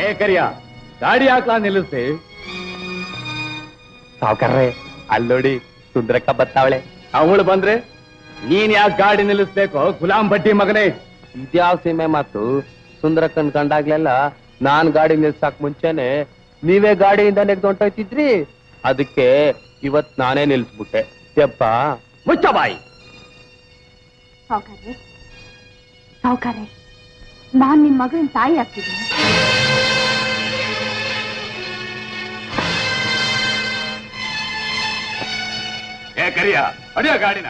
ಏ ಕರಿಯ ಗಾಡಿ ಹಾಕ್ಲಾ ನಿಲ್ಲಿಸಿ ಸಾವುಕಾರ್ರೆ ಅಲ್ಲೋಡಿ ಸುಂದ್ರಕ್ಕ ಬತ್ತಾವಳೆ ಅವಳು ಬಂದ್ರೆ ನೀನ್ ಯಾಕೆ ಗಾಡಿ ನಿಲ್ಲಿಸ್ಬೇಕು ಗುಲಾಂ ಬಡ್ಡಿ ಮಗನೇ ಇದ್ಯಾವ ಸೀಮೆ ಮಾತು ಸುಂದ್ರಕ್ಕನ್ ಕಂಡಾಗ್ಲೆಲ್ಲ ನಾನ್ ಗಾಡಿ ನಿಲ್ಸಕ್ ಮುಂಚೆನೆ ನೀವೇ ಗಾಡಿಯಿಂದ ನೆಗ್ದು ಹೊಂಟೋಯ್ತಿದ್ರಿ ಅದಕ್ಕೆ ಇವತ್ ನಾನೇ ನಿಲ್ಸ್ಬಿಟ್ಟೆ ಯಪ್ಪ ಮುಚ್ಚ ಬಾಯಿ ಸಾವುಕಾರ್ರೆ ಸಾವುಕಾರ್ರೆ ನಾನ್ ನಿಮ್ ಮಗನ ತಾಯಿ ಆಗ್ತಿದ್ದೀನಿ ಏ ಕರಿಯ ಅಡಿಯ ಗಾಡಿನ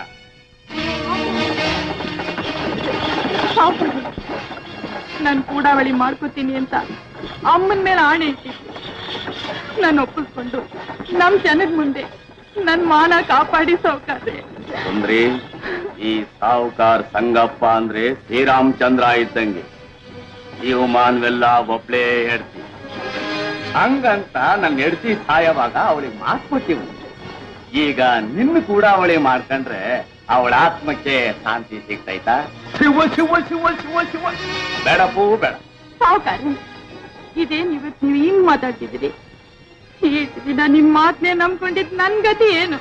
ಸಾವುಕಾರ್ರೆ ನಾನು ಕೂಡಾವಳಿ ಮಾಡ್ಕೋತೀನಿ ಅಂತ ಅಮ್ಮನ ಮೇಲೆ ಆಣೆ ಇಟ್ಟಿದ್ದು ನಾನು ಒಪ್ಪಿಸ್ಕೊಂಡು ನಮ್ ಜನದ ಮುಂದೆ ನನ್ ಮಾನ ಕಾಪಾಡಿ ಸಾವುಕಾರ್ರೆ ಸುಂದ್ರಿ ಈ ಸಾವುಕಾರ್ ಸಂಗಪ್ಪ ಅಂದ್ರೆ ಶ್ರೀರಾಮಚಂದ್ರ ಇದ್ದಂಗೆ ನೀವು ಮಾನ್ವೆಲ್ಲ ಒಬ್ಳೇ ಹೆಡ್ತಿ ಹಂಗಂತ ನನ್ನ ಹೆಡ್ತಿ ಸಾಯವಾಗ ಅವಳಿಗೆ ಮಾತು ಕೊಟ್ಟಿವು ಈಗ ನಿನ್ನ ಕೂಡ ಅವಳಿ ಮಾಡ್ಕೊಂಡ್ರೆ ಅವಳ ಆತ್ಮಕ್ಕೆ ಶಾಂತಿ ಸಿಗ್ತೈತಾ ಶಿವ ಶಿವ ಶಿವ ಶಿವ ಶಿವ ಬೇಡಪ್ಪೂ ಬೇಡ ಸಾವುಕಾರ್ರೆ ಇದೇನ್ ಇವತ್ ನೀವ್ ಹಿಂಗ್ ಮಾತಾಡ್ತಿದ್ದೀರಿ ಇಷ್ಟು ದಿನ ನಿಮ್ ಮಾತನ್ನೇ ನಂಬ್ಕೊಂಡಿದ್ ನನ್ ಗತಿ ಏನು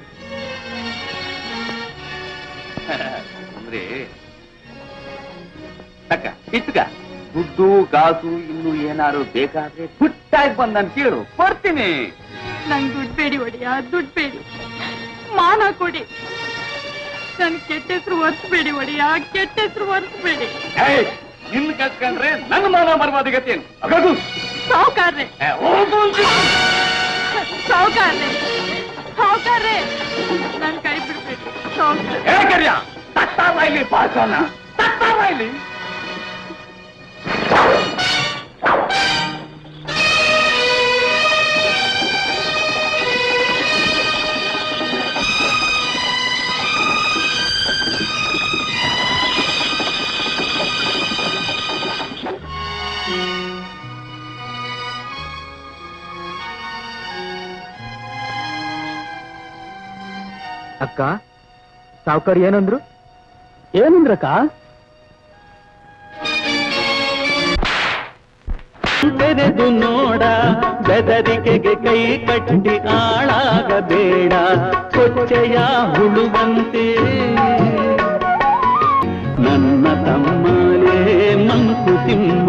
ಅಂದ್ರೆ ತಕ್ಕ ಇಟ್ಕ ದುಡ್ಡು ಕಾಸು ಇನ್ನು ಏನಾರು ಬೇಕಾದ್ರೆ ಪುಟ್ಟಾಗಿ ಬಂದ್ ನನ್ ಕೇಳು ಕೊಡ್ತೀನಿ ನಂಗ್ ದುಡ್ಡು ಬೇಡಿ ಒಡೆಯ ದುಡ್ಡು ಬೇಡಿ ಮಾನ ಕೊಡಿ ನನ್ ಕೆಟ್ಟ ಹೆಸರು ಒರೆಸ್ಬೇಡಿ ಒಡೆಯ ಕೆಟ್ಟ ಹೆಸರು ಒರೆಸ್ಬೇಡಿ ಏಯ್, ನಿನ್ ಕಟ್ಕೊಂಡ್ರೆ ನನ್ನ ಮಾನ ಬರ್ಬಾದಿ ಗತಿ ಏನು ಅಗದು ಸಾವುಕಾರ್ರೆ ಏ, ಹೋಗು ಅಂತೀನಿ. ಸಾವುಕಾರ್ರೆ ಸಾವುಕಾರ್ರೆ ನನ್ ಕೈ ಬಿಡ್ಬೇಡಿ ಸಾವುಕಾರ್ರೆ ಏ ಕರ್ಯ ತತ್ತಾರ ಇಲ್ಲಿ ಪಾಸನ ತತ್ತಾರ ಇಲ್ಲಿ ಅಕ್ಕ ಸಾವುಕಾರ್ ಏನಂದ್ರು ಏನಂದ್ರಕ್ಕ ತೆರೆದು ನೋಡ ಬೆದರಿಕೆಗೆ ಕೈ ಕಟ್ಟಿ ಆಳಾಗಬೇಡ ಕೊಚ್ಚೆಯ ಹುಳುವಂತೆ ನನ್ನ ತಮ್ಮಲೇ ಮಂಕುತಿಮ್ಮ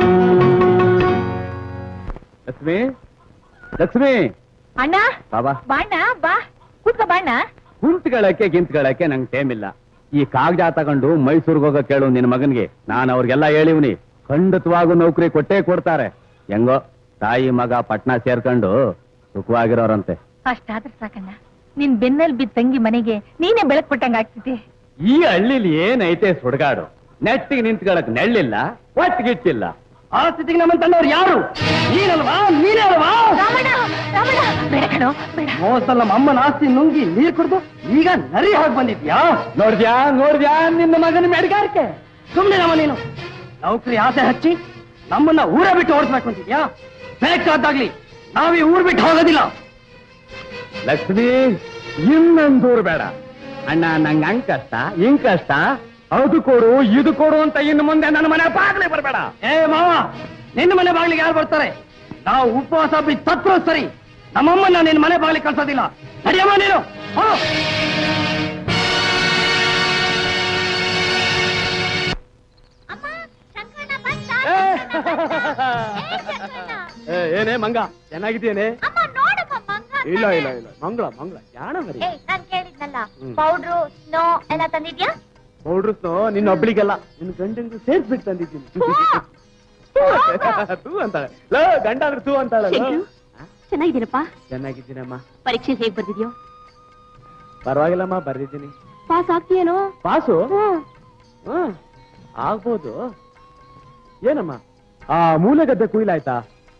ಲಕ್ಷ್ಮಿ ಲಕ್ಷ್ಮಿ ಅಣ್ಣ ಬಾಬಾ ಬಾಣ್ಣ ಬಾ ಕೂತ್ಕೋ ಬಾಣ್ಣ ಕುಂತ್ಗಳಕ್ಕೆ ಗಿಂತ್ಗಳಕ್ಕೆ ನಂಗೆ ಟೈಮ್ ಇಲ್ಲ ಈ ಕಾಗಜ ತಗೊಂಡು ಮೈಸೂರಿಗೆ ಹೋಗೋ ಕೇಳು ನಿನ್ ಮಗನ್ಗೆ ನಾನು ಅವ್ರಿಗೆಲ್ಲ ಹೇಳಿವ್ನಿ ಖಂಡಿತವಾಗೂ ನೌಕರಿ ಕೊಟ್ಟೇ ಕೊಡ್ತಾರೆ ಹೆಂಗೋ ತಾಯಿ ಮಗ ಪಟ್ನಾ ಸೇರ್ಕೊಂಡು ಸುಖವಾಗಿರೋರಂತೆ ಅಷ್ಟಾದ್ರೆ ಸಾಕಣ್ಣ ನಿನ್ ಬೆನ್ನಲ್ಲಿ ಬಿದ್ದ ತಂಗಿ ಮನೆಗೆ ನೀನೇ ಬೆಳಕ್ ಕೊಟ್ಟಂಗ ಆಗ್ತಿದೆ ಈ ಹಳ್ಳಿಲಿ ಏನೈತೆ ಸುಡ್ಗಾಡು ನೆಟ್ಟಿಗೆ ನಿಂತ್ಕೊಳಕ್ ನೆಳ್ಳಿಲ್ಲ ಒಟ್ಟಿಗಿಟ್ಟಿಲ್ಲ ಆ ಸ್ಥಿತಿಗೆ ನಮ್ಮ ತಂದವ್ರು ಯಾರು ನೀನಲ್ವಾ ನೀನೇ ಅಲ್ವಾ ರಾಮಣ್ಣ ರಾಮಣ್ಣ ಬೇಡ ಕಣೋ ಬೇಡ ಮೋಸಲ್ ನಮ್ಮ ಅಮ್ಮನ ಆಸ್ತಿ ನುಂಗಿ ನೀರ್ ಕುಡ್ದು ಈಗ ನರಿ ಹಾಗೆ ಬಂದಿದ್ಯಾ ನೋಡ್ದ್ಯಾ ನೋಡ್ದ್ಯಾ ನಿನ್ನ ಮಗನ ಮೆಡ್ಗಾರಿಕೆ ಸುಮ್ಮನೆ ನಮ್ಮ ನೀನು ನೌಕರಿ ಆಸೆ ಹಚ್ಚಿ ನಮ್ಮನ್ನ ಊರ ಬಿಟ್ಟು ಓಡಿಸ್ಬೇಕು ಅಂತಿದ್ಯಾ ಬೇಕಾದಾಗ್ಲಿ ನಾವ್ ಈ ಊರ್ ಬಿಟ್ಟು ಹೋಗೋದಿಲ್ಲ ಲಕ್ಷ್ಮಿ ಇನ್ನೊಂದೂರು ಬೇಡ ಅಣ್ಣ ನಂಗೆ ಹಂಗ್ ಕಷ್ಟ ಹಿಂಗ್ ಕಷ್ಟ ಅದು ಕೊಡು ಇದು ಕೊಡು ಅಂತ ಇನ್ನು ಮುಂದೆ ನನ್ನ ಮನೆ ಬಾಗ್ಲಿ ಬರಬೇಡ ಏ ಮಾವ ನಿನ್ನ ಮನೆ ಬಾಗ್ಲಿಗೆ ಯಾರು ಬರ್ತಾರೆ ನಾವು ಉಪವಾಸ ಬಿಟ್ಟು ಸತ್ರು ಸರಿ ನಮ್ಮಮ್ಮನ್ನ ನಿನ್ನ ಮನೆ ಬಾಗ್ಲಿಗೆ ಕಳ್ಸೋದಿಲ್ಲ ನಡಿಯಮ್ಮ ನೀನು ಹೋಗು. ಏನೇ ಮಂಗ ಚೆನ್ನಾಗಿದ್ದೇನೆ ಇಲ್ಲ ಇಲ್ಲ ಇಲ್ಲ ಮಂಗಳ ಮಂಗಳ ಯಾಣ ಮರಿ ನಾನ್ ಕೇಳಿದ್ನಲ್ಲ ಹ್ಮ್. ಪೌಡ್ರು ಸ್ನೋ ಎಲ್ಲ ತಂದಿದ್ಯಾ ಪೌಡ್ರಸ್ನು ನಿನ್ನ ಒಬ್ಳಿಗೆಲ್ಲ ನಿನ್ನ ಗಂಡಂಗೂ ಸೇರ್ಸ್ಬಿಟ್ಟು ತಂದಿದ್ದೀನಿ ತೂ ಅಂತಾಳೆ ಲೋ ಗಂಡ ಅಂದ್ರೆ ತೂ ಅಂತಾಳೆ ಲೋ. ಶಂಕ್ರು. ಚೆನ್ನಾಗಿದ್ದೀನಪ್ಪ ಚೆನ್ನಾಗಿದ್ದೀನಮ್ಮ ಪರೀಕ್ಷೆ ಹೇಗ್ ಬರ್ದಿದ್ಯೋ ಪರವಾಗಿಲ್ಲಮ್ಮ ಬರ್ದಿದ್ದೀನಿ ಪಾಸ್ ಆಗ್ತೀಯೇನೋ ಪಾಸು ಹ್ಮ್ ಹ್ಮ್ ಆಗ್ಬೋದು ಏನಮ್ಮ ಆ ಮೂಲೆಗದ್ದೆ ಕುಯ್ಲಾಯ್ತಾ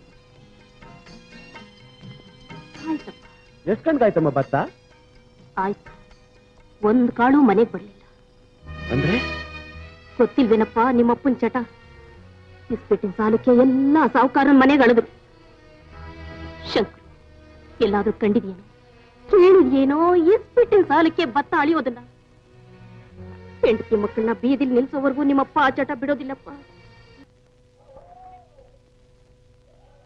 ಆಯ್ತಪ್ಪ ಎಷ್ಟ್ ಗಂಟೆಗಾಯ್ತಮ್ಮ ಭತ್ತ ಆಯ್ತು ಒಂದ್ ಕಾಳು ಮನೆಗ್ ಬರ್ಲಿಲ್ಲ ಅಂದ್ರೆ ಗೊತ್ತಿಲ್ವೇನಪ್ಪ ನಿಮ್ಮಪ್ಪನ್ ಚಟ ಇಸ್ಪಿಟ್ಟಿನ ಸಾಲಕ್ಕೆ ಎಲ್ಲ ಸಾವುಕಾರನ್ ಮನೆಗೆ ಅಳದ್ರು ಶಂಕರ್ ಎಲ್ಲಾದ್ರೂ ಕಂಡಿದ್ಯೇನೋ ಕೇಳಿದ್ಯೇನೋ ಇಸ್ಪಿಟ್ಟಿನ ಸಾಲಕ್ಕೆ ಭತ್ತ ಅಳಿಯೋದನ್ನ ಹೆಂಡತಿ ಮಕ್ಕಳನ್ನ ಬೀದಿಲ್ ನಿಲ್ಸೋವರೆಗೂ ನಿಮ್ಮಪ್ಪ ಆ ಚಟ ಬಿಡೋದಿಲ್ಲಪ್ಪ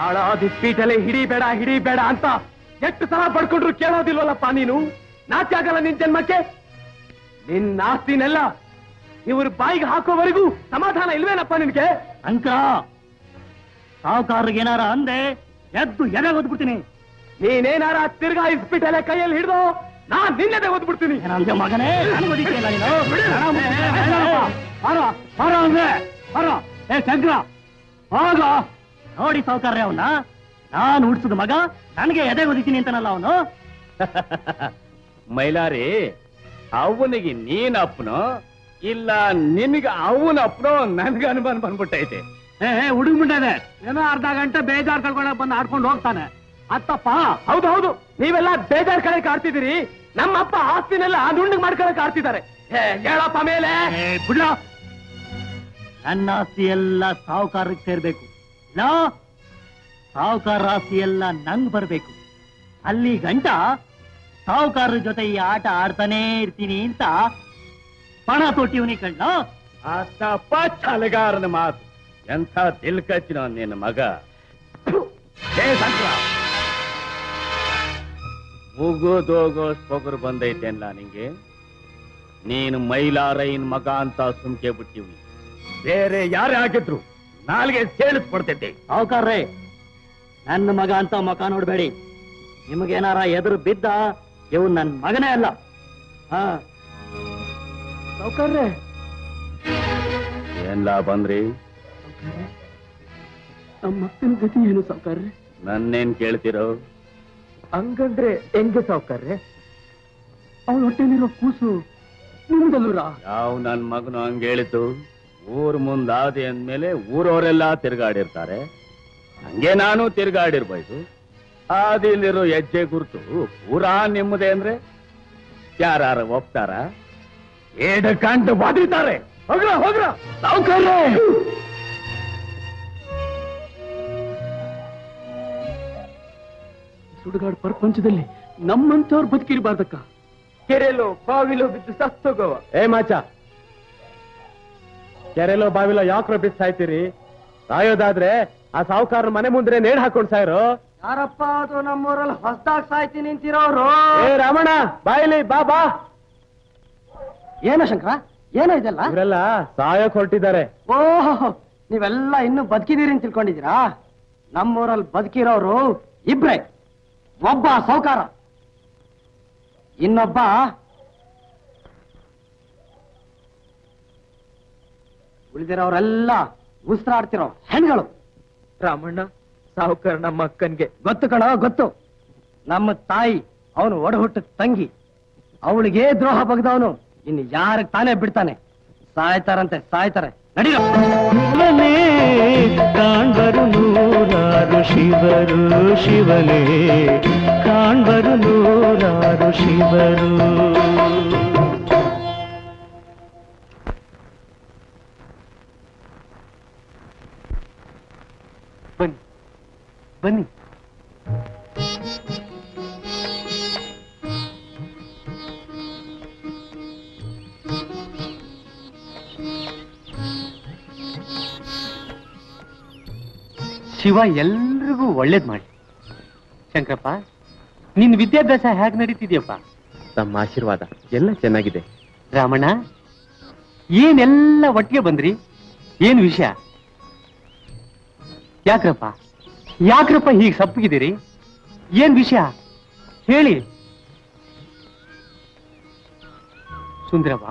ಹಾಳಾದ ಸ್ಪೀಟಲ್ಲೇ ಹಿಡಿಬೇಡ ಹಿಡಿಬೇಡ ಅಂತ ಎಷ್ಟು ಸಲ ಪಡ್ಕೊಂಡ್ರು ಕೇಳೋದಿಲ್ವಲ್ಲಪ್ಪ ನೀನು ನಾಚೆ ಆಗಲ್ಲ ನಿನ್ ಜನ್ಮಕ್ಕೆ ನಿನ್ ಆಸ್ತಿನೆಲ್ಲ ಇವ್ರ ಬಾಯಿಗೆ ಹಾಕೋವರೆಗೂ ಸಮಾಧಾನ ಇಲ್ವೇನಪ್ಪ ನಿನ್ಗೆ ಅಂಕ ಸಾವುಕಾರರಿಗೆ ಏನಾರ ಅಂದೆ ಎದ್ದು ಎದೆ ಓದ್ಬಿಡ್ತೀನಿ ನೀನೇನಾರ ತಿರ್ಗಾ ಇಸ್ಪಿಟಲ್ಲೇ ಕೈಯಲ್ಲಿ ಹಿಡಿದು ನಾನ್ ನಿನ್ನೆದೆ ಓದ್ಬಿಡ್ತೀನಿ ಏನಂದೆ ಮಗನೇ ನನಗ್ ಹೊಡಿತೀಯಲ್ಲ ನೀನು? ಹಣ ಮುಚ್ಚಿದ್ರೆ ಹೇಳಪ್ಪ. ಬಾರೋ, ಬಾರೋ ಅಂದ್ರೆ, ಬಾರೋ. ಏ ಶಂಕರ ಹೋಗ ನೋಡಿ ಸಾವುಕಾರ್ರೆ ಅವನ್ನ ನಾನು ಹುಡ್ಸಿದ ಮಗ ನನಗೆ ಎದೆ ಹೊಡಿತೀನಿ ಅಂತಾನಲ್ಲ ಅವನು ಮೈಲಾರಿ ಅವನಿಗೆ ನೀನ್ ಅಪ್ಪನೋ ಇಲ್ಲ ನಿನಗೆ ಅವನ ಅಪ್ಪನೋ ನನ್ಗೆ ಅನುಮಾನ ಬಂದ್ಬಿಟ್ಟೈತೆ ಏ ಹುಡುಗ ಮುಂಡೆ ಏನೋ ಅರ್ಧ ಗಂಟೆ ಬೇಜಾರ್ ಕಳ್ಕೊಂಡಾಗ ಬಂದು ಆಡ್ಕೊಂಡು ಹೋಗ್ತಾನೆ ಅತ್ತಪ್ಪ ಹೌದು ಹೌದು ನೀವೆಲ್ಲ ಬೇಜಾರ್ ಕಡೆ ಆಡ್ತಿದ್ದೀರಿ ನಮ್ಮಪ್ಪ ಆಸ್ತಿನೆಲ್ಲ ನುಣ್ಣಗ್ ಮಾಡ್ಕೊಳಕ್ ಆಡ್ತಿದ್ದಾರೆ ಏ, ಹೇಳಪ್ಪ ಮೇಲೆ ಏ, ಬಿಡ್ಲ ನನ್ನ ಆಸ್ತಿ ಎಲ್ಲ ಸಾವುಕಾರಕ್ಕೆ ಸೇರ್ಬೇಕು ಇಲ್ಲ ಸಾವುಕಾರ ಆಸ್ತಿ ಎಲ್ಲ ನಂಗ್ ಬರ್ಬೇಕು ಅಲ್ಲಿ ಗಂಟ ಸಾವುಕಾರರ ಜೊತೆ ಈ ಆಟ ಆಡ್ತಾನೇ ಇರ್ತೀನಿ ಅಂತ ಪಣ ತೊಟ್ಟಿವನಿ ಕಣ್ಣ ಅಷ್ಟಪ್ಪ ಛಲಗಾರನ ಮಾತು ಎಂಥ ತಿಲ್ಕಚ್ಚಿನ ನಿನ್ನ ಮಗ ಏ ಸಂಕ್ರ ಮುಗುದೋಗೋ ಪೊಗರು ಬಂದೈತೆಲ್ಲ ನಿಂಗೆ ನೀನು ಮೈಲಾರೈನ್ ಮಗ ಅಂತ ಸುಮ್ಕೆ ಬಿಟ್ಟಿವಿ ಬೇರೆ ಯಾರೇ ಆಗಿದ್ರು ನಾಲ್ಗೆ ಸೇಳಿಸ್ಕೊಡ್ತೈತೆ ಸಾವುಕಾರ್ರೆ ನನ್ನ ಮಗ ಅಂತ ಮಕ ನೋಡ್ಬೇಡಿ ನಿಮಗೇನಾರ ಎದುರು ಬಿದ್ದ ಇವ್ ನನ್ ಮಗನೇ ಅಲ್ಲ ಹಾ ಸಾವ್ಕಾರ್ರೆ ಏನ್ಲ ಬಂದ್ರಿ ನಮ್ಮ ಮಕ್ಕನ ಗತಿ ಏನು ಸಾವ್ಕಾರ್ರೆ ನನ್ನೇನ್ ಕೇಳ್ತಿರೋ ಹಂಗಂದ್ರೆ ಹೆಂಗೆ ಸಾವ್ಕಾರ್ರೆ ಅವಳ ಹೊಟ್ಟೆಲಿರೋ ಕೂಸು ನಿಮ್ದಲ್ವರಾ ಯಾವ ನನ್ ಮಗನು ಹಂಗ ಹೇಳಿತು ಊರ್ ಮುಂದಾದೆ ಅಂದ್ಮೇಲೆ ಊರವರೆಲ್ಲ ತಿರ್ಗಾಡಿರ್ತಾರೆ ಹಂಗೆ ನಾನು ತಿರ್ಗಾಡಿರ್ಬೋದು ಆದಿಲಿರೋ ಹೆಜ್ಜೆ ಗುರುತು ಪೂರಾ ನಿಮ್ಮದೇ ಅಂದ್ರೆ ಯಾರ ಒಪ್ತಾರ ಏಡ ಕಂಡು ಬಾದಿತಾರೆ ಹೋಗ್ರ ಹೋಗ್ರ ಸಾವ್ಕಾರ್ರೆ ಸುಡುಗಾಡು ಪ್ರಪಂಚದಲ್ಲಿ ನಮ್ಮಂತವ್ರು ಬದುಕಿರ್ಬಾರ್ದಕ್ಕ ಕೆರೆಲೋ ಬಾವಿಲೋ ಬಿದ್ದು ಸತ್ತೋಗವ ಏ ಮಾಚ ಕೆರೆಲೋ ಬಾವಿಲೋ ಯಾಕ್ರೋ ಬಿದ್ದು ಸಾಯ್ತೀರಿ ಸಾಯೋದಾದ್ರೆ ಆ ಸಾವುಕಾರ ಮನೆ ಮುಂದೆ ನೇಣ್ ಹಾಕೊಂಡ್ ಸಾಯ್ರು ಯಾರಪ್ಪ ಅದು ನಮ್ಮೂರಲ್ಲಿ ಹೊಸದಾಗ್ ಸಾಯ್ತಿ ನಿಂತಿರೋರು ಏ ರಮಣ ಬಾಯಿಲಿ ಬಾ ಬಾ ಏನೋ ಶಂಕರ ಏನೋ ಇದೆಲ್ಲ ಇವರೆಲ್ಲ ಸಾಯಕ್ ಹೊರಟಿದ್ದಾರೆ ಓಹೋ ನೀವೆಲ್ಲ ಇನ್ನು ಬದುಕಿದೀರಿ ಅಂತ ತಿಳ್ಕೊಂಡಿದ್ದೀರಾ ನಮ್ಮೂರಲ್ಲಿ ಬದುಕಿರೋರು ಇಬ್ರೇ ಒಬ್ಬ ಸೌಕಾರ ಇನ್ನೊಬ್ಬ ಉಳಿದಿರೋರೆಲ್ಲ ಉಸಿರಾಡ್ತಿರೋ ಹೆಣ್ಗಳು ರಾಮಣ್ಣ ಸಾವುಕಾರ ನಮ್ಮ ಅಕ್ಕನ್ಗೆ ಗೊತ್ತು ಕಣ ಗೊತ್ತು ನಮ್ಮ ತಾಯಿ ಅವನು ಒಡಹುಟ್ಟ ತಂಗಿ ಅವಳಿಗೆ ದ್ರೋಹ ಬಗ್ದವನು ಇನ್ನು ಯಾರಿಗೆ ತಾನೇ ಬಿಡ್ತಾನೆ ಸಾಯ್ತಾರಂತೆ ಸಾಯ್ತಾರೆ ನಡೀರೋ ಶಿವನೇ ಕಾಣ್ಬರು ನೂರಾರು ಶಿವರು ಶಿವನೇ ಕಾಣ್ಬರು ನೂರಾರು ಶಿವರು ಬನ್ನಿ ಬನ್ನಿ ಶಿವ ಎಲ್ರಿಗೂ ಒಳ್ಳೇದ್ ಮಾಡಿ ಶಂಕರಪ್ಪ ನಿನ್ ವಿದ್ಯಾಭ್ಯಾಸ ಹೇಗ್ ನಡೀತಿದ್ಯಪ್ಪ ತಮ್ಮ ಆಶೀರ್ವಾದ ಎಲ್ಲ ಚೆನ್ನಾಗಿದೆ ರಾಮಣ್ಣ ಏನೆಲ್ಲ ಒಟ್ಟಿಗೆ ಬಂದ್ರಿ ಏನ್ ವಿಷಯ ಯಾಕ್ರಪ್ಪ ಯಾಕ್ರಪ್ಪ ಹೀಗೆ ಸಪ್ಪಗಿದ್ದೀರಿ ಏನ್ ವಿಷಯ ಹೇಳಿ ಸುಂದರವ್ವ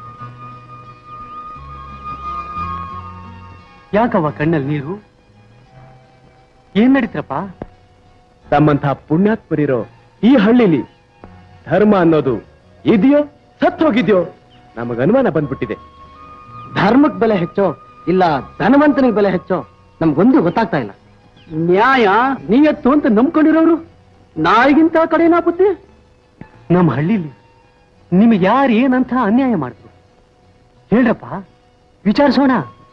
ಯಾಕವ್ವ ಕಣ್ಣಲ್ಲಿ ನೀರು ಏನ್ ನಡೀತ್ರಪ್ಪ ತಮ್ಮಂಥ ಪುಣ್ಯಾತ್ಮರಿರೋ ಈ ಹಳ್ಳಿಲಿ ಧರ್ಮ ಅನ್ನೋದು ಇದೆಯೋ ಸತ್ ಹೋಗಿದ್ಯೋ ನಮಗ ಅನುಮಾನ ಬಂದ್ಬಿಟ್ಟಿದೆ ಧರ್ಮಕ್ ಬೆಲೆ ಹೆಚ್ಚೋ ಇಲ್ಲ ಧನವಂತನಿಗೆ ಬೆಲೆ ಹೆಚ್ಚೋ ನಮ್ಗೊಂದು ಗೊತ್ತಾಗ್ತಾ ಇಲ್ಲ ನ್ಯಾಯ ನೀಯತ್ತು ಅಂತ ನಂಬ್ಕೊಂಡಿರೋರು ನಾಯಿಗಿಂತ ಕಡೆನಾ ಬುದ್ಧಿ ನಮ್ಮ ಹಳ್ಳಿಲಿ ನಿಮಗೆ ಯಾರು ಏನಂತ ಅನ್ಯಾಯ ಮಾಡಿದ್ರು ಹೇಳ್ರಪ್ಪ ವಿಚಾರಿಸೋಣ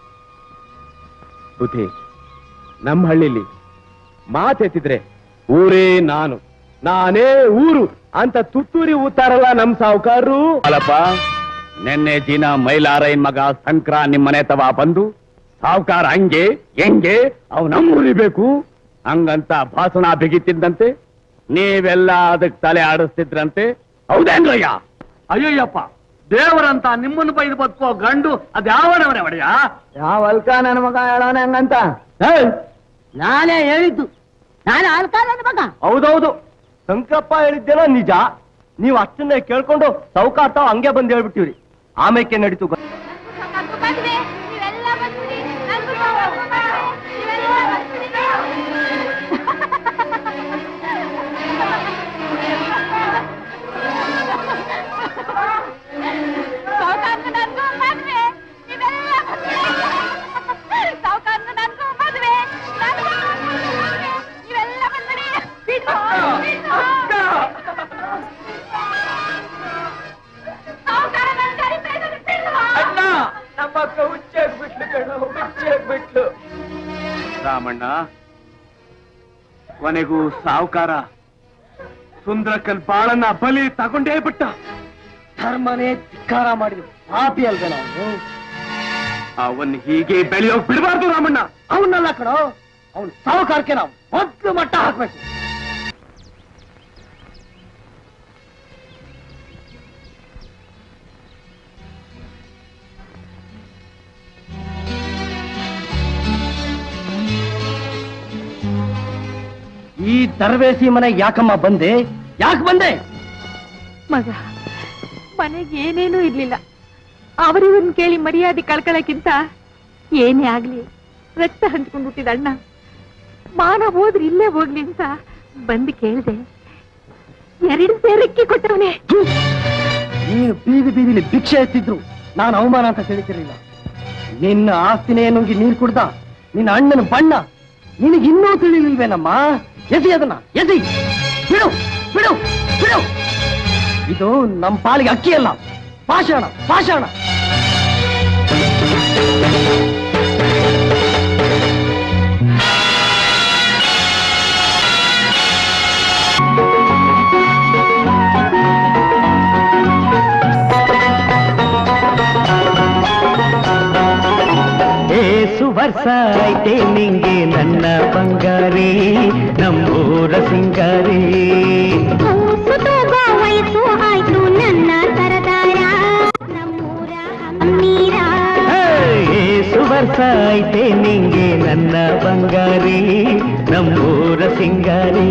ಬುದ್ಧಿ ನಮ್ಮ ಹಳ್ಳಿಲಿ ಮಾತೆತ್ತಿದ್ರೆ ಊರೇ ನಾನು ನಾನೇ ಊರು ಅಂತ ತುತ್ತೂರಿ ಊತಾರಲ್ಲ ನಮ್ ಸಾವುಕಾರರು ಅಲ್ಲಪ್ಪ ನಿನ್ನೆ ದಿನ ಮೈಲಾರೈನ್ ಮಗ ಸಂಕ್ರ ನಿಮ್ಮನೆ ತವ ಬಂದು ಸಾವುಕಾರ ಹಂಗೆ ಹೆಂಗೆ ಅವ್ ನಮ್ಮೂರಿಬೇಕು ಹಂಗಂತ ಭಾಷಣ ಬಿಗಿತಿದ್ದಂತೆ ನೀವೆಲ್ಲ ಅದಕ್ಕೆ ತಲೆ ಆಡಿಸ್ತಿದ್ರಂತೆ ಹೌದೇನ್ರಯ್ಯ ಅಯ್ಯಯ್ಯಪ್ಪ ದೇವರಂತ ನಿಮ್ಮನ್ನು ಬೈದು ಬದುಕೋ ಗಂಡು ಅದ್ಯಾವನವನೇ ಒಡೆಯ ಯಾವ ಅಲ್ಕ ನನ್ನ ಮಗ ಹೇಳೋಣ ಹಂಗಂತ ನಾನೇ ಹೇಳಿದ್ದು ನಾನು ಅಲ್ಕ ನನ್ನ ಮಗ ಹೌದೌದು ಸಂಕಪ್ಪ ಹೇಳಿದ್ದೆಲ್ಲ ನಿಜ ನೀವು ಅಷ್ಟನ್ನೇ ಕೇಳ್ಕೊಂಡು ಸೌಕಾರ ತಾವ್ ಹಂಗೆ ಬಂದು ಹೇಳ್ಬಿಟ್ಟಿವ್ರಿ ಆಮೇಲೆ ನಡೀತು ಗೊತ್ತಾ? ನಂಗೂ ಮದ್ವೆ ನೀವೆಲ್ಲ ಬಂದ್ಬಿಡಿ ನಂಗೂ ಮದ್ವೆ ನೀವೆಲ್ಲ ಬಂದ್ಬಿಡಿ ಸಾವ್ಕಾರ್ನು ನನ್ಗೂ ಮದ್ವೆ ನೀವೆಲ್ಲ ಬಂದ್ಬಿಡಿ ಸಾವ್ಕಾರ್ನು ನನ್ಗೂ ಮದ್ವೆ ನನ್ಗೂ ಮದ್ವೆ, ನೀವೆಲ್ಲ ಬಂದ್ಬಿಡಿ ಬಿಡು ಬಿಡು ಸಾವ್ಕಾರ ನನ್ ಕರಿಬೇಕಂತ ಬಿಡು ನಮ್ಮ ಅಕ್ಕ ಹುಚ್ಚಾಗ್ಬಿಟ್ಲು ಕಣೋ ಹುಚ್ಚಾಗ್ಬಿಟ್ಲು ರಾಮಣ್ಣ ಕೊನೆಗೂ ಸಾವುಕಾರ ಸುಂದರಕ್ಕನ್ ಬಾಳನ್ನ ಬಲಿ ತಗೊಂಡೇ ಬಿಟ್ಟ ಧರ್ಮನೇ ಧಿಕ್ಕಾರ ಮಾಡಿದ್ರು ಪಾಪಿ ಅಲ್ವೇ ನಾವು ಅವನ್ ಹೀಗೆ ಬೆಳೆಯೋಕ್ ಬಿಡಬಾರ್ದು ರಾಮಣ್ಣ ಅವನ್ನಲ್ಲ ಕಣೋ ಅವ್ನ ಸಾವುಕಾರಕ್ಕೆ ನಾವು ಮೊದ್ಲು ಮಟ್ಟ ಹಾಕ್ಬೇಕು ಈ ದರ್ವೇಸಿ ಮನೆ ಯಾಕಮ್ಮ ಬಂದೆ ಯಾಕೆ ಬಂದೆ ಮಗ ಮನೆಗೆ ಏನೇನೂ ಇರ್ಲಿಲ್ಲ ಅವರಿವನ್ ಕೇಳಿ ಮರ್ಯಾದೆ ಕಳ್ಕೊಳ್ಳಕ್ಕಿಂತ ಏನೇ ಆಗ್ಲಿ ರಕ್ತ ಹಂಚ್ಕೊಂಡು ಹುಟ್ಟಿದ ಅಣ್ಣ ಮಾನ ಹೋದ್ರೆ ಇಲ್ಲೇ ಹೋಗ್ಲಿ ಅಂತ ಬಂದು ಕೇಳ್ದೆ ಎರಡು ಸೇರಕ್ಕೆ ಕೊಟ್ಟವನೇ ನೀನು ಬೀದಿ ಬೀದಿಲಿ ಭಿಕ್ಷೆ ಎತ್ತಿದ್ರು ನಾನು ಅವಮಾನ ಅಂತ ತಿಳಿತಿರ್ಲಿಲ್ಲ ನಿನ್ನ ಆಸ್ತಿನೇ ನುಂಗಿ ನೀರು ಕುಡ್ದ ನಿನ್ನ ಅಣ್ಣನ ಬಣ್ಣ ನಿನಗಿನ್ನೂ ತಿಳಿಲಿಲ್ವೇನಮ್ಮ ಎಸಿ ಅದನ್ನ ಎಸಿ ಬಿಡು ಬಿಡು ಬಿಡು ಇದು ನಮ್ಮ ಪಾಲಿಗೆ ಅಕ್ಕಿ ಅಲ್ಲ ಪಾಷಾಣ ಪಾಷಾಣ ಏಸು ವರ್ಷ ಐತೆ ನಿಂಗೆ ನನ್ನ ಬಂಗಾರಿ ನಮ್ಮೂರ ಸಿಂಗಾರಿ ವಯಸ್ಸು ಆಯ್ತು ನನ್ನ ಸರದಾರ ನಮ್ಮೂರ ಹಮ್ಮೀರ ಹೇ, ಏಸು ವರ್ಷ ಐತೆ ನಿಂಗೆ ನನ್ನ ಬಂಗಾರಿ ನಮ್ಮೂರ ಸಿಂಗಾರಿ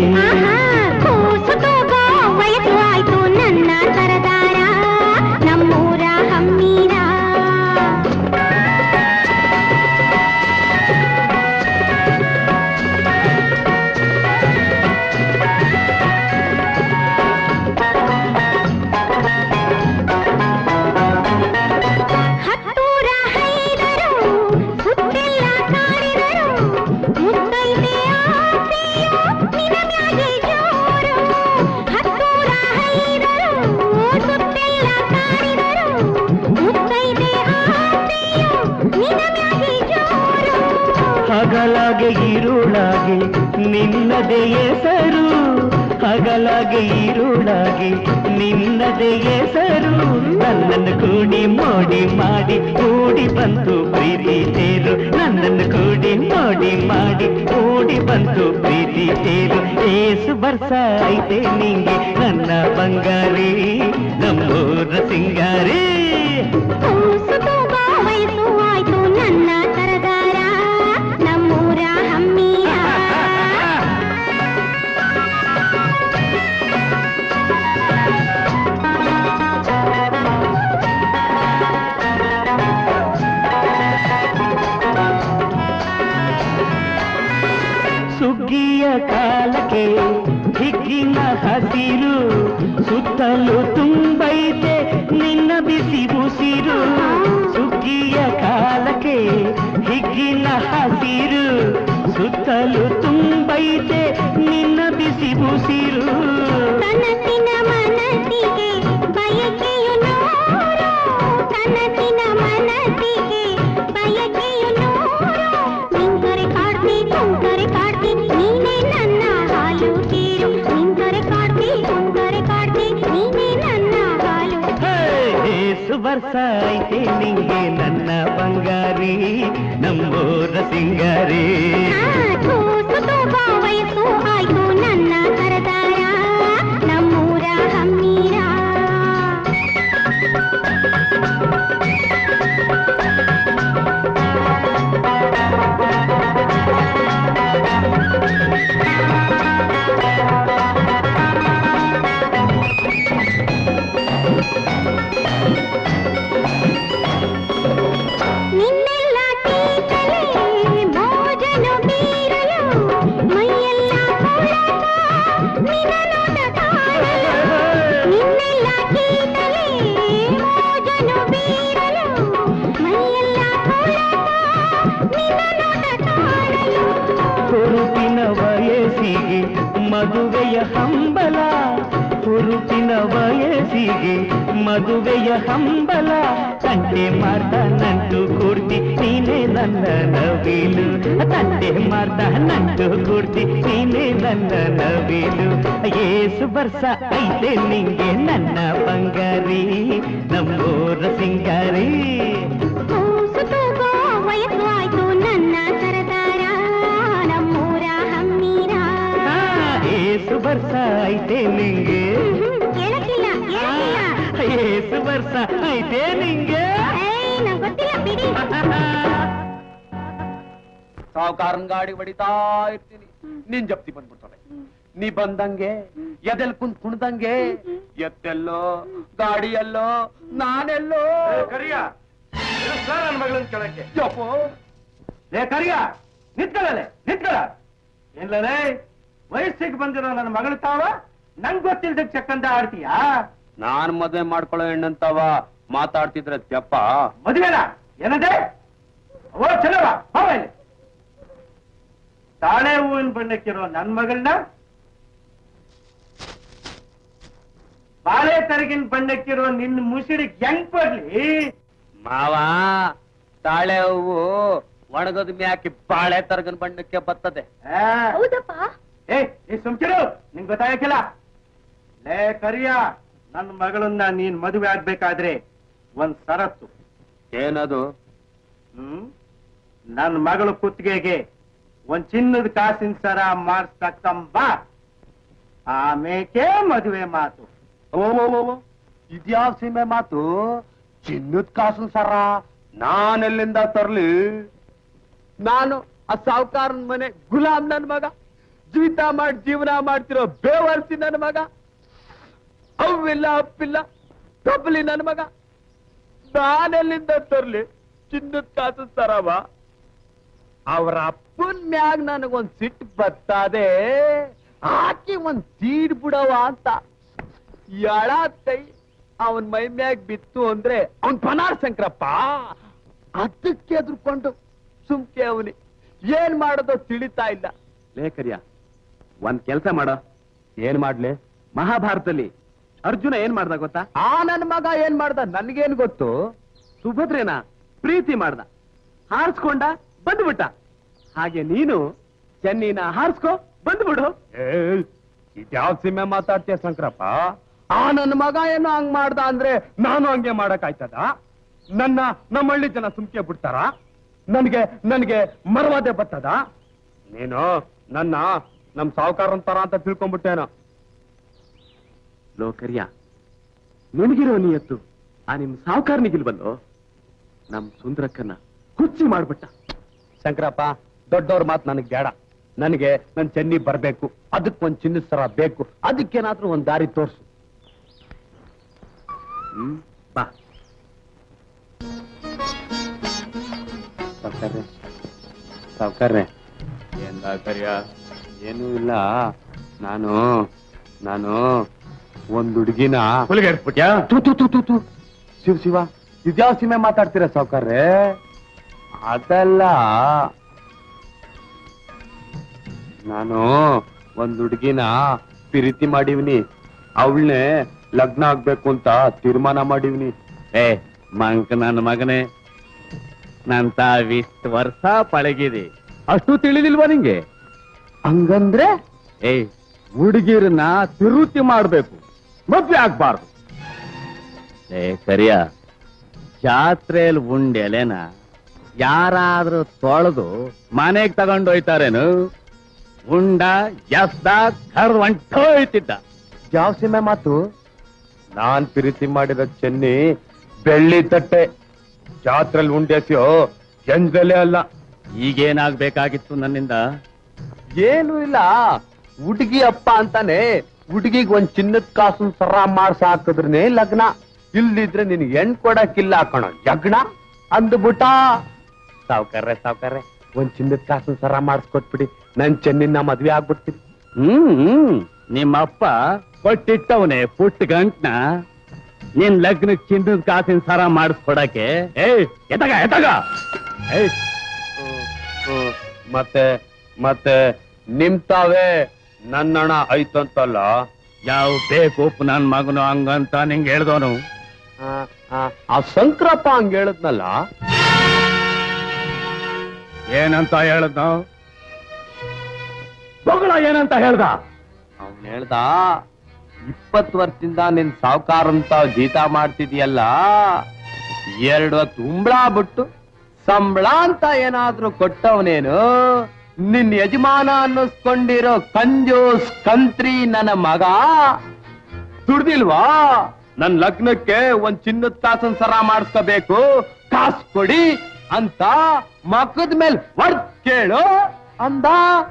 ವಯಸ್ಸು ಆಯ್ತು ನನ್ನ ಸರದಾರ ನಮ್ಮೂರ ಹಮ್ಮೀರ ಹತ್ತೂರ ಹೈದರು ಸುತ್ತೆಲ್ಲ ಕಾಡಿದರು ಮುತ್ತೈದೆ ಆಸೆಯು ನಿನ ಮ್ಯಾಗೆ ಜೋರು ಹತ್ತೂರ ಹೈದರು ಸುತ್ತೆಲ್ಲ ಕಾಡಿದರು ಮುತ್ತೈದೆ ಆಸೆಯು ನಿನ ಮ್ಯಾಗೆ ಜೋರು ಹಗಲಾಗೆ ಇರುಳಾಗೆ ನಿನ್ನದೇ ಹೆಸರು ಹಗಲಾಗೆ ಇರುಳಾಗೆ ನಿನ್ನದೇ ಹೆಸರು ನನ್ನನ್ನು ಕೂಡಿ ಮೋಡಿ ಮಾಡಿ ಕೂಡಿ ಬಂತು ಪ್ರೀತಿ ತೇರು ನನ್ನನ್ನು ಕೂಡಿ ಮೋಡಿ ಮಾಡಿ ಕೂಡಿ ಬಂತು ಪ್ರೀತಿ ತೇರು ಏಸು ಬರ್ಸ ಐತೆ ನಿಂಗೆ ನನ್ನ ಬಂಗಾರಿ ನಮ್ಮೂರ ಸಿಂಗಾರಿ ಕೂಸುತೂಗ ವಯಸ್ಸು ಆಯ್ತು ನನ್ನ ಸರದಾರ ನಮ್ಮೂರ ಹಮ್ಮೀರ ಸುಗ್ಗಿಯ ಕಾಲಕ್ಕೆ ಹಿಗ್ಗಿನ ಹಸಿರು ಸುತ್ತಲೂ ತುಂಬೈತೆ ನಿನ್ನ ಬಿಸಿ ಉಸಿರು ಸುಗ್ಗಿಯ ಕಾಲಕ್ಕೆ ಹಿಗ್ಗಿನ ಹಸಿರು ಸುತ್ತಲೂ ತುಂಬೈತೆ ನಿನ್ನ ಬಿಸಿ ಉಸಿರು ಕನಸಿನ ಮನಸ್ಸಿಗೆ ಬಯಕೆಯು ನೂರು ಕನಸಿನ ಮನಸ್ಸಿಗೆ ಬಯಕೆಯು ನೂರು ನಿಂತರೆ ಕಾಡ್ತಿ ಕುಂತರೆ ಕಾಡ್ತಿ ನೀನೇ ನನ್ನ ಹಾಲು ತೀರು ನಿಂತರೆ ಕಾಡ್ತಿ ಕುಂತರೆ ಕಾಡ್ತಿ ನೀನೇ ನನ್ನ ಹಾಲು ಏಸು ವರ್ಷ ಐತೆ ನಿಂಗೆ ನನ್ನ ಬಂಗಾರಿ ನಮ್ಮೂರ ಸಿಂಗಾರಿ ಕೂಸು ತೂಗ ವಯಸ್ಸು ಆಯ್ತು ನನ್ನ ಸರದಾರ ನಮ್ಮೂರ ಹಮ್ಮೀರ ನಿನ್ನೆಲ್ಲ ಕೀಟಲೆ ಮೋಜನು ಬೀರಲು ಮೈಯೆಲ್ಲ ಕೊಳಕ ನಿನ್ನ ನೋಟ ಕಾಣಲು ನಿನ್ನೆಲ್ಲ ಕೀಟಲೆ ಮೋಜನು ಬೀರಲು ಮೈಯೆಲ್ಲ ಕೊಳಕ ನಿನ್ನ ನೋಟ ಕಾಣಲು ಹುರುಪಿನ ವಯಸ್ಸಿಗೆ ಮದುವೆಯ ಹಂಬಲ ಹುರುಪಿನ ವಯಸ್ಸಿಗೆ ಮದುವೆಯ ಹಂಬಲ ತಂಟೆ ಮಾಡ್ದ ನಂಟು ಕೂಡ್ತಿ ನೀನೇ ನನ್ನ ನವಿಲು ತಂಟೆ ಮಾಡ್ದ ನಂಟು ಕೂಡ್ತಿ ನೀನೇ ನನ್ನ ನವಿಲು ಏಸು ವರ್ಷ ಐತೆ ನಿಂಗೆ ನನ್ನ ಬಂಗಾರಿ ನಮ್ಮೂರ ಸಿಂಗಾರಿ ಕೂಸು ತೂಗೋ ವಯಸ್ಸು ಆಯ್ತು ನನ್ನ ಸರದಾರ ನಮ್ಮೂರ ಹಮ್ಮೀರ ಆ, ಏಸು ವರ್ಷ ಐತೆ ನಿಂಗೆ ಕೇಳಕ್ಕಿಲ್ಲ ಕೇಳಕ್ಕಿಲ್ಲ ಏಸು ವರ್ಷ ಐತೆ ನಿಂಗೆ ಏಯ್ ನಂಗ್ ಗೊತ್ತಿಲ್ಲ ಬಿಡಿ ಸಾವುಕಾರನ್ ಗಾಡಿ ಹೊಡಿತಾ ಇರ್ತೀನಿ ನಿನ್ ಜಪ್ತಿ ಬಂದ್ಬಿಡ್ತಾರೆ ನೀ ಬಂದಂಗೆ ಎದೆಲ್ ಕುಂತ್ ಕುಣ್ದಂಗೆ ಎತ್ತೆಲ್ಲೋ ಗಾಡಿಯಲ್ಲೋ ನಾನೆಲ್ಲೋ ಕರಿಯ ನನ್ನ ಮಗಳನ್ನ ಕೆಳಕ್ಕೆ ಯಪ್ಪೋ ಲೇ ಕರಿಯ ನಿಂತ್ಕೊಳ್ಳಲೆ ನಿಂತ್ಕೊಳ್ಳ ಏನ್ಲೇ ವಯಸ್ಸಿಗೆ ಬಂದಿರೋ ನನ್ನ ಮಗಳು ತಾವ ನಂಗ್ ಗೊತ್ತಿಲ್ದ ಚಕ್ಕಂದ ಆಡ್ತೀಯಾ ನಾನ್ ಮದ್ವೆ ಮಾಡ್ಕೊಳ್ಳೋ ಹೆಣ್ಣಂತವ ಮಾತಾಡ್ತಿದ್ರೆ ತೆಪ್ಪ ಮದುವೆನ ಏನದೆ ಓ ಚಲವ ಹೋಗ ಇಲ್ಲಿ ತಾಳೆ ಹೂವಿನ ಬಣ್ಣಕ್ಕಿರೋ ನನ್ ಮಗಳನ್ನ ಬಾಳೆ ತರಗಿನ ಬಣ್ಣಕ್ಕಿರೋ ನಿನ್ನ ಮುಸಿಡಿಗೆ ಹೆಂಗ್ ಕೊಡ್ಲಿ ಮಾವ ತಾಳೆ ಹೂವು ಒಣಗದ ಮ್ಯಾಕಿ ಬಾಳೆ ತರಗನ್ ಬಣ್ಣಕ್ಕೆ ಬರ್ತದೆ ಆ, ಹೌದಪ್ಪ ಏ ಈ ಸುಮ್ಕಿರು ನಿಂಗ್ ಗೊತ್ತಾಗಕ್ಕಿಲ್ಲ ಲೇ ಕರಿಯ ನನ್ನ ಮಗಳನ್ನ ನೀನ್ ಮದುವೆ ಆಗ್ಬೇಕಾದ್ರೆ ಒಂದ್ ಸರತ್ತು ಏನದು ಹ್ಮ್ ನನ್ನ ಮಗಳು ಕುತ್ತಿಗೆಗೆ ಒಂದ್ ಚಿನ್ನದ ಕಾಸಿನ ಸರ ಮಾಡಿಸ್ತಕ್ಕಂಬ ಆಮೇಕೆ ಮದುವೆ ಮಾತು ಓ ಇದ್ಯಾವ ಸೀಮೆ ಮಾತು ಚಿನ್ನದ ಕಾಸು ಸರ ನಾನೆಲ್ಲಿಂದ ತರ್ಲಿ ನಾನು ಆ ಸಾವುಕಾರನ್ ಮನೆ ಗುಲಾಮ್ ನನ್ ಮಗ ಜೀವಿತ ಮಾಡಿ ಜೀವನ ಮಾಡ್ತಿರೋ ಬೇವರ್ಸಿ ನನ್ ಮಗ ಅವಿಲ್ಲ ಅಪ್ಪಿಲ್ಲ ಡಬ್ಬಲಿ ನನ್ ಮಗ ನಾನೆಲ್ಲಿಂದ ತರ್ಲಿ ಚಿನ್ನದ ಕಾಸು ಸರವ ಅವ್ರ ಅಪ್ಪನ್ ಮ್ಯಾಗ ನನಗೊಂದ್ ಸಿಟ್ಟು ಬರ್ತದೆ ಹಾಕಿ ಒಂದ್ ತೀಡ್ ಬಿಡವ ಅಂತ ಎಳ ಕೈ ಅವನ್ ಮೈ ಮ್ಯಾಗ್ ಬಿತ್ತು ಅಂದ್ರೆ ಅವನ್ ಪನಾರ್ ಶಂಕರಪ್ಪ ಅದಕ್ಕೆ ಎದ್ರುಕೊಂಡು ಸುಮ್ಕೆ ಅವನಿ ಏನ್ ಮಾಡೋದೋ ತಿಳಿತಾ ಇಲ್ಲ ಲೇಖರ್ಯ ಒಂದ್ ಕೆಲ್ಸ ಮಾಡ ಏನ್ ಮಾಡ್ಲಿ ಮಹಾಭಾರತದಲ್ಲಿ ಅರ್ಜುನ ಏನ್ ಮಾಡ್ದ ಗೊತ್ತಾ ಆ ನನ್ ಮಗ ಏನ್ ಮಾಡ್ದ ನನ್ಗೇನ್ ಗೊತ್ತು ಸುಭದ್ರೇನ ಪ್ರೀತಿ ಮಾಡ್ದ ಹಾರಿಸ್ಕೊಂಡ ಬಂದ್ಬಿಟ್ಟ ಹಾಗೆ ನೀನು ಚೆನ್ನಿನ ಹಾರಿಸ್ಕೊ ಬಂದ್ಬಿಡು ಇದ್ಯಾವ ಸಿಮ್ಮೆ ಮಾತಾಡ್ತೀಯ ಶಂಕರಪ್ಪ ಆ ನನ್ನ ಮಗ ಏನೋ ಹಂಗ್ ಮಾಡ್ದ ಅಂದ್ರೆ ನಾನು ಹಂಗೆ ಮಾಡಕ್ ಆಯ್ತದ ನನ್ನ ನಮ್ಮ ಹಳ್ಳಿ ಜನ ಸುಮ್ಕೆ ಬಿಡ್ತಾರ ನನ್ಗೆ ನನ್ಗೆ ಮರವಾದೆ ಬರ್ತದ ನೀನು ನನ್ನ ನಮ್ ಸಾವುಕಾರನ್ ತರ ಅಂತ ತಿಳ್ಕೊಂಡ್ಬಿಟ್ಟೇನೋ ಲೋಕರ್ಯ ನಿನಗಿರೋ ನಿಯತ್ತು ಆ ನಿಮ್ ಸಾವುಕಾರನಿಗಿಲ್ವಲ್ಲೋ ನಮ್ ಸುಂದರಕ್ಕನ್ನ ಹುಚ್ಚಿ ಮಾಡ್ಬಿಟ್ಟ ಶಂಕರಪ್ಪ ದೊಡ್ಡವ್ರ ಮಾತು ನನಗ್ ಬೇಡ ನನಗೆ ನನ್ ಚೆನ್ನಿ ಬರ್ಬೇಕು ಅದಕ್ಕೆ ಒಂದ್ ಚಿನ್ನದ ಸರ ಬೇಕು ಅದಕ್ಕೇನಾದ್ರೂ ಒಂದ್ ದಾರಿ ತೋರ್ಸು ಹ್ಮ್ ಬಾ ಸಾವ್ಕಾರ್ರೆ ಸಾವ್ಕಾರ್ರೆ ಏನ್ ಸಾವ್ಕಾರ್ಯ ಏನೂ ಇಲ್ಲ ನಾನು ನಾನು ಒಂದ್ ಹುಡುಗಿನ ಹುಲಿಗೇರ್ಸ್ಬಿಟ್ಯಾ ತು ತು ತು ತು ತು ಶಿವ ಶಿವ ಇದ್ಯಾವ ಸೀಮೆ ಮಾತಾಡ್ತೀರಾ ಸಾವ್ಕಾರ್ರೆ ಅದಲ್ಲ ನಾನು ಒಂದ್ ಹುಡುಗಿನ ಪ್ರೀತಿ ಮಾಡಿವ್ನಿ ಅವಳನ್ನೇ ಲಗ್ನ ಆಗ್ಬೇಕು ಅಂತ ತೀರ್ಮಾನ ಮಾಡಿವ್ನಿ ಏ ಮಂಕ ನನ್ನ ಮಗನೇ ನನ್ ತಾವಿಷ್ಟು ವರ್ಷ ಪಳಗಿದೆ ಅಷ್ಟು ತಿಳಿದಿಲ್ವಾ ನಿಂಗೆ ಹಂಗಂದ್ರೆ ಏ ಹುಡುಗಿರನ್ನ ತಿರುತಿ ಮಾಡ್ಬೇಕು ಮದ್ವೆ ಆಗ್ಬಾರ್ದು ಏ ಕರಿಯ ಜಾತ್ರೆಯಲ್ಲಿ ಉಂಡೆಲೆನ ಯಾರಾದ್ರೂ ತೊಳೆದು ಮನೆಗ್ ತಗೊಂಡೋಯ್ತಾರೇನು ಉಂಡ ಎಸ್ದ ಕರ್ ಹೊಂಟೋಯ್ತಿದ್ದ ಯಾವ ಸೀಮೆ ಮಾತು ನಾನ್ ಪ್ರೀತಿ ಮಾಡಿದ ಚೆನ್ನಿ ಬೆಳ್ಳಿ ತಟ್ಟೆ ಜಾತ್ರೆಲ್ ಉಂಡೆಸಿಯೋ ಎಂದಲೇ ಅಲ್ಲ ಈಗೇನಾಗ್ಬೇಕಾಗಿತ್ತು ನನ್ನಿಂದ ಏನು ಇಲ್ಲ ಹುಡುಗಿ ಅಪ್ಪ ಅಂತಾನೆ ಹುಡುಗಿಗ್ ಒಂದ್ ಚಿನ್ನದ ಕಾಸು ಸರ ಮಾಡ್ಸ ಹಾಕಿದ್ರನೆ ಲಗ್ನ ಇಲ್ಲಿದ್ರೆ ನಿನ್ ಹೆಣ್ ಕೊಡಕ್ಕಿಲ್ಲ ಕಣ ಯಗ್ನ ಅಂದ್ಬಿಟ್ಟ ಸಾವ್ಕಾರ್ರೆ ಸಾವ್ಕಾರ್ರೆ ಒಂದ್ ಚಿನ್ನದ ಕಾಸು ಸರ ಮಾಡಿಸ್ಕೊಟ್ಬಿಡಿ ನನ್ ಚೆನ್ನಿನ ಮದ್ವೆ ಆಗ್ಬಿಡ್ತೀನಿ ಹ್ಮ್ ನಿಮ್ಮಪ್ಪ ಕೊಟ್ಟಿಟ್ಟವನೆ ಪುಟ್ಟ ಗಂಟ್ನ ನಿನ್ ಲಗ್ನಕ್ ಚಿನ್ನದ ಕಾಸಿನ ಸರ ಮಾಡಿಸ್ಕೊಡಕ್ಕೆ ಏಯ್ ಎತಗ ಎತಗ ಏಯ್ ಮತ್ತೆ ಮತ್ತೆ ನಿಮ್ ತಾವೇ ನನ್ನಣ ಐತಂತಲ್ಲ ಯಾವ ಬೇಕು ನನ್ ಮಗನು ಹಂಗಂತ ನಿಂಗೆ ಹೇಳ್ದವನು ಆ, ಆ, ಆ ಶಂಕರಪ್ಪ ಹಂಗ ಹೇಳದ್ನಲ್ಲ ಏನಂತ ಹೇಳದ್ ನಾವು ಬೊಗಳ ಏನಂತ ಹೇಳ್ದ ಅವ್ನ್ ಹೇಳ್ದ ಇಪ್ಪತ್ ವರ್ಷದಿಂದ ನಿನ್ ಸಾವುಕಾರ ಅಂತ ಜೀತ ಮಾಡ್ತಿದ್ಯಲ್ಲ ಎರಡು ಹೊತ್ತು ಉಂಬಳ ಬಿಟ್ಟು ಸಂಬಳ ಅಂತ ಏನಾದ್ರೂ ಕೊಟ್ಟವನೇನು ನಿನ್ ಯಜಮಾನ ಅನ್ನಿಸ್ಕೊಂಡಿರೋ ಕಂಜೂಸ್ ಕಂತ್ರಿ ನನ್ನ ಮಗ ದುಡ್ದಿಲ್ವಾ ನನ್ ಲಗ್ನಕ್ಕೆ ಒಂದ್ ಚಿನ್ನದ ಕಾಸನ್ ಸರ ಮಾಡಿಸ್ಕೋಬೇಕು ಕಾಸು ಕೊಡಿ ಅಂತ ಮಕ್ಕದ ಮೇಲೆ ವರ್ದ್ ಕೇಳು ಅಂದ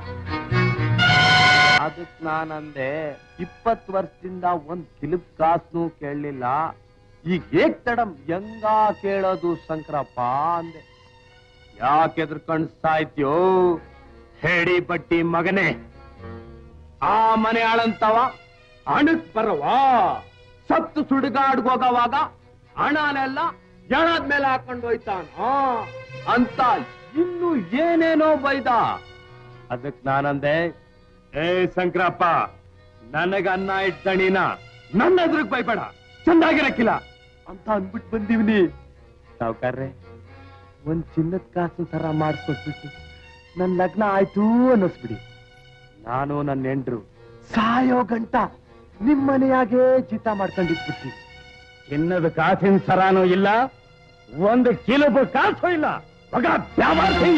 ಅದಕ್ ನಾನಂದೆ ಇಪ್ಪತ್ ವರ್ಷದಿಂದ ಒಂದ್ ಕಿಲಿಪ್ ಕಾಸ್ನು ಕೇಳಲಿಲ್ಲ ಈಗ ಹೇಗ್ ತಡಂ ಹೆಂಗ ಕೇಳೋದು ಶಂಕರಪ್ಪ ಅಂದೆ ಯಾಕೆ ಎದ್ರಕಂಡ್ ಸಾಯ್ತ್ಯೋ ಹೇಳಿ ಬಟ್ಟಿ ಮಗನೇ ಆ ಮನೆ ಆಳಂತವ ಹಣಕ್ ಬರವಾ ಸತ್ತು ಸುಡುಗಾಡ್ಗ್ ಹೋಗವಾಗ ಹಣನೆಲ್ಲ ಎಣದ ಮೇಲೆ ಹಾಕೊಂಡು ಹೋಯ್ತಾನ ಅಂತ ಇನ್ನು ಏನೇನೋ ಬೈದ ಅದಕ್ ನಾನಂದೆ ಏ ಶಂಕರಪ್ಪ ನನಗ ಅನ್ನ ಇಟ್ಟಣಿನ ನನ್ನ ಎದುರಿಗೆ ಬೈಬೇಡ ಚಂದಾಗಿರಕ್ಕಿಲ್ಲ ಅಂತ ಅನ್ಬಿಟ್ ಬಂದಿವ್ನಿ ಸಾವ್ಕಾರ್ರೆ ಒಂದ್ ಚಿನ್ನದ ಕಾಸು ತರ ಮಾಡಿಸ್ಕೊಟ್ಬಿಟ್ಟು ನನ್ ಲಗ್ನ ಆಯ್ತು ಅನ್ನಿಸ್ಬಿಡಿ ನಾನು ನನ್ನ ಹೆಂಡ್ರು ಸಾಯೋ ಗಂಟ ನಿಮ್ ಮನೆಯಾಗೆ ಜೀತ ಮಾಡ್ಕೊಂಡಿದ್ಬಿಡ್ತೀನಿ ಚಿನ್ನದ ಕಾಸಿನ ಸರಾನೂ ಇಲ್ಲ ಒಂದು ಕಿಲುಬು ಕಾಸು ಇಲ್ಲ ಮಗ ದ್ಯಾವಾರ್ಸಿ.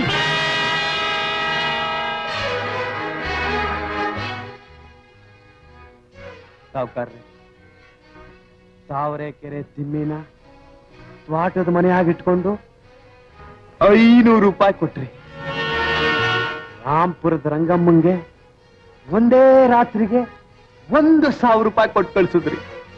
ಸಾವ್ಕಾರ್ರೆ ತಾವರೆಕೆರೆ ತಿಮ್ಮಿನ ತ್ವಾಟದ ಮನೆಯಾಗಿಟ್ಕೊಂಡು ಐನೂರು ರೂಪಾಯಿ ಕೊಟ್ರಿ ರಾಂಪುರದ ರಂಗಮ್ಮಂಗೆ ಒಂದೇ ರಾತ್ರಿಗೆ ಒಂದು ಸಾವಿರ ರೂಪಾಯಿ ಕೊಟ್ಟು ಕಳ್ಸಿದ್ರಿ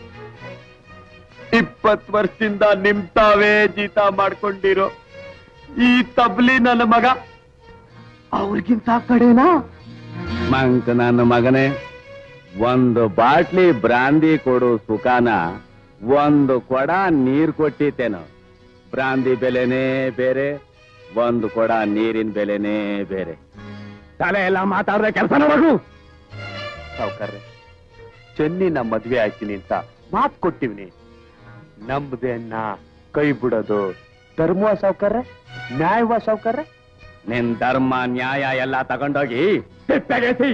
ಇಪ್ಪತ್ ವರ್ಷದಿಂದ ನಿಮ್ ತಾವೇ ಜೀತ ಮಾಡ್ಕೊಂಡಿರೋ ಈ ತಬ್ಲಿ ನನ್ನ ಮಗ ಅವ್ರಿಗಿಂತ ಕಡೆನಾ ಮಂಕ್ ನನ್ನ ಮಗನೇ ಒಂದು ಬಾಟ್ಲಿ ಬ್ರಾಂದಿ ಕೊಡು ಸುಖಾನ ಒಂದು ಕೊಡ ನೀರ್ ಕೊಟ್ಟಿತ್ತೇನು ಬ್ರಾಂದಿ ಬೆಲೆನೇ ಬೇರೆ ಒಂದು ಕೊಡ ನೀರಿನ ಬೆಲೆನೇ ಬೇರೆ ತಲೆ ಎಲ್ಲ ಮಾತಾಡ್ರೆ ಕೆಲಸ ನೋಡೋದು ಸಾವ್ಕಾರ್ರೆ ಚೆನ್ನಿನ ಮದ್ವೆ ಆಯ್ತೀನಿ ಅಂತ ಮಾತ್ ಕೊಟ್ಟಿವ್ನಿ ನಂಬದೆನ್ನ ಕೈ ಬಿಡೋದು ಧರ್ಮವ ಸಾವ್ಕಾರ್ರೆ ನ್ಯಾಯವ ಸಾವ್ಕಾರ್ರೆ ನಿನ್ ಧರ್ಮ ನ್ಯಾಯ ಎಲ್ಲ ತಗೊಂಡೋಗಿ ತಿಪ್ಪೆಗೆಸಿ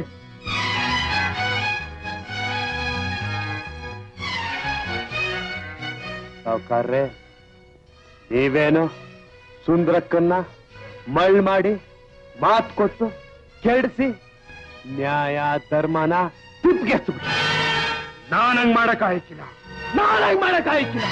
ಸಾವ್ಕಾರ್ರೆ ನೀವೇನು ಸುಂದರಕ್ಕನ್ನ ಮಳ್ ಮಾಡಿ ಮಾತ್ ಕೊಟ್ಟು ಕೆಡಿಸಿ ನ್ಯಾಯ ಧರ್ಮನ ತಿಪ್ಗೆಸ್ತು ನಾನಂಗ್ ಮಾಡಕ್ ಆಯ್ಕಿಲ್ಲ ನಾನಂಗ್ ಮಾಡಕ್ ಆಯ್ಕಿಲ್ಲ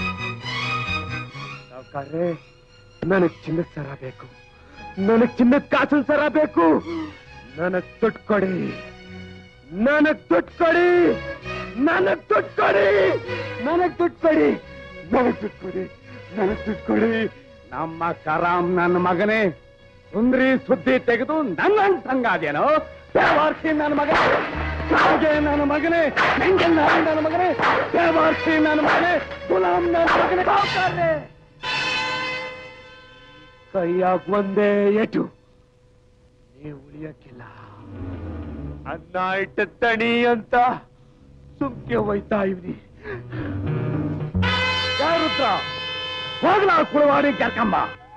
ಸಾವ್ಕಾರ್ರೆ ನನಗ್ ಚಿನ್ನದ ಸರ ಬೇಕು ನನಗ್ ಚಿನ್ನದ ಕಾಸಿನ ಸರ ಬೇಕು ನನಗ್ ದುಡ್ಡು ಕೊಡಿ ನನಗ್ ದುಡ್ಡು ಕೊಡಿ ನನಗ್ ದುಡ್ಡು ಕೊಡಿ ನನಗ್ ದುಡ್ಡು ಕೊಡಿ ನನಗ್ ದುಡ್ಡು ಕೊಡಿ ನನಗ್ ದುಡ್ಡು ಕೊಡಿ ನಮ್ಮ ಕರಾಮ್ ನನ್ನ ಮಗನೇ ಸುಂದ್ರಿ ಸುದ್ದಿ ತೆಗೆದು ನನ್ನ ಸಂಗಾದೇನೋ ದೇವಾರ್ಸಿ ನನ್ನ ಮಗನೇ ಸಾವ್ಗೆ ನನ್ನ ಮಗನೇ ನೆಂಗಲ್ ನನ್ನ ಮಗನೇ ದೇವಾರ್ಸಿ ನನ್ನ ಮಗನೇ ಗುಲಾಮ್ ನನ್ನ ಮಗನೇ ಸಾವ್ಕಾರ್ರೆ. ಕೈಯಾಗ ಒಂದೇ ಏಟು ನೀವು ಉಳಿಯಕ್ಕಿಲ್ಲ ಅನ್ನ ಇಟ್ಟ ತಣಿ ಅಂತ ಸುಮ್ಕೆ ಹೋಯ್ತಾ ಇವ್ನಿ ಯಾರುತ್ರ ಹೋಗ್ಲಾ ಕುಳವಾಡಿ ಕರ್ಕಂಬ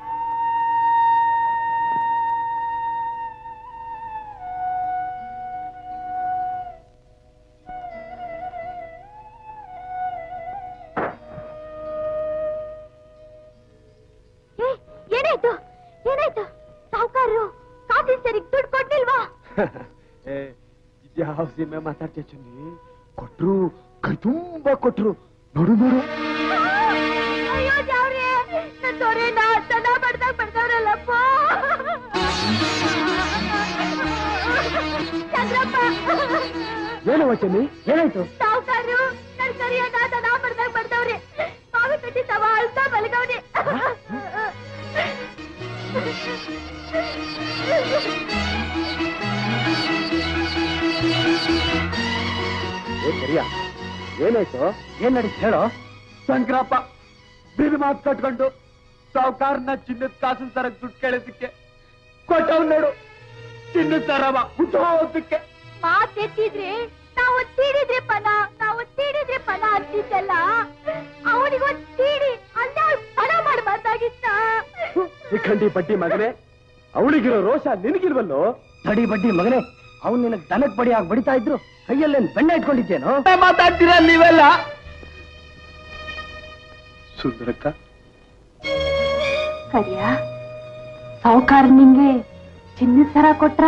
ಏ, ಏನಾಯ್ತು ಏನಾಯ್ತು ಸಾವುಕಾರರು ಕಾಫಿ ಸರಿಗೆ ದುಡ್ಡು ಕೊಟ್ಟಿಲ್ವಾ ಯಾವ ಸೀಮೆ ಮಾತಾಡ್ತೀಯ ಚುನ್ನಿ ಕೊಟ್ರು ಕೈ ತುಂಬಾ ಕೊಟ್ರು ನೋಡು ನೋಡು ಅಯ್ಯೋ ಜಾವ್ರೆ ನನ್ ದೊರೆನ ತನ ಬಡ್ದಾಗ ಬಡ್ದವ್ರಲ್ಲಪ್ಪ ಚಂದ್ರಪ್ಪ ಏನವ ಚೆನ್ನಿ ಏನಾಯ್ತು ಸಾವುಕಾರರು ನನ್ ಕರಿಯನ್ನ ತನ ಬಡ್ದಾಗ ಬಡ್ದವ್ರೆ ಮಾವಿ ಕಟ್ಟಿ ತವ ಅಳ್ತಾ ಮಲಗವ್ರೆ ಏ ಸರಿಯಾ ಏನಾಯ್ತು ಏನ್ ನಡೀತು ಹೇಳೋ ಶಂಕರಪ್ಪ ಬಿಲ್ ಮಾತು ಕಟ್ಕೊಂಡು ಸಾವುಕಾರನ ಚಿನ್ನದ ಕಾಸಿನ ಸರಕ್ ದುಡ್ಡು ಕೇಳೋದಕ್ಕೆ ಕೊಟ್ಟವ್ ನೋಡು ಚಿನ್ನದ ಸರವ ಹುಟ್ಟೋದಕ್ಕೆ ಮಾತೆತ್ತಿದ್ರೆ ನಾವು ತೀಡಿದ್ರೆ ಪನ ನಾವು ತೀಡಿದ್ರೆ ಪನ ಅಂತಿದ್ದಲ್ಲ ಅವನಿಗೊಂದ್ ತೀಡಿ ಅಲ್ಲ ಪಣ ಮಾಡ್ಬಾರ್ದಾಗಿತ್ತ ಶಿಖಂಡಿ ಬಡ್ಡಿ ಮಗನೇ ಅವಳಿಗಿರೋ ರೋಷ ನಿನಗಿಲ್ವಲ್ಲೋ ತಡಿ ಬಡ್ಡಿ ಮಗನೇ ಅವ್ನು ನಿನಗ್ ದನಕ್ ಬಡಿಯಾಗಿ ಬಡಿತಾ ಇದ್ರು ಕೈಯಲ್ಲೇನ್ ಬೆಣ್ಣ ಇಟ್ಕೊಂಡಿದ್ದೇನೋ ಮಾತಾಡ್ತೀರಾ ನೀವೆಲ್ಲ ಸುಂದರಕ್ಕ ಕರಿಯ ಸಾವುಕಾರ ನಿಂಗೆ ಚಿನ್ನದ ಸರ ಕೊಟ್ರ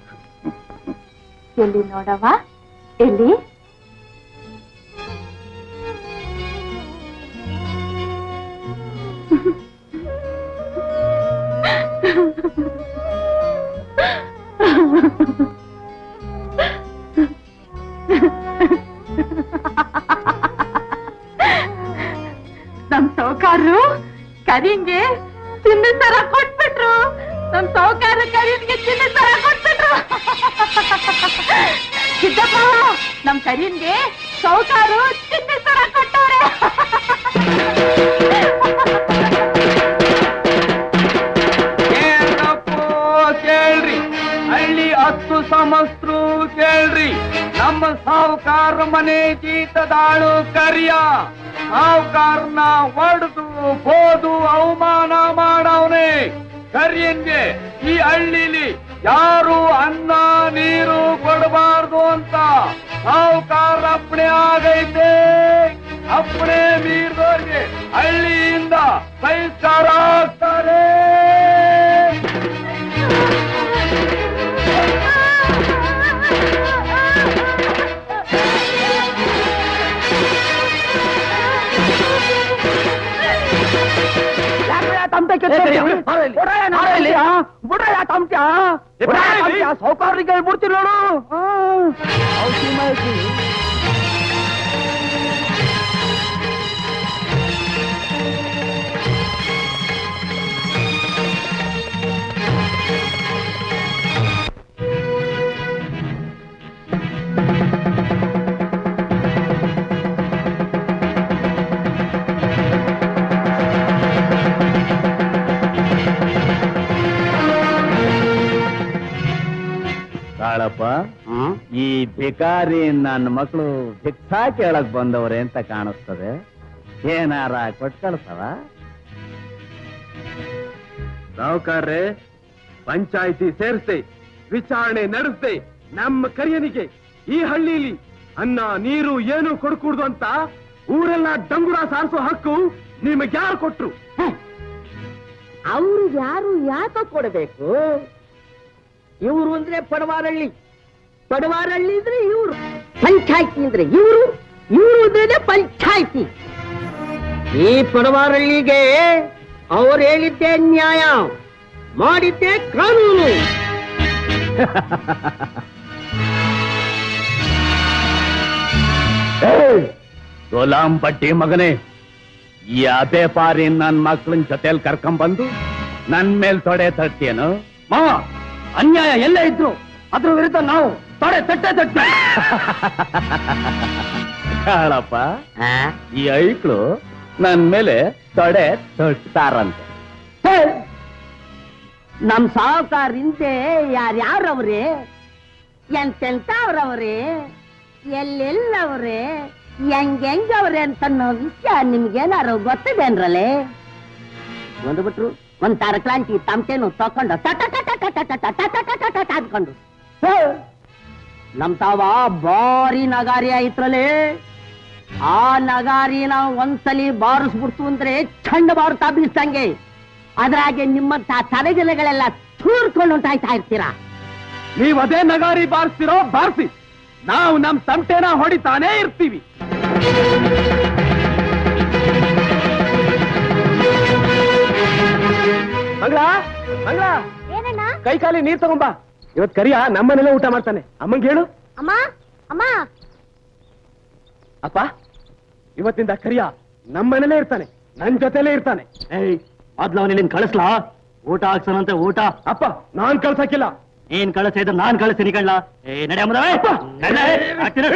ಎಲ್ಲಿ ನೋಡವ ಎಲ್ಲಿ ನಮ್ ಸಾವುಕಾರರು ಕರಿಂಗೆ ಚಿನ್ನ ಸರ ಕೊಟ್ಬಿಟ್ರು ನಮ್ ಸಾವುಕಾರ ಕರೀನ್ಗೆ ಚಿನ್ನ ಸರ ಕೊಟ್ಬಿಟ್ರು ಸಿದ್ದಪ್ಪ ನಮ್ ಕರೀನ್ಗೆ ಸಾವುಕಾರು ಚಿನ್ನ ಸರ ಕೊಟ್ಟವ್ರೆ ಕೇಳಪ್ಪೋ ಕೇಳ್ರಿ ಹಳ್ಳಿ ಹತ್ತು ಸಮಸ್ತ್ರು ಕೇಳ್ರಿ ನಮ್ಮ ಸಾವುಕಾರ ಮನೆ ಜೀತದಾಳು ಕರಿಯ ಸಾವುಕಾರನ ಒಡೆದು ಬೋದು ಅವಮಾನ ಮಾಡವನೆ ಕರಿಯನ್ಗೆ ಈ ಹಳ್ಳಿಲಿ ಯಾರು ಅನ್ನ ನೀರು ಕೊಡಬಾರ್ದು ಅಂತ ಸಾವುಕಾರ ಅಪ್ಪಣೆ ಆಗೈತೆ ಅಪ್ಪಣೆ ಮೀರಿದವ್ರಿಗೆ ಹಳ್ಳಿಯಿಂದ ಬಹಿಷ್ಕಾರ ಆಗ್ತಾರೆ ಸೌಕಾರ್ರಿಗೆ ಹೇಳ್ಬಿಡ್ತೀರಿ ನೋಡು ಕಾಳಪ್ಪ ಈ ಭಿಕಾರಿ ನನ್ನ ಮಕ್ಕಳು ಭಿಕ್ಷಾ ಕೇಳಕ್ ಬಂದವ್ರೆ ಅಂತ ಕಾಣಿಸ್ತದೆ ಏನಾರ ಕೊಟ್ ಕಳ್ಸವ ಸಾವುಕಾರ್ರೆ ಪಂಚಾಯಿತಿ ಸೇರಿಸಿ ವಿಚಾರಣೆ ನಡೆಸದೆ ನಮ್ಮ ಕರಿಯನಿಗೆ ಈ ಹಳ್ಳಿಲಿ ಅನ್ನ ನೀರು ಏನು ಕೊಡ್ಕೂಡ್ದು ಅಂತ ಊರೆಲ್ಲ ಡಂಗುರ ಸಾರಿಸೋ ಹಕ್ಕು ನಿಮಗೆ ಯಾರು ಕೊಟ್ರು ಅವ್ರು ಯಾರು ಯಾಕ ಕೊಡಬೇಕು ಇವರು ಅಂದ್ರೆ ಪಡವಾರಳ್ಳಿ ಪಡವಾರಳ್ಳಿ ಅಂದ್ರೆ ಇವರು ಪಂಚಾಯ್ತಿ ಅಂದ್ರೆ ಇವರು ಇವರು ಅಂದ್ರೆ ಪಂಚಾಯ್ತಿ ಈ ಪಡವಾರಳ್ಳಿಗೆ ಅವ್ರು ಹೇಳಿದ್ದೆ ನ್ಯಾಯ ಮಾಡಿದ್ದೆ ಕಾನೂನು ಗುಲಾಂ ಬಡ್ಡಿ ಮಗನೇ ಈ ಅದೇ ಪಾರಿ ನನ್ ಮಕ್ಳನ್ ಜೊತೆಲ್ ಕರ್ಕೊಂಬಂದು ನನ್ ಮೇಲ್ ತೊಡೆ ತಟ್ಟೇನು ಮಾವ ಅನ್ಯಾಯ ಎಲ್ಲೇ ಇದ್ರು ಅದ್ರ ವಿರುದ್ಧ ನಾವು ತೊಡೆ ತಟ್ಟೆ ತಟ್ಟಿ ಕಾಳಪ್ಪ ಈ ಐಕ್ಳು ನನ್ ಮೇಲೆ ತೊಡೆ ತಟ್ತಾರಂತೆ ನಮ್ ಸಾವುಕಾರಿಂತೆ ಯಾರ್ಯಾರವ್ರೆ ಎಂತೆಂತವ್ರವ್ರೆ ಎಲ್ಲೆಲ್ಲವ್ರೆ ಹೆಂಗೆಂಗವ್ರೆ ಅಂತನ್ನೋ ವಿಷಯ ನಿಮ್ಗೇನಾರು ಗೊತ್ತಿದೇನ್ರಲ್ಲೇ ಒಂದು ಬಿಟ್ರು ಒಂದ್ ತರಕ್ಲಾಂಟಿ ತಮಟೆನು ತಕೊಂಡು ಟಟ ಟಟ ಟಟ ಟಟ ಟಟ ಟಟ ಟಟ ಅಂದ್ಕೊಂಡು ಹೇ, ನಮ್ ತಾವ ಬಾರಿ ನಗಾರಿ ಆಯ್ತ್ರಲ್ಲೇ ಆ ನಗಾರಿನ ಒಂದ್ಸಲಿ ಬಾರಿಸ್ಬಿಡ್ತು ಅಂದ್ರೆ ಚಂಡ ಬಾರುತ್ತಾ ಬೀಸ್ತಂಗೆ ಅದ್ರಾಗೆ ನಿಮ್ಮಂತ ತಲೆಗಿಲೆಗಳೆಲ್ಲ ತೂರ್ಕೊಂಡು ಉಂಟಾಯ್ತಾ ಇರ್ತೀರಾ ನೀವ್ ಅದೇ ನಗಾರಿ ಬಾರಿಸ್ತಿರೋ ಬಾರಿಸಿ ನಾವು ನಮ್ ತಮಟೆನ ಹೊಡಿತಾನೇ ಇರ್ತೀವಿ ಮಂಗಳ ಮಂಗಳ ಏನಣ್ಣ ಕೈ ಕಾಲಿ ನೀರ್ ತಗೊಂಬಾ ಇವತ್ ಕರಿಯ ನಮ್ಮನೆಲ್ಲ ಊಟ ಮಾಡ್ತಾನೆ ಅಮ್ಮಂಗೆ ಹೇಳು ಅಮ್ಮ ಅಮ್ಮ ಅಪ್ಪ ಇವತ್ತಿಂದ ಕರಿಯ ನಮ್ಮನೇಲೇ ಇರ್ತಾನೆ ನನ್ ಜೊತೆಲೇ ಇರ್ತಾನೆ ಏಯ್ ಮೊದ್ಲು ಅವನಿಲ್ಲಿಂದ ಕಳಿಸ್ಲಾ ಊಟ ಹಾಕ್ಸನಂತೆ ಊಟ ಅಪ್ಪ ನಾನ್ ಕಳ್ಸಕ್ಕಿಲ್ಲ ಏನ್ ಕಳಿಸ ಇದ್ರೆ ನಾನ್ ಕಳಿಸ್ತೀನಿ ಕಳ್ಳ ಏ ನಡೆ ಅಮ್ಮದವೇ. ನಡೆ, ಹಾಕ್ತೀನಿ.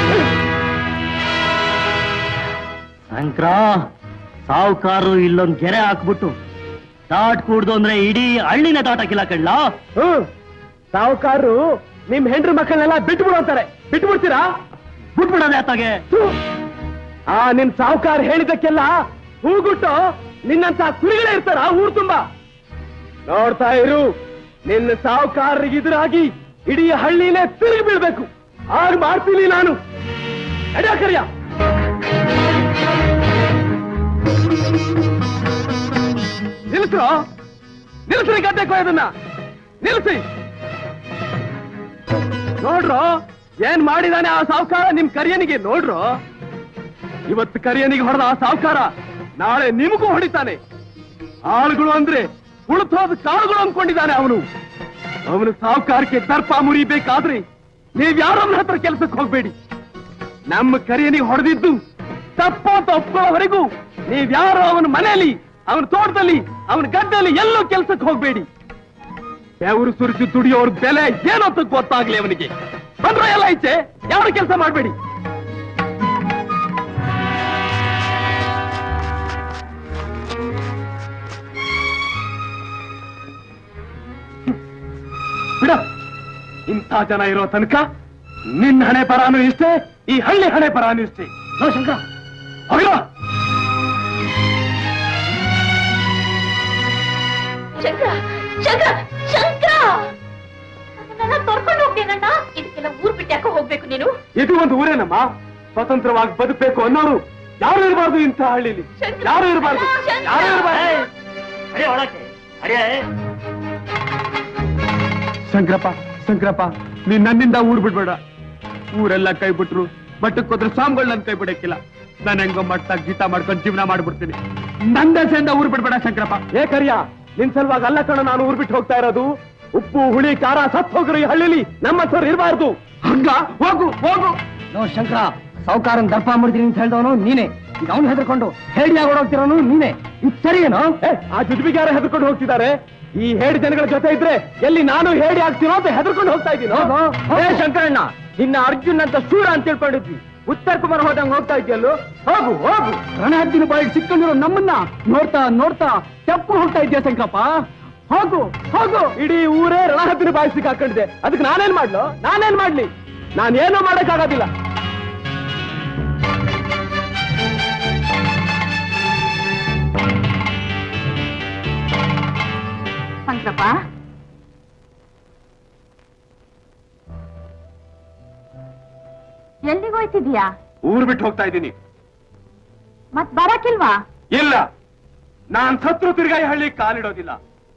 ಶಂಕ್ರ ಸಾವುಕಾರು ಇಲ್ಲೊಂದ್ ಗೆರೆ ಹಾಕ್ಬಿಟ್ಟು ದಾಟ್ ಕೂಡ್ದು ಅಂದ್ರೆ ಇಡೀ ಹಳ್ಳಿನ ದಾಟಕ್ಕಿಲ್ಲ ಕಳ್ಳ ಹ್ಮ್ ಸಾವುಕಾರರು ನಿಮ್ ಹೆಂಡ್ರ ಮಕ್ಕಳನ್ನೆಲ್ಲ ಬಿಟ್ಬಿಡು ಅಂತಾರೆ ಬಿಟ್ಬಿಡ್ತೀರಾ ಬಿಟ್ಬಿಡೋದೆ ಆತಾಗೆ ಥು. ಆ ನಿಮ್ ಸಾವುಕಾರ ಹೇಳಿದಕ್ಕೆಲ್ಲ ಹೂಗುಟ್ಟು ನಿನ್ನಂತ ಕುರಿಗಳೇ ಇರ್ತಾರ ಊರ್ ತುಂಬಾ ನೋಡ್ತಾ ಇರು ನಿನ್ನ ಸಾವುಕಾರರಿಗೆ ಎದುರಾಗಿ ಇಡೀ ಹಳ್ಳಿನೇ ತಿರುಗಿ ಬೀಳ್ಬೇಕು ಆಗ ಮಾಡ್ತೀನಿ ನಾನು ನಡ್ಯಾ ಕರಿಯ ನಿಲ್ಸ್ರು ನಿಲ್ಸ್ರಿ ಗದ್ದೆ ಕೊಯ್ಯೋದನ್ನ ನಿಲ್ಸಿ ನೋಡ್ರು ಏನ್ ಮಾಡಿದಾನೆ ಆ ಸಾವುಕಾರ ನಿಮ್ ಕರಿಯನಿಗೆ ನೋಡ್ರು ಇವತ್ತು ಕರಿಯನಿಗೆ ಹೊಡೆದ ಆ ಸಾವುಕಾರ ನಾಳೆ ನಿಮಗೂ ಹೊಡಿತಾನೆ ಆಳುಗಳು ಅಂದ್ರೆ ಉಳಿತೋದ ಕಾಳುಗಳು ಅನ್ಕೊಂಡಿದ್ದಾನೆ ಅವನು ಅವನು ಸಾವುಕಾರಕ್ಕೆ ದರ್ಪ ಮುರಿಬೇಕಾದ್ರೆ ನೀವ್ ಯಾರನ್ನ ಹತ್ರ ಕೆಲ್ಸಕ್ಕೆ ಹೋಗ್ಬೇಡಿ ನಮ್ಮ ಕರಿಯನಿಗೆ ಹೊಡೆದಿದ್ದು ತಪ್ಪು ಅಂತ ಒಪ್ಕೊಳ್ಳೋವರೆಗೂ ನೀವ್ ಯಾರೋ ಅವನ ಮನೆಯಲ್ಲಿ ಅವನ ತೋಟದಲ್ಲಿ ಅವನ ಗದ್ದೆಯಲ್ಲಿ ಎಲ್ಲೂ ಕೆಲ್ಸಕ್ಕೆ ಹೋಗ್ಬೇಡಿ ಬೆವರು ಸುರಿಸಿ ದುಡಿಯೋರ್ ಬೆಲೆ ಏನಂತ ಗೊತ್ತಾಗ್ಲಿ ಅವನಿಗೆ ಬಂದ್ರೆ ಎಲ್ಲ ಐತೆ ಯಾವ ಕೆಲಸ ಮಾಡ್ಬೇಡಿ ಬಿಡ ಇಂಥ ಜನ ಇರೋ ತನಕ ನಿನ್ನ ಹಣೆ ಪರಾನು ಇಷ್ಟೇ ಈ ಹಳ್ಳಿ ಹಣೆ ಪರಾನು ಇಷ್ಟೇ ನೋ ಶಂಕರ ಹೋಗಿರೋ ಶಂಕರ ಶಂಕರ ಶಂಕರ ನನ್ನನ್ನ ತೊರ್ಕೊಂಡು ಹೋಗ್ತೇನಣ್ಣ ಇದಕ್ಕೆಲ್ಲ ಊರ್ ಬಿಟ್ಟು ಯಾಕೋ ಹೋಗ್ಬೇಕು ನೀನು ಇದು ಒಂದು ಊರೇನಮ್ಮ ಸ್ವತಂತ್ರವಾಗಿ ಬದುಕಬೇಕು ಅನ್ನೋರು ಯಾರು ಇರಬಾರ್ದು ಇಂಥ ಹಳ್ಳಿಲಿ ಯಾರು ಇರಬಾರ್ದು ಯಾರು ಇರಬಾರ್ದು ಅರೆ ಒಳಕ್ಕೆ ಅರೆ ಶಂಕರಪ್ಪ ಶಂಕರಪ್ಪ ನೀನ್ ನನ್ನಿಂದ ಊರ್ ಬಿಡ್ಬೇಡ ಊರೆಲ್ಲ ಕೈ ಬಿಟ್ರು ಮಟ್ಟಕ್ಕೆ ಹೋದ್ರೆ ಸ್ವಾಮಿಗಳು ನನ್ ಕೈ ಬಿಡಕ್ಕಿಲ್ಲ ನಾನು ಹೆಂಗೋ ಮಟ್ಟಾಗಿ ಗೀತ ಮಾಡ್ಕೊಂಡು ಜೀವನ ಮಾಡ್ಬಿಡ್ತೀನಿ ನನ್ನ ದೆಸೆಯಿಂದ ಊರ್ ಬಿಡ್ಬೇಡ ಶಂಕರಪ್ಪ ಏ ಕರಿಯ ನಿನ್ ಸಲುವಾಗಿ ಅಲ್ಲ ಕಣ ನಾನು ಊರ್ ಬಿಟ್ಟು ಹೋಗ್ತಾ ಇರೋದು ಉಪ್ಪು ಹುಳಿ ಖಾರ ಸತ್ ಹೋಗ್ರು ಈ ಹಳ್ಳಿಲಿ ನಮ್ಮ ಸರ್ ಇರಬಾರ್ದು ಹಂಗ ಹೋಗು ಹೋಗು ನೋ ಶಂಕರ ಸಾವುಕಾರನ್ ದರ್ಪ ಮಾಡಿದೀನಿ ಅಂತ ಹೇಳ್ದವನು ನೀನೆ ಈಗ ಅವನು ಹೆದರ್ಕೊಂಡು ಹೇಳಿ ಆಗೋಡೋಗ್ತಿರೋನು ನೀನೆ ಇದು ಸರಿ ಏನೋ ಏ, ಆ ಜುಜುಬಿಗೆ ಯಾರು ಹೆದರ್ಕೊಂಡು ಹೋಗ್ತಿದ್ದಾರೆ ಈ ಹೇಡಿ ಜನಗಳ ಜೊತೆ ಇದ್ರೆ ಎಲ್ಲಿ ನಾನು ಹೇಡಿ ಆಗ್ತೀನೋ ಅಂತ ಹೆದರ್ಕೊಂಡು ಹೋಗ್ತಾ ಇದ್ದೀನಿ ಏ ಶಂಕರಣ್ಣ ನಿನ್ನ ಅರ್ಜುನ್ ಅಂತ ಶೂರ ಅಂತ ತಿಳ್ಕೊಂಡಿದ್ವಿ ಉತ್ತರ ಕುಮಾರ್ ಹೋದಂಗ್ ಹೋಗ್ತಾ ಇದೆಯಲ್ಲೋ ಹೋಗು ಹೋಗು ರಣಹದ್ದಿನ ಬಾಯಿಗೆ ಸಿಕ್ಕೊಂಡಿರೋ ನಮ್ಮನ್ನ ನೋಡ್ತಾ ನೋಡ್ತಾ ತಪ್ಪು ಹೋಗ್ತಾ ಇದೆಯಾ ಶಂಕರಪ್ಪ ಹೋಗು ಹೋಗು ಇಡೀ ಊರೇ ರಣಹದ್ದಿನ ಬಾಯಿ ಸಿಕ್ಕಾಕೊಂಡಿದೆ ಅದಕ್ಕೆ ನಾನೇನ್ ಮಾಡ್ಲು ನಾನೇನ್ ಮಾಡ್ಲಿ ನಾನೇನು ಮಾಡಕ್ಕಾಗೋದಿಲ್ಲ ಶಂಕರಪ್ಪ ಎಲ್ಲಿಗೆ ಹೋಯ್ತಿದ್ಯಾ ಊರ್ ಬಿಟ್ಟು ಹೋಗ್ತಾ ಇದ್ದೀನಿ ಮತ್ ಬರಕಿಲ್ವಾ ಇಲ್ಲ ನಾನ್ ಸತ್ರು ತಿರ್ಗಾಯಿ ಹಳ್ಳಿ ಕಾಲಿಡೋದಿಲ್ಲ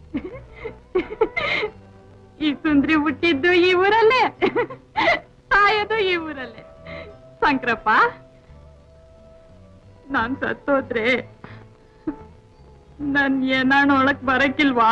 ಈ ಸುಂದ್ರಿ ಹುಟ್ಟಿದ್ದು ಈ ಊರಲ್ಲೇ ಸಾಯೋದು ಈ ಊರಲ್ಲೇ ಶಂಕರಪ್ಪ ನಾನ್ ಸತ್ತೋದ್ರೆ ನನ್ ಏನಾಣ ಒಳಕ್ ಬರಕಿಲ್ವಾ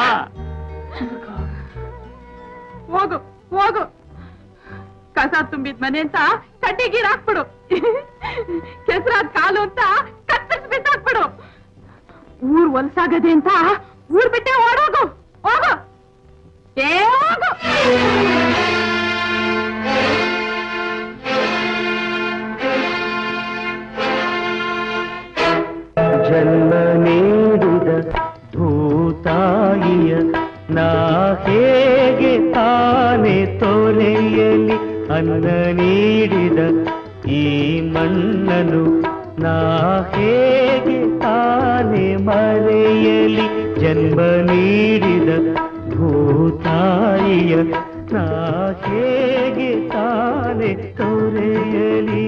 ಹೋಗು ಹೋಗು ಕಸ ತುಂಬಿದ್ ಮನೆ ಅಂತ ಕಡ್ಡಿಗೀರ್ ಹಾಕ್ಬಿಡು ಕೆಸರಾದ್ ಕಾಲು ಅಂತ ಕತ್ತರಿಸಿ ಬಿಸಾಕ್ಬಿಡು ಊರ್ ಹೊಲ್ಸಾಗದೆ ಅಂತ ಊರ್ ಬಿಟ್ಟೆ ಓಡೋಗು ಹೋಗು ಏ ಹೋಗು ಜನ್ಮ ನೀಡಿದ ಭೂತಾಯಿಯ ನಾ ಹೇಗೆ ತಾನೆ ತೊರೆಯಲಿ ಅನ್ನ ನೀಡಿದ ಈ ಮಣ್ಣನು ನಾ ಹೇಗೆ ತಾನೆ ಮರೆಯಲಿ ಜನ್ಮ ನೀಡಿದ ಭೂತಾಯಿಯ ನಾ ಹೇಗೆ ತಾನೆ ತೊರೆಯಲಿ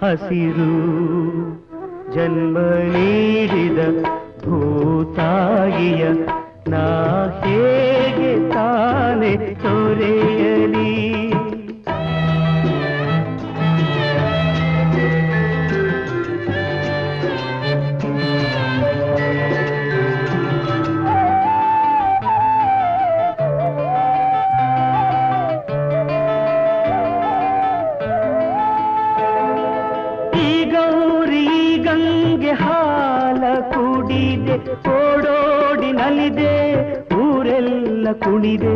ಹಸಿರು ಜನ್ಮ ನೀಡಿದ ಭೂತಾಯಿಯ ನಾ ಹೇಗೆ ತಾನೆ ತೊರೆಯಲಿ ಈ ಗೌರಿ ಗಂಗೆ ಹಾಲ ಕುಡಿದೆ ಓಡೋಡಿ ನಲಿದೆ ಊರೆಲ್ಲ ಕುಣಿದೆ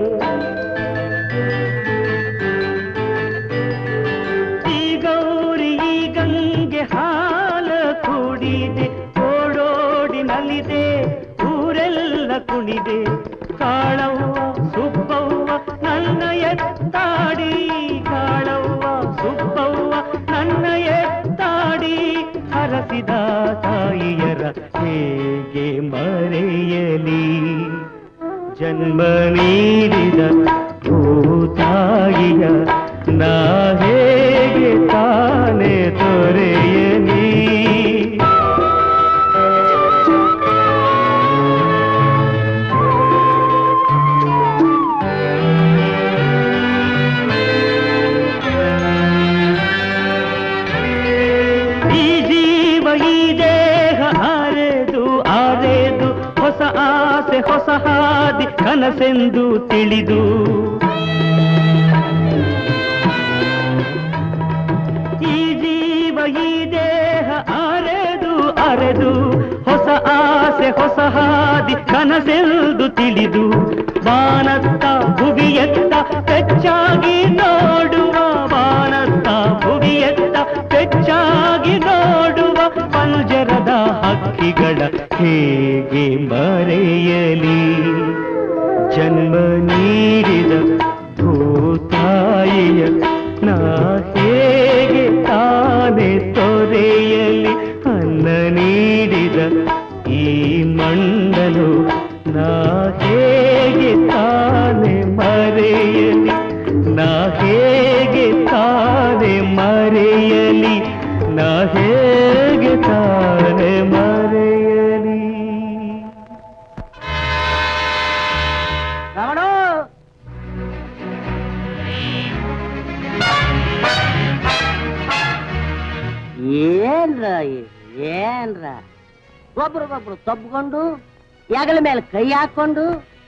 ಈ ಗೌರಿ ಗಂಗೆ ಹಾಲ ಕುಡಿದೆ ಓಡೋಡಿ ನಲಿದೆ ಊರೆಲ್ಲ ಕುಣಿದೆ ಕಾಳವ್ವ ಸುಬ್ಬವ್ವ ನನ್ನ ಎತ್ತಾಡಿ ಕಾಳವ್ವ ಸುಬ್ಬವ್ವ ನನ್ನ ಎತ್ತಾಡಿ ಹರಸಿದ ತಾಯಿಯರ ಹೇಗೆ ಮರೆಯಲಿ ಜನ್ಮ ನೀಡಿದ ಭೂತಾಯಿಯ ನಾ ಹೇಗೆ ತಾನೆ ತೊರೆಯಲಿ ಈ ಜೀವ ಈ ದೇಹ ಅರೆದು ಅರೆದು ಹೊಸ ಆಸೆ ಹೊಸ ಹಾದಿ ಕನಸೆಂದು ತಿಳಿದು ಈ ಜೀವ ಈ ದೇಹ ಅರೆದು ಅರೆದು ಹೊಸ ಆಸೆ ಹೊಸ ಹಾದಿ ಕನಸೆಂದು ತಿಳಿದು ಬಾನತ್ತ ಭುವಿಯತ್ತ ಹೆಚ್ಚಾಗಿ ನೋಡುವ ಬಾನತ್ತ ಭುವಿಯತ್ತ ಹೆಚ್ಚಾಗಿ ನೋಡುವ ಪಂಜರದ ಹಕ್ಕಿಗಳ ಹೇಗೆ ಮರೆಯಲಿ ಜನ್ಮ ನೀಡಿದ ಭೂತಾಯಿಯ ನಾ ಹೇಗೆ ತಾನೆ ತೊರೆಯಲಿ ಅನ್ನ ನೀಡಿದ ಈ ಮಂಡಲು ನಾ ಹೇಗೆ ತಾನೆ ಮರೆಯಲಿ ನಾ ಹೇಗೆ ತಾನೆ ಮರೆಯಲಿ ನಾ ಹೇಗೆ ತಾನೆ ಮರೆಯಲಿ ರಮಣ ಏನ್ರ ಇದ್? ಏನ್ರ ಒಬ್ರಿಗೊಬ್ರು ತಬ್ಕೊಂಡು ಹೆಗಲ ಮೇಲೆ ಕೈ ಹಾಕೊಂಡು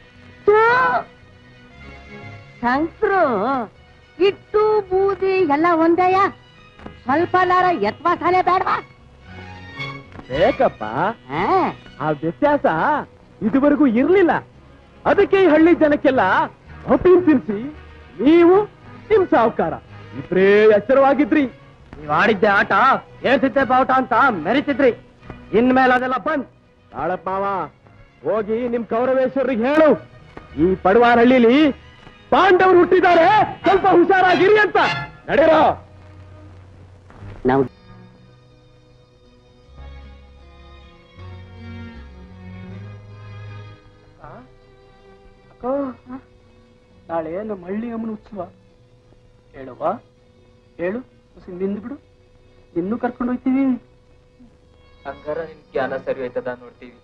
ಶಂಕ್ರು ಇಟ್ಟು ಬೂದಿ ಎಲ್ಲ ಒಂದೇಯ ಸ್ವಲ್ಪ ನಾರ ಎತ್ವಾಸನೆ ಬೇಡವಾ ಬೇಕಪ್ಪ ಹಾ ಆ ವ್ಯತ್ಯಾಸ ಇದುವರೆಗೂ ಇರ್ಲಿಲ್ಲ ಅದಕ್ಕೆ ಈ ಹಳ್ಳಿ ಜನಕ್ಕೆಲ್ಲ ಹೊಟ್ಟೀನ್ ತಿನ್ಸಿ ನೀವು ನಿಮ್ ಸಾವುಕಾರ ಇಬ್ರೇ ಎಚ್ಚರವಾಗಿದ್ರಿ ನೀವ್ ಆಡಿದ್ದೆ ಆಟ ಏಳ್ಸಿದ್ದೆ ಬಾವುಟ ಅಂತ ಮೆರಿತಿದ್ರಿ ಇನ್ಮೇಲೆ ಅದೆಲ್ಲ ಬಂದ್ ತಾಳಪ್ಪ ಮಾವ ಹೋಗಿ ನಿಮ್ ಕೌರವೇಶ್ವರಿಗೆ ಹೇಳು ಈ ಪಡವಾರ ಹಳ್ಳಿಲಿ ಪಾಂಡವರು ಹುಟ್ಟಿದ್ದಾರೆ ಸ್ವಲ್ಪ ಹುಷಾರಾಗಿರಿ ಅಂತ ನಡೆರೋ ನಾವು ನಾಳೆ ನಮ್ಮ ಹಳ್ಳಿ ಅಮ್ಮನ ಉತ್ಸವ ಹೇಳುವ ಹೇಳು ನಿಂದ್ಬಿಡು ಇನ್ನೂ ಕರ್ಕೊಂಡು ಹೋಗ್ತೀವಿ ಹಂಗಾರ ನಿನ್ ಜ್ಞಾನ ಸರಿ ಹೋಯ್ತದ ನೋಡ್ತೀವಿ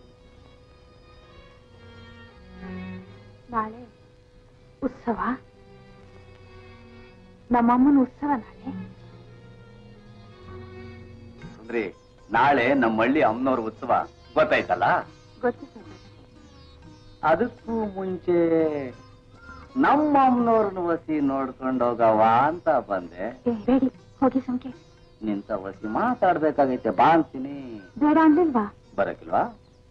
ನಾಳೆ ಉತ್ಸವ ನಮ್ಮಮ್ಮನ ಉತ್ಸವ ನಾಳೆ ಸುಂದ್ರಿ ನಾಳೆ ನಮ್ಮ ಹಳ್ಳಿ ಅಮ್ಮನವ್ರ ಉತ್ಸವ ಗೊತ್ತಾಯ್ತಲ್ಲ ಗೊತ್ತು ಸರ್ ಅದಕ್ಕೂ ಮುಂಚೆ ನಮ್ಮ ಅಮ್ಮನವ್ರನ್ನ ವಸಿ ನೋಡ್ಕೊಂಡು ಹೋಗವ ಅಂತ ಬಂದೆ ಏ ಬೇಡಿ ಹೋಗಿ ಸಂಖ್ಯೆ ನಿಂತ ವಸಿ ಮಾತಾಡ್ಬೇಕಾಗೈತೆ ಬಾ ಅಂತೀನಿ ಬೇಡ ಅಂದಿಲ್ವಾ ಬರಕಿಲ್ವಾ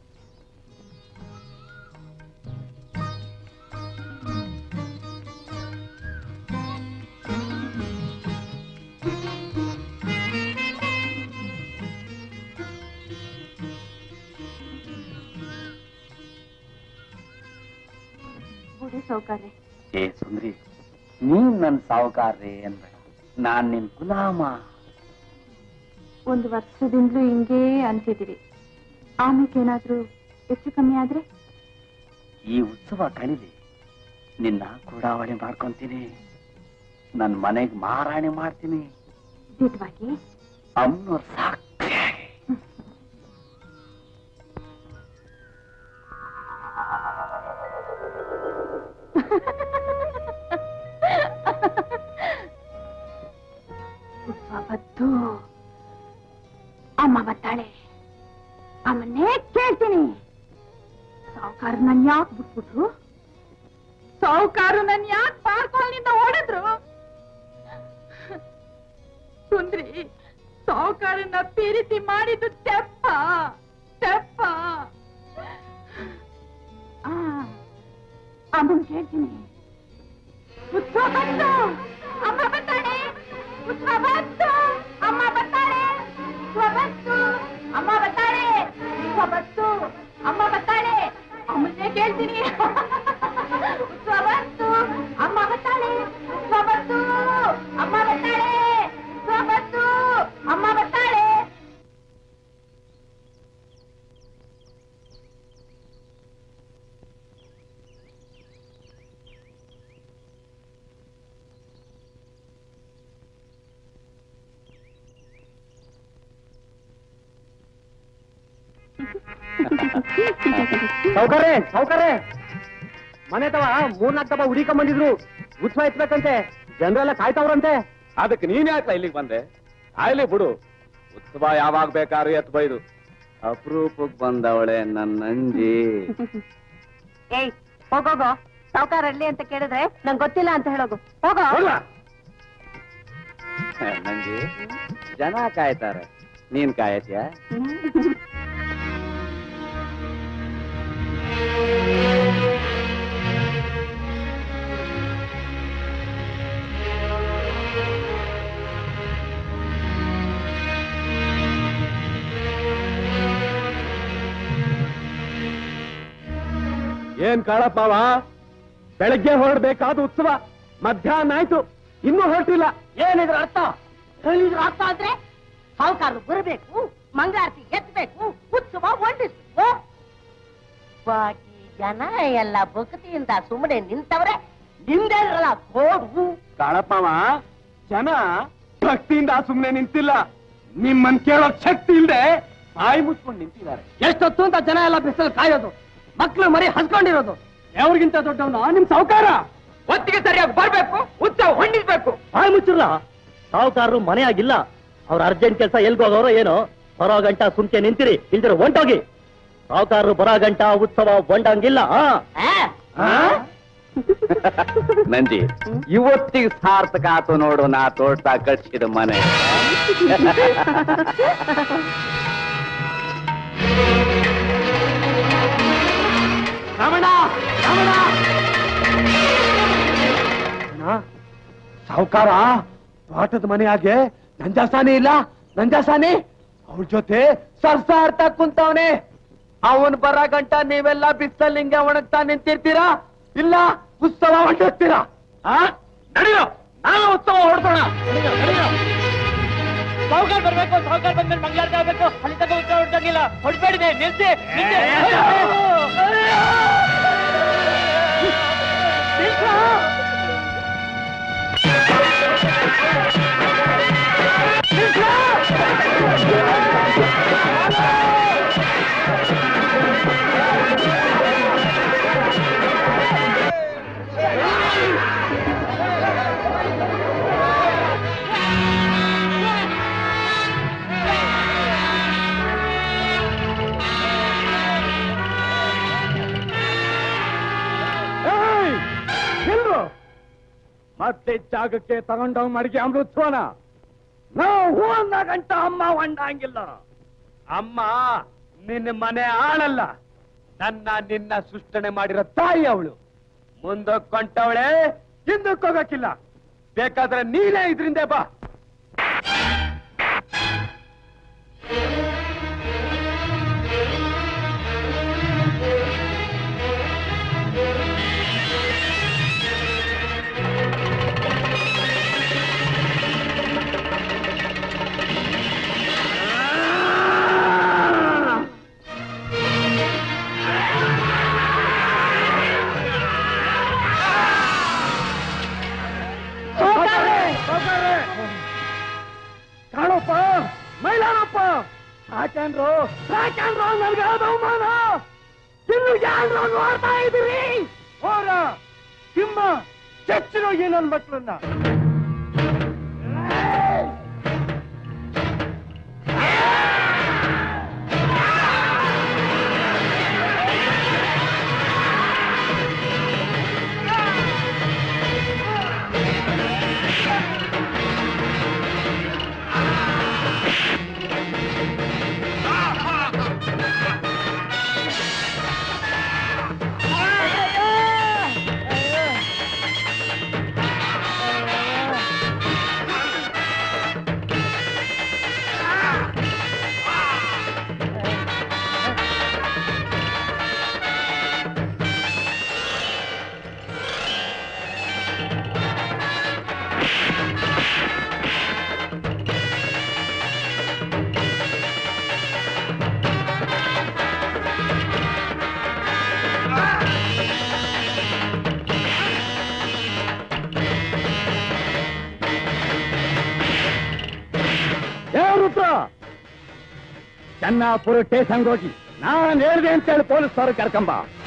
ಬುಡಿ ಸೌಕರ್ಯ ಏ ಸುಂದ್ರಿ ನೀನ್ ನನ್ ಸಾವುಕಾರ್ರಿ ಅಂದ ನಾನ್ ನಿನ್ ಗುಲಾಮ ಒಂದು ವರ್ಷದಿಂದಲೂ ಹಿಂಗೇ ಅಂತಿದ್ದೀರಿ ಆಮೇಲೆ ಏನಾದ್ರೂ ಹೆಚ್ಚು ಕಮ್ಮಿ ಆದ್ರೆ ಈ ಉತ್ಸವ ಕಳಿಲಿ ನಿನ್ನ ಕೂಡಾವಳಿ ಮಾಡ್ಕೊಂತೀನಿ ನನ್ ಮನೆಗ್ ಮಾರಾಣಿ ಮಾಡ್ತೀನಿ ದಿಟ್ವಾಗಿ ಅಮ್ಮನವ್ರು ಸಾಕ್ರೆಯಾಗಿ ಅವತ್ತು ಅಮ್ಮ ಬರ್ತಾಳೆ ಅಮ್ಮನ್ನೇ ಕೇಳ್ತೀನಿ ಸಾವುಕಾರ ನನ್ ಯಾಕೆ ಬಿಟ್ಬಿಟ್ರು ಸಾವುಕಾರು ನನ್ ಯಾಕೆ ಪಾರ್ಕೋಲ್ನಿಂದ ಓಡಿದ್ರು ಸುಂದ್ರಿ ಸಾವುಕಾರನ್ನ ಪ್ರೀತಿ ಮಾಡಿದ್ದು ತೆಪ್ಪ ತೆಪ್ಪ ಆ, ಅಮ್ಮನ್ ಕೇಳ್ತೀನಿ ಉತ್ಸವ ಬಂತು ಅಮ್ಮ ಬರ್ತಾಳೆ ಉತ್ಸವ ಬಂತು ಅಮ್ಮ ಬರ್ತಾಳೆ ಉತ್ಸವ ಬಂತು ಅಮ್ಮ ಬರ್ತಾಳೆ ಉತ್ಸವ ಬಂತು ಅಮ್ಮ ಬರ್ತಾಳೆ ಅಮ್ಮನ್ನೇ ಕೇಳ್ತೀನಿ ಉತ್ಸವ ಬಂತು ಅಮ್ಮ ಬರ್ತಾಳೆ ಉತ್ಸವ ಬಂತು ಅಮ್ಮ ಬರ್ತಾಳೆ ಉತ್ಸವ ಬಂತು ಅಮ್ಮ ಬರ್ತಾಳೆ ಸೌಕರ್ಯ ಸೌಕರ್ಯ ಮನೆ ತವ ಮೂರ್ನಾಲ್ಕು ತವ ಹುಡಿಕೊಂಡ್ ಬಂದಿದ್ರು ಉತ್ಸವ ಎತ್ಬೇಕಂತೆ ಜನರೆಲ್ಲ ಕಾಯ್ತಾವ್ರಂತೆ ಅದಕ್ಕೆ ನೀನ್ ಯಾಕೆ ಇಲ್ಲಿಗೆ ಬಂದೆ ಆಯ್ಲಿ ಬಿಡು ಉತ್ಸವ ಯಾವಾಗ ಬೇಕಾದ್ರೂ ಎತ್ ಬೈದು ಅಪರೂಪಕ್ ಬಂದವಳೆ ನನ್ನ ನಂಜಿ ಏಯ್ ಹೋಗೋಗೋ ಸಾವುಕಾರ ಇರ್ಲಿ ಅಂತ ಕೇಳಿದ್ರೆ ನಂಗೆ ಗೊತ್ತಿಲ್ಲ ಅಂತ ಹೇಳೋಗು ಹೋಗೋ ಹೋಗ್ಲಾ? ನಂಜಿ ಜನ ಕಾಯ್ತಾರೆ ನೀನ್ ಕಾಯತ್ಯಾ ಏನ್ ಕಾಳಪ್ಪವ ಬೆಳಗ್ಗೆ ಹೊರಡ್ಬೇಕಾದ ಉತ್ಸವ ಮಧ್ಯಾಹ್ನ ಆಯ್ತು ಇನ್ನೂ ಹೊರಟಿಲ್ಲ ಏನಿದ್ರ ಅರ್ಥ ಏನಿದ್ರ ಅರ್ಥ ಅಂದ್ರೆ ಸಾವುಕಾರರು ಬರಬೇಕು ಮಂಗಳಾರತಿ ಎತ್ತಬೇಕು ಉತ್ಸವ ಹೊಂಡಿಸ್ಬೇಕು ಬಾಕಿ ಜನ ಎಲ್ಲ ಭಕ್ತಿಯಿಂದ ಸುಮ್ಮನೆ ನಿಂತವ್ರೆ ನಿಂದೇನಲ್ಲ ಕೋಡು ಕಾಳಪ್ಪವ ಜನ ಭಕ್ತಿಯಿಂದ ಸುಮ್ನೆ ನಿಂತಿಲ್ಲ ನಿಮ್ಮನ್ ಕೇಳೋ ಶಕ್ತಿ ಇಲ್ದೆ ಬಾಯಿ ಮುಚ್ಕೊಂಡು ನಿಂತಿದ್ದಾರೆ ಎಷ್ಟೊತ್ತು ಅಂತ ಜನ ಎಲ್ಲ ಬಿಸಿಲು ಕಾಯೋದು ಮಕ್ಳು ಮರಿ ಹಸ್ಕೊಂಡಿರೋದು ಯಾವ್ರಿಗಿಂತ ದೊಡ್ಡವನು ನಿಮ್ ಸಾವುಕಾರ ಒತ್ತಿಗೆ ಸರಿಯಾಗಿ ಬರ್ಬೇಕು ಉತ್ಸವ ಹೊಂದಿಸ್ಬೇಕು ಬಾಯ್ ಮುಚ್ಚಿರ್ಲ ಸಾವುಕಾರರು ಮನೆಯಾಗಿಲ್ಲ ಅವ್ರ ಅರ್ಜೆಂಟ್ ಕೆಲಸ ಎಲ್ಗೋದವ್ರೋ ಏನೋ ಬರೋ ಗಂಟ ಸುಮ್ಕೆ ನಿಂತಿರಿ ಇಲ್ದಿರ ಹೊಂಟೋಗಿ ಸಾವುಕಾರರು ಬರೋ ಗಂಟ ಉತ್ಸವ ಹೊಂಡಂಗಿಲ್ಲ ಆ ನಂಜಿ ಇವತ್ತಿಗೆ ಸಾರ್ಥಕ ಆತು ನೋಡು ನಾ ತೋಟ ಕಟ್ಸಿದ ಮನೆ ರಮಣ ರಮಣ ಸಾವುಕಾರ ತೋಟದ ಮನೆಯಾಗೆ ನಂಜಾಸಾನಿ ಇಲ್ಲ ನಂಜಾಸಾನಿ ಅವ್ರ ಜೊತೆ ಸರ್ಸಾರ್ತಾ ಕುಂತವನೆ ಅವನ್ ಬರ ಗಂಟ ನೀವೆಲ್ಲ ಬಿಸ್ತಲ್ ಹಿಂಗೆ ಒಣಗ್ತಾ ನಿಂತಿರ್ತೀರಾ ಇಲ್ಲ ಉತ್ಸವ ಹೊಂಟೋಗ್ತೀರಾ ಆ ನಡೀರೋ ನಾವು ಉತ್ಸವ ಹೊಡ್ಸೋಣ ಸಾವುಕಾರ ಬರ್ಬೇಕು ಸಾವುಕಾರ ಬಂದ್ಮೇಲೆ ಮಂಗಳಾರತಿ ಆಗ್ಬೇಕು ಅಲ್ಲಿ ತನಕ ಉತ್ಸವ ಹೊಡ್ಸಂಗಿಲ್ಲ ಹೊಡ್ಬೇಡಿದೆ ನಿಲ್ಸಿ ನಿಲ್ಸಿ. ಏಯ್! ನಿಲ್ರು ಮತ್ತೆ ಜಾಗಕ್ಕೆ ತಗೊಂಡೋಗ್ ಮಡಿಗೆ ಅಮೃತ್ವನ ನಾವು ಹೂ ಅಂದ ಗಂಟ ಅಮ್ಮ ಹೊಂಡಂಗಿಲ್ಲ ಅಮ್ಮ ನಿನ್ನ ಮನೆ ಆಳಲ್ಲ ನನ್ನ ನಿನ್ನ ಸೃಷ್ಟನೆ ಮಾಡಿರೋ ತಾಯಿ ಅವಳು ಮುಂದಕ್ಕೊಂಟವಳೆ ಹಿಂದಕ್ಕೆ ಹೋಗಕ್ಕಿಲ್ಲ ಬೇಕಾದ್ರೆ ನೀನೇ ಇದ್ರಿಂದ ಬಾ ಯಾಕಂದ್ರೆ ನನ್ಗೆ ಆದ ಅವಮಾನ ಇನ್ನು ಯಾರು ನೋಡ್ತಾ ಇದ್ದೀರಿ ಹೋರ ಸಿಂಹ ಚಚ್ಚಿರೋ ಈ ನನ್ನ ಮಕ್ಕಳನ್ನ ರುದ್ರ ಚೆನ್ನಾಪುರ ಸ್ಟೇಷನ್ಗೆ ಹೋಗಿ ನಾನು ಹೇಳಿದೆ ಅಂತೇಳಿ ಪೊಲೀಸ್ ಅವ್ರು ಕರ್ಕೊಂಬ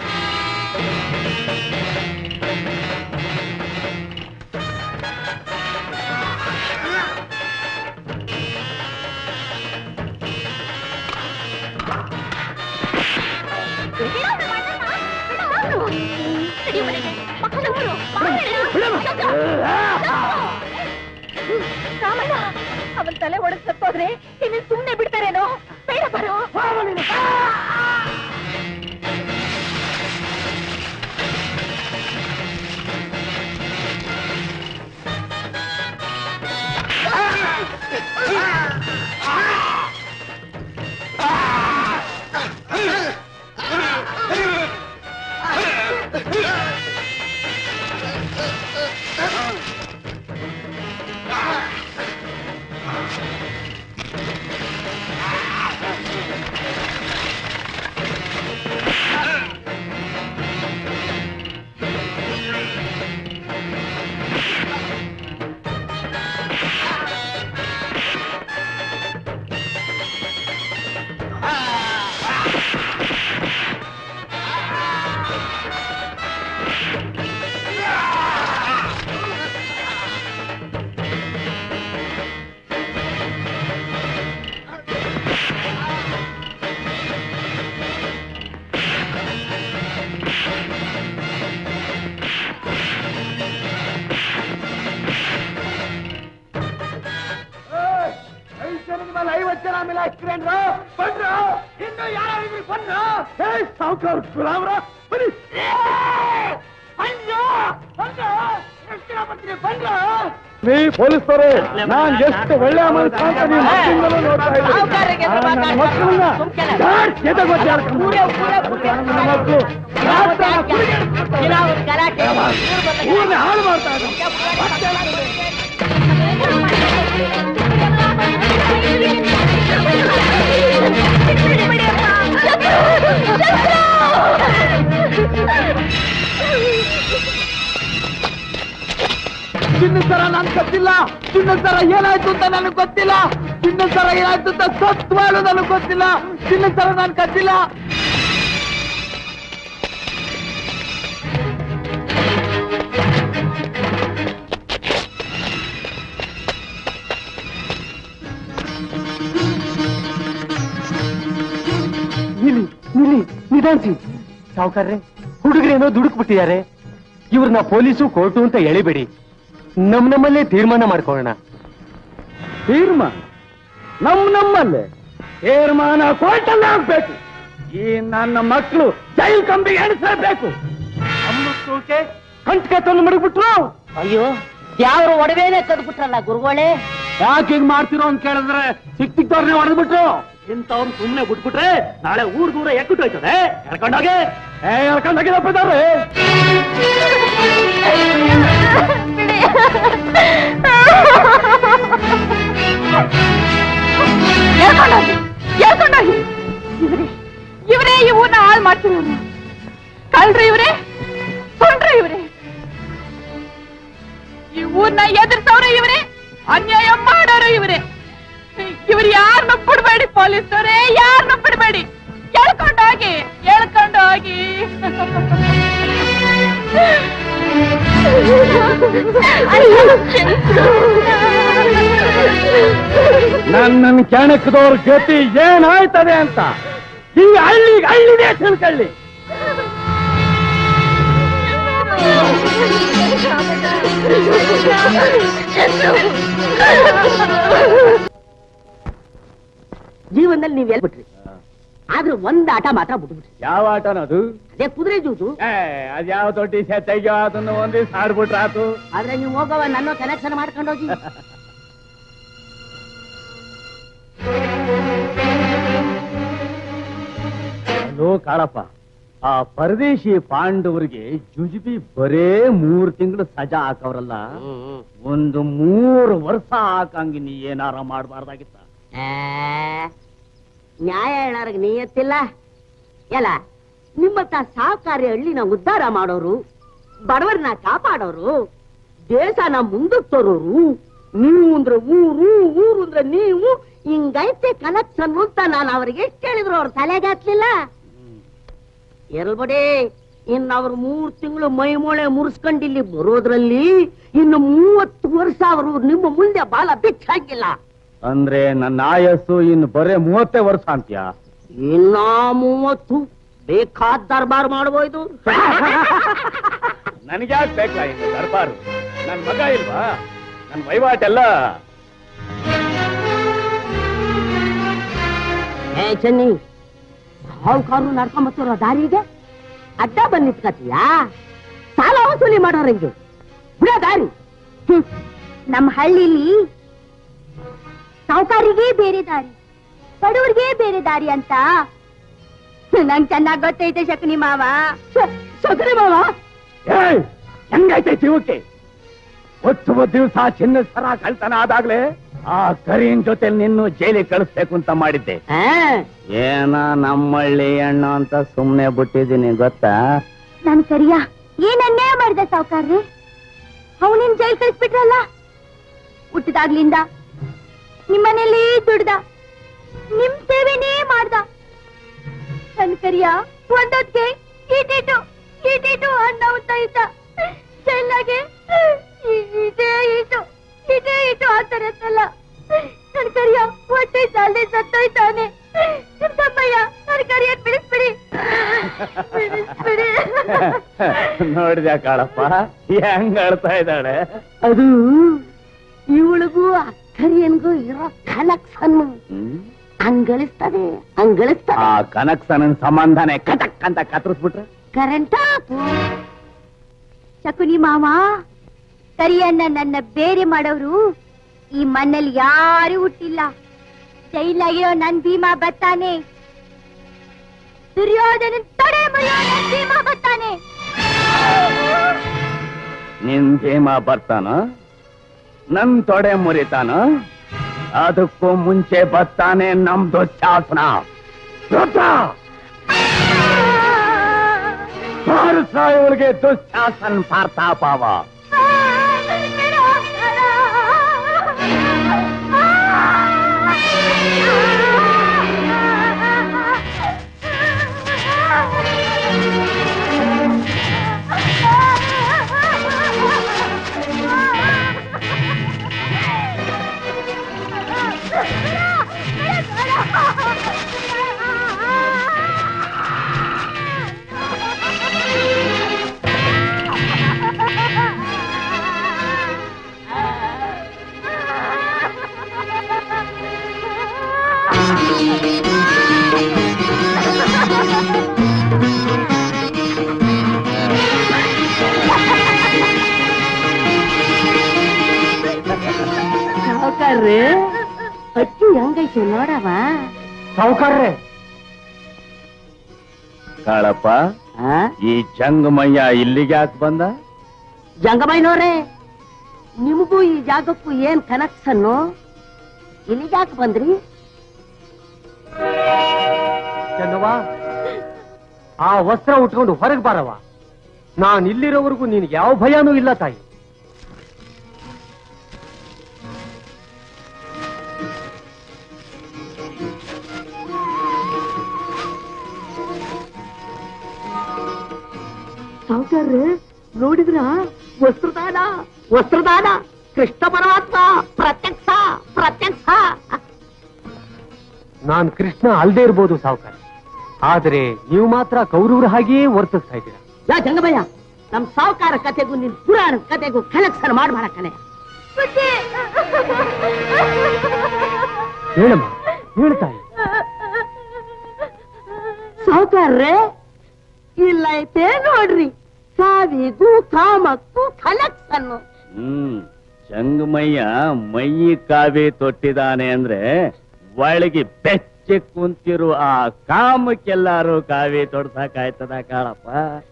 ರಾಮಣ್ಣ ಅವನ್ ತಲೆ ಒಳಗ್ ಸತ್ತೋದ್ರೆ ಇನ್ನು ಸುಮ್ನೆ ಬಿಡ್ತಾರೇನೋ ಬೇಡ ಬರೋ ಐದು ಜನದ ಮೇಲೆ ಐವತ್ತು ಜನ ಮೇಲೆ ಹಾಕ್ತಿರೇನ್ರು ಬಂದ್ರು ಇನ್ನು ಯಾರು ಬಂದ್ರು ಏ ಸಾವುಕಾರ ಗುಲಾಮ್ರ ಬನ್ನಿ ಬಂದ್ರು ಬಂದ್ರು ಎಷ್ಟು ಜನ ಬರ್ತೀರಿ ಬಂದ್ರು ನೀ ಪೊಲೀಸರು ನಾನ್ ಎಷ್ಟು ಒಳ್ಳೆ ಮನಸ್ಸು ಅಂತ ನೀವು ಮೊದಲಿಂದಲೂ ನೋಡ್ತಾ ಇದ್ದೀನಿ ಆ ನನ್ನ ಮಕ್ಕಳನ್ನ ಯಾರ್ ಕೆದಗೊತ್ತಿ ಆಡ್ಕೊಂಡು ನನ್ನ ಮಕ್ಕಳು ಊರ್ನ ಹಾಳು ಮಾಡ್ತಾ ಇದ್ದಾರೆ ಚಿನ್ನದ ಸರ ನನ್ ಗೊತ್ತಿಲ್ಲ ಚಿನ್ನದ ಸರ ಏನಾಯ್ತು ಅಂತ ನನಗೆ ಗೊತ್ತಿಲ್ಲ ಚಿನ್ನದ ಸರ ಏನಾಯ್ತು ಅಂತ ಸತ್ವಾಳು ನನಗೆ ಗೊತ್ತಿಲ್ಲ ಚಿನ್ನದ ಸರ ನನ್ ಕತ್ತಿಲ್ಲ ನಿಲ್ಲಿ ನಿಲ್ಲಿ ನಿಧಾನಿಸಿ ಸಾವುಕಾರ್ರೆ ಹುಡುಗರೇನೋ ದುಡುಕ್ ಬಿಟ್ಟಿದ್ದಾರೆ ಇವ್ರನ್ನ ಪೊಲೀಸು ಕೋರ್ಟು ಅಂತ ಎಳಿಬೇಡಿ ನಮ್ ನಮ್ಮಲ್ಲೇ ತೀರ್ಮಾನ ಮಾಡ್ಕೊಳ್ಳೋಣ ತೀರ್ಮಾನ ನಮ್ ನಮ್ಮಲ್ಲೇ ತೀರ್ಮಾನ ಕೋರ್ಟಲ್ಲೇ ಆಗ್ಬೇಕು ಈ ನನ್ನ ಮಕ್ಕಳು ಜೈಲ್ ಕಂಬಿಗೆ ಎಣಿಸಬೇಕು ಅಮ್ಮಕ್ಕೆ ಕಂಟ್ಕೆ ತಂದು ಮಡಗ್ಬಿಟ್ರು ಅಯ್ಯೋ ಯಾವ್ರು ಒಡವೆನೆ ಕದ್ಬಿಟ್ರಲ್ಲ ಗುರುಗಳೇ ಯಾಕೆ ಹಿಂಗ್ ಮಾಡ್ತಿರೋ ಅಂತ ಕೇಳಿದ್ರೆ ಸಿಕ್ ಸಿಕ್ತವ್ರನ್ನೇ ಹೊಡೆದ್ಬಿಟ್ರು ಇಂಥವ್ರು ಸುಮ್ನೆ ಬಿಟ್ಬಿಟ್ರೆ ನಾಳೆ ಊರ್ ದೂರ ಎಕ್ಕುಟ್ಟು ಹೋಯ್ತದೆ ಎಳ್ಕೊಂಡೋಗೆ ಏ ಎಳ್ಕೊಂಡೋಗಿದಪ್ಪ ಇದಾರೆ ಹೇಳ್ಕೊಂಡೋಗಿ ಹೇಳ್ಕೊಂಡೋಗಿ ಇವರೇ ಇವರೇ ಈ ಊರ್ನ ಹಾಳು ಮಾಡ್ತಿರೋರು ಕಳ್ರು ಇವರೇ ಸುಂಡ್ರು ಇವರೇ ಈ ಊರ್ನ ಎದುರ್ಸವ್ರೆ ಇವರೇ ಅನ್ಯಾಯ ಮಾಡೋರು ಇವರೇ ಇವ್ರು ಯಾರನ್ನ ಬಿಡ್ಬೇಡಿ ಪೊಲೀಸರೇ ಯಾರನ್ನ ಬಿಡ್ಬೇಡಿ ಎಳ್ಕೊಂಡು ಹೋಗಿ ಎಳ್ಕೊಂಡು ಹೋಗಿ ನನ್ನ ಕೆಣಕದವ್ರ ಗತಿ ಏನಾಯ್ತದೆ ಅಂತ ಈ ಹಳ್ಳಿಗೆ ಹಳ್ಳಿನೇ ತಿಳ್ಕೊಳ್ಳಿ ಜೀವನದಲ್ಲಿ ನೀವ್ ಎಲ್ ಬಿಟ್ರಿ ಆದ್ರೆ ಒಂದ್ ಆಟ ಮಾತ್ರ ಬಿಟ್ಬಿಟ್ರಿ ಯಾವ ಆಟನದು ಅದೇ ಕುದುರೆ ಜೂಜು ಏ ಅದ್ಯಾವ ದೊಡ್ಡ ತೆಗಿಯೋ ಅದನ್ನು ಒಂದೇ ಸಾಡ್ಬಿಟ್ರ ಆತು ಆದ್ರೆ ನೀವು ಹೋಗವ ನನ್ನ ಕನೆಕ್ಷನ್ ಮಾಡ್ಕೊಂಡು ಹೋಗಿ ಅಲ್ಲೋ ಕಾಳಪ್ಪ ಆ ಪರದೇಶಿ ಪಾಂಡವರಿಗೆ ಜುಜುಬಿ ಬರೇ ಮೂರ್ ತಿಂಗಳು ಸಜಾ ಹಾಕವ್ರಲ್ಲ ಒಂದು ಮೂರು ವರ್ಷ ಹಾಕಂಗಿ ನೀ ಏನಾರ ಮಾಡಬಾರ್ದಾಗಿತ್ತ ಆ, ನ್ಯಾಯ ಹೇಳೋರ್ಗ್ ನೀಯತ್ತಿಲ್ಲ ಎಲ್ಲ ನಿಮ್ಮತ್ತ ಸಾಕಾರಿ ಹಳ್ಳಿನ ಉದ್ಧಾರ ಮಾಡೋರು ಬಡವರನ್ನ ಕಾಪಾಡೋರು ದೇಶನ ಮುಂದಕ್ಕೆ ತರೋರು ನೀವು ಅಂದ್ರೆ ಊರು ಊರು ಅಂದ್ರೆ ನೀವು ಹಿಂಗೈತೆ ಕನೆಕ್ಷನ್ ಅಂತ ನಾನು ಅವ್ರಿಗೆ ಎಷ್ಟು ಹೇಳಿದ್ರು ಅವ್ರ ತಲೆಗೆ ಹತ್ಲಿಲ್ಲ ಎಲ್ಬಡಿ ಇನ್ನು ಅವ್ರು ಮೂರ್ ತಿಂಗಳು ಮೈ ಮೂಳೆ ಮುರಿಸ್ಕೊಂಡು ಇಲ್ಲಿ ಬರೋದ್ರಲ್ಲಿ ಇನ್ನು ಮೂವತ್ತು ವರ್ಷ ಅವರು ನಿಮ್ಮ ಮುಂದೆ ಬಾಲ ಬಿಚ್ಚಾಗಿಲ್ಲ ಅಂದ್ರೆ ನನ್ನ ಆಯಸ್ಸು ಇನ್ನು ಬರೇ ಮೂವತ್ತೇ ವರ್ಷ ಅಂತ್ಯ ಇನ್ನ ಮೂವತ್ತು ಬೇಕಾದ ದರ್ಬಾರ್ ಮಾಡ್ಬೋದು ನನಗ್ಯಾಕ್ ಬೇಕಲ್ಲ ಇನ್ನು ದರ್ಬಾರು ನನ್ ಮಗ ಇಲ್ವಾ ನನ್ ವಹಿವಾಟೆಲ್ಲ ಏ ಚೆನ್ನಿ ಸಾಹುಕಾರರು ನಡ್ಕೊಂಬತ್ತಿರೋ ದಾರಿಗೆ ಅಡ್ಡ ಬಂದ್ ನಿಂತ್ಕತೀಯಾ ಸಾಲ ವಸೂಲಿ ಮಾಡೋರಂಗೆ ಬಿಡ ದಾರಿ ನಮ್ಮ ಹಳ್ಳಿಲಿ ಸಾವುಕಾರಿಗೆ ಬೇರೆ ದಾರಿ ಬಡವರಿಗೆ ಬೇರೆ ದಾರಿ ಅಂತ ನಂಗ್ ಚೆನ್ನಾಗ್ ಗೊತ್ತೈತೆ ಶಕುನಿ ಮಾವ ಸಗರಿ ಮಾವ ಏಯ್ ಹೆಂಗೈತೆ ಜೀವಕ್ಕೆ ಒತ್ತುವ ದಿವಸ ಚಿನ್ನ ಸರ ಕಳ್ತನ ಆದಾಗ್ಲೇ ಆ ಕರಿಯನ್ ಜೊತೆ ನಿನ್ನು ಜೈಲಿಗೆ ಕಳಿಸ್ಬೇಕು ಅಂತ ಮಾಡಿದ್ದೆ ಆ, ಏನ ನಮ್ಮಳ್ಳಿ ಹೆಣ್ಣು ಅಂತ ಸುಮ್ನೆ ಬಿಟ್ಟಿದ್ದೀನಿ ಗೊತ್ತಾ ನಾನ್ ಸರಿಯಾ ಏನ್ ಅನ್ಯಾಯ ಮಾಡಿದೆ ಸಾವುಕಾರ್ರಿ ಅವನಿನ್ ಜೈಲ್ ಕಳಿಸ್ಬಿಟ್ರಲ್ಲ ಹುಟ್ಟಿದಾಗ್ಲಿಂದ ನಿಮ್ಮನೇಲಿ ದುಡ್ದ ನಿಮ್ ಸೇವೆನೇ ಮಾಡ್ದ ನನ್ ಕರಿಯ ಒಂದೊತ್ಗೆ ಈಟಿಟು ಈಟಿಟು ಅನ್ನ ಉಂತ ಇದ್ದ ಚೆನ್ನಾಗೆ ಇದೇ ಇಟ್ಟು ಇದೇ ಇಟ್ಟು ಆತರತ್ತಲ್ಲ ನನ್ ಕರಿಯ ಹೊಟ್ಟೆ ಸಾಲೆ ಸತ್ತೋಯ್ತಾನೆ ನಿಮ್ ತಮ್ಮಯ್ಯ ನನ್ ಕರಿಯನ್ ಬಿಡಿಸ್ಬಿಡಿ ಬಿಡಿಸ್ಬಿಡಿ ನೋಡಿದ್ಯಾ ಕಾಳಪ್ಪ ಹೆಂಗ್ ಅಳ್ತಾ ಇದ್ದಾಳೆ ಅದು ಇವಳಿಗೂ ಅಕ್ಕರಿಯನ್ಗೂ ಇರೋ ಕನೆಕ್ಷನ್ ಹಂಗಳಿಸ್ತದೆ ಆ ಹಂಗಳಿಸ್ತದೆ ಕನಕ್ಸನ ಸಂಬಂಧನೇ ಕಟಕ್ ಅಂತ ಕತ್ತರಿಸ್ಬಿಟ್ರೆ ಕರೆಂಟ್ ಶಕುನಿ ಮಾವ ಕರಿಯನ್ನ ನನ್ನ ಬೇರೆ ಮಾಡೋರು ಈ ಮಣ್ಣಲ್ಲಿ ಯಾರು ಹುಟ್ಟಿಲ್ಲ ಜೈಲಾಗಿರೋ ನನ್ ಭೀಮಾ ಬರ್ತಾನೆ ದುರ್ಯೋಧನ ತಡೆ ಮುರಿಯೋ ನನ್ ಭೀಮಾ ಬರ್ತಾನೆ ನಿನ್ ಭೀಮ ಬರ್ತಾನ ನನ್ ತೊಡೆ ಮುರಿತಾನ ಅದಕ್ಕೂ ಮುಂಚೆ ಬರ್ತಾನೆ ನಮ್ ದುಶ್ಯಾಸನ ರುದ್ರ! ಭಾರತ ಇವಳಿಗೆ ದುಶ್ಯಾಸನ್ ಪಾರ್ತಾಪಾವ ಸಾವುಕಾರ್ರಿ ಅಕ್ಕಿ ಹೆಂಗೈತೆ ನೋಡವ ಸಾವುಕಾರ್ರೆ ಕಾಳಪ್ಪ ಆ? ಈ ಜಂಗಮಯ್ಯ ಇಲ್ಲಿಗೆ ಯಾಕೆ ಬಂದ ಜಂಗಮಯ್ಯನವ್ರೆ ನಿಮಗೂ ಈ ಜಾಗಕ್ಕೂ ಏನ್ ಕನೆಕ್ಷನ್ನು ಇಲ್ಲಿಗೆ ಯಾಕೆ ಬಂದ್ರಿ ಚೆನ್ನವ್ವ ಆ ವಸ್ತ್ರ ಉಟ್ಕೊಂಡು ಹೊರಗೆ ಬಾರವ ನಾನ್ ಇಲ್ಲಿರೋವರೆಗೂ ನಿನ್ಗೆ ಯಾವ ಭಯನೂ ಇಲ್ಲ ತಾಯಿ ಸಾವುಕಾರ್ರೆ ನೋಡಿದ್ರ ವಸ್ತ್ರದಾನ ವಸ್ತ್ರದಾನ ಕೃಷ್ಣ ಪರಮಾತ್ಮ ಪ್ರತ್ಯಕ್ಷ ಪ್ರತ್ಯಕ್ಷ ನಾನ್ ಕೃಷ್ಣ ಅಲ್ದೇ ಇರ್ಬೋದು ಸಾವುಕಾರ ಆದ್ರೆ ನೀವು ಮಾತ್ರ ಕೌರವ್ರ ಹಾಗೆಯೇ ವರ್ತಿಸ್ತಾ ಇದ್ದೀರಾ ಯಾ ಜಂಗಮಯ್ಯ ನಮ್ ಸಾವುಕಾರ ಕತೆಗೂ ನಿನ್ ಪುರಾಣ ಕತೆಗೂ ಕಲೆಕ್ಷನ್ ಮಾಡ್ಬೇಡ ಕಲೆ ಹೇಳಮ್ಮ ಹೇಳ್ತಾಯಿ ಸಾವುಕಾರ್ರೆ ಇಲ್ಲ ಐತೆ ನೋಡ್ರಿ ಕಾವಿಗೂ ಕಾಮಕ್ಕೂ ಕಲೆಕ್ಷನ್ ಹ್ಮ್ ಚಂಗಮಯ್ಯ ಮೈಯಿ ಕಾವಿ ತೊಟ್ಟಿದಾನೆ ಅಂದ್ರೆ ಒಳಗೆ ಬೆಚ್ಚಿ ಕುಂತಿರು ಆ ಕಾಮಕ್ಕೆಲ್ಲಾರು ಕಾವಿ ತೊಡ್ಸಕ್ಕಾಯ್ತದ ಕಾಳಪ್ಪ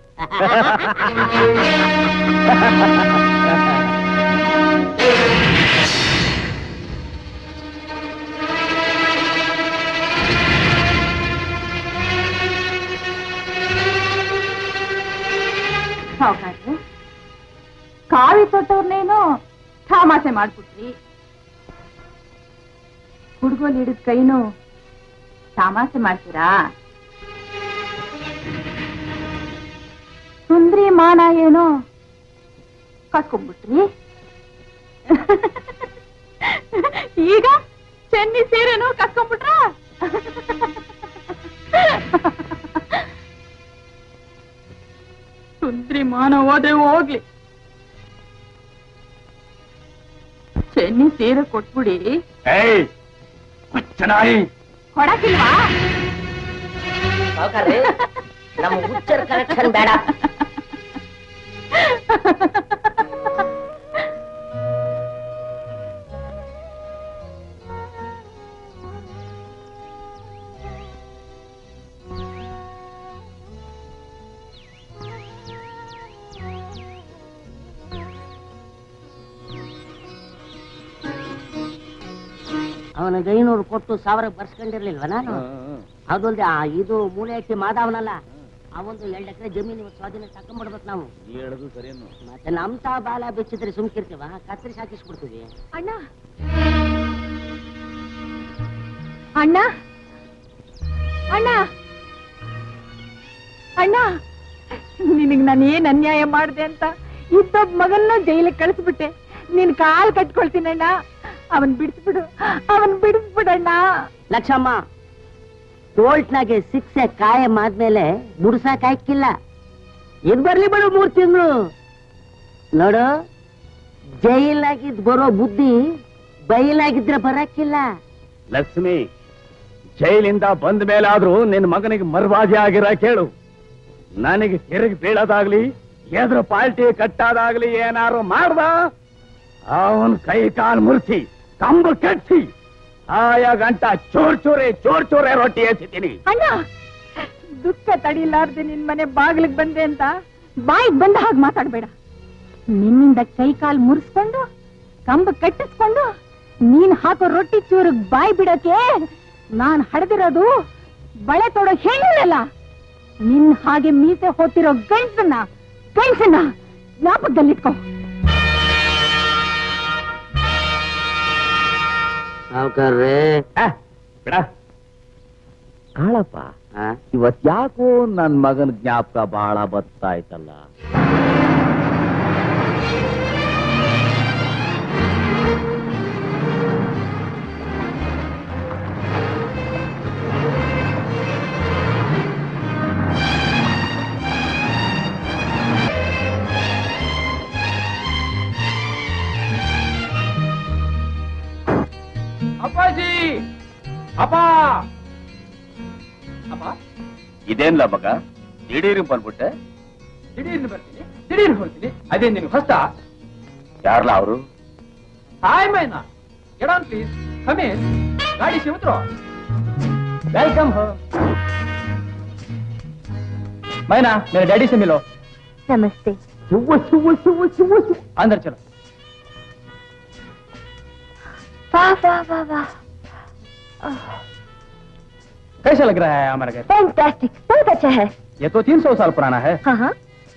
ಸಾವುಕಾರ್ರೆ ಕಾವಿ ತೊಟ್ಟವ್ರನ್ನೇನೋ ತಮಾಷೆ ಮಾಡ್ಬಿಟ್ರಿ ಹುಡುಗೋಲ್ ಹಿಡಿದ ಕೈನು ತಮಾಷೆ ಮಾಡ್ತೀರಾ ಸುಂದ್ರಿ ಮಾನ ಏನೋ ಕಸ್ಕೊಂಡ್ಬಿಟ್ರಿ ಈಗ ಚೆನ್ನಿ ಸೀರೆನೂ ಕಸ್ಕೊಂಡ್ಬಿಟ್ರ ಸುಂದ್ರಿ ಮಾನ ಹೋದ್ರೆ ಹೋಗ್ಲಿ ಚೆನ್ನಿ ಸೀರೆ ಕೊಟ್ಬಿಡಿ ಏಯ್ ಹುಚ್ಚನಾಯಿ ಕೊಡಕಿಲ್ವಾ ಸಾವುಕಾರ್ರೆ ನಮ್ಮ ಹುಚ್ಚರ ಕಲೆಕ್ಷನ್ ಬೇಡ ಅವನಿಗೆ ಐನೂರು ಕೊಟ್ಟು ಸಾವಿರ ಬರ್ಸ್ಕೊಂಡಿರ್ಲಿಲ್ವ ನಾನು ಅದಲ್ದೆ ಆ ಇದು ಮೂಲೆ ಹಟ್ಟಿ ಮಾಧವನಲ್ಲ ಅವೊಂದು ಎರಡು ಎಕರೆ ಜಮೀನು ಸ್ವಾಧೀನ ತಕೊಂಡ್ಬಿಡ್ಬೇಕು ನಾವು ನೀ ಹೇಳೋದು ಸರಿಯನ್ನು ಮತ್ತೆ ನಮ್ ತಾ ಬಾಲ ಬೆಚ್ಚಿದ್ರೆ ಸುಮ್ಕಿರ್ತೀವ ಕತ್ತರಿಸಿ ಹಾಕಿಸ್ಬಿಡ್ತೀವಿ ಅಣ್ಣ ಅಣ್ಣ ಅಣ್ಣ ಅಣ್ಣ ನಿನಗ್ ನಾನು ಏನ್ ಅನ್ಯಾಯ ಮಾಡಿದೆ ಅಂತ ಇದ್ದೊಬ್ಬ ಮಗನ್ನ ಜೈಲಿಗೆ ಕಳಿಸ್ಬಿಟ್ಟೆ ನಿನ್ ಕಾಲ್ ಕಟ್ಕೊಳ್ತೀನಣ್ಣ ಅವನ್ ಬಿಡಿಸ್ಬಿಡು ಅವನ್ ಬಿಡಿಸ್ಬಿಡಣ್ಣ ಲಕ್ಷಮ್ಮ ಟೋಲ್ಟ್ನಾಗೆ ಶಿಕ್ಷೆ ಕಾಯಂ ಆದ್ಮೇಲೆ ಮುಡ್ಸಕ್ ಹಾಕಿಲ್ಲ ಇದ್ ಬರ್ಲಿ ಬಿಡು ಮೂರ್ ತಿಂಗಳು ನೋಡು ಜೈಲಾಗಿದ್ ಬರೋ ಬುದ್ಧಿ ಬೈಲಾಗಿದ್ರೆ ಬರಕ್ಕಿಲ್ಲ ಲಕ್ಷ್ಮಿ ಜೈಲಿಂದ ಬಂದ ಮೇಲಾದ್ರೂ ನಿನ್ನ ಮಗನಿಗೆ ಮರ್ವಾದಿ ಆಗಿರ ಕೇಳು ನನಗೆ ತಿರುಗಿ ಬೀಳೋದಾಗ್ಲಿ ಎದುರು ಪಾಲ್ಟಿ ಕಟ್ಟಾದಾಗ್ಲಿ ಏನಾರು ಮಾಡ್ದ ಅವನ್ ಕೈ ಕಾಲ್ ಮುರ್ಸಿ ಕಂಬ ಕಟ್ಸಿ ಆಯ ಗಂಟ ಚೂರ್ ಚೂರೆ ಚೂರ್ ಚೂರೆ ರೊಟ್ಟಿ ಎಸಿತೀನಿ ಅಣ್ಣ ದುಃಖ ತಡಿಲಾರ್ದೆ ನಿನ್ ಮನೆ ಬಾಗಿಲಿಗೆ ಬಂದೆ ಅಂತ ಬಾಯಿಗೆ ಬಂದ ಹಾಗೆ ಮಾತಾಡ್ಬೇಡ ನಿನ್ನಿಂದ ಕೈ ಕಾಲ್ ಮುರಿಸ್ಕೊಂಡು ಕಂಬ ಕಟ್ಟಿಸ್ಕೊಂಡು ನೀನ್ ಹಾಕೋ ರೊಟ್ಟಿ ಚೂರಿಗೆ ಬಾಯಿ ಬಿಡಕ್ಕೆ ನಾನ್ ಹಡೆದಿರೋದು ಬಳೆ ತೊಡೋ ಹೆಣ್ಣಲ್ಲ ನಿನ್ ಹಾಗೆ ಮೀಸೆ ಹೋತಿರೋ ಗಂಡ್ಸನ್ನ ಗಂಡ್ಸನ್ನ ಜ್ಞಾಪಕದಲ್ಲಿಟ್ಕೋ ಸಾವುಕಾರ್ರೆ ಬಿಡ ಕಾಳಪ್ಪ ಇವತ್ ಯಾಕೋ ನನ್ ಮಗನ ಜ್ಞಾಪಕ ಬಹಳ ಬರ್ತಾ ಇತ್ತಲ್ಲ ಅಪ್ಪಾಜಿ ಅಪ್ಪ ಅಪ್ಪ ಇದೇನ್ಲ ಮಗ ದಿಢೀರ್ ಬಂದ್ಬಿಟ್ಟೆ ದಿಢೀರ್ನು ಬರ್ತೀನಿ ದಿಢೀರ್ನು ಹೋಗ್ತೀನಿ ಅದೇ ನಿನ್ ಹೊಸ ಯಾರ್ಲ ಅವರು hi Maina get on please come in ಗಾಡಿ से उतरो वेलकम हो मैना मेरे डैडी से मिलो ನಮಸ್ತೆ चुव्वो चुव्वो चुव्वो चुव्वो चुव्वो अंदर चलो वाह वाह वाह वाह कैसा लग रहा है हमारा घर फैंटास्टिक बहुत अच्छा है ये तो तीन सौ साल पुराना है हाँ हाँ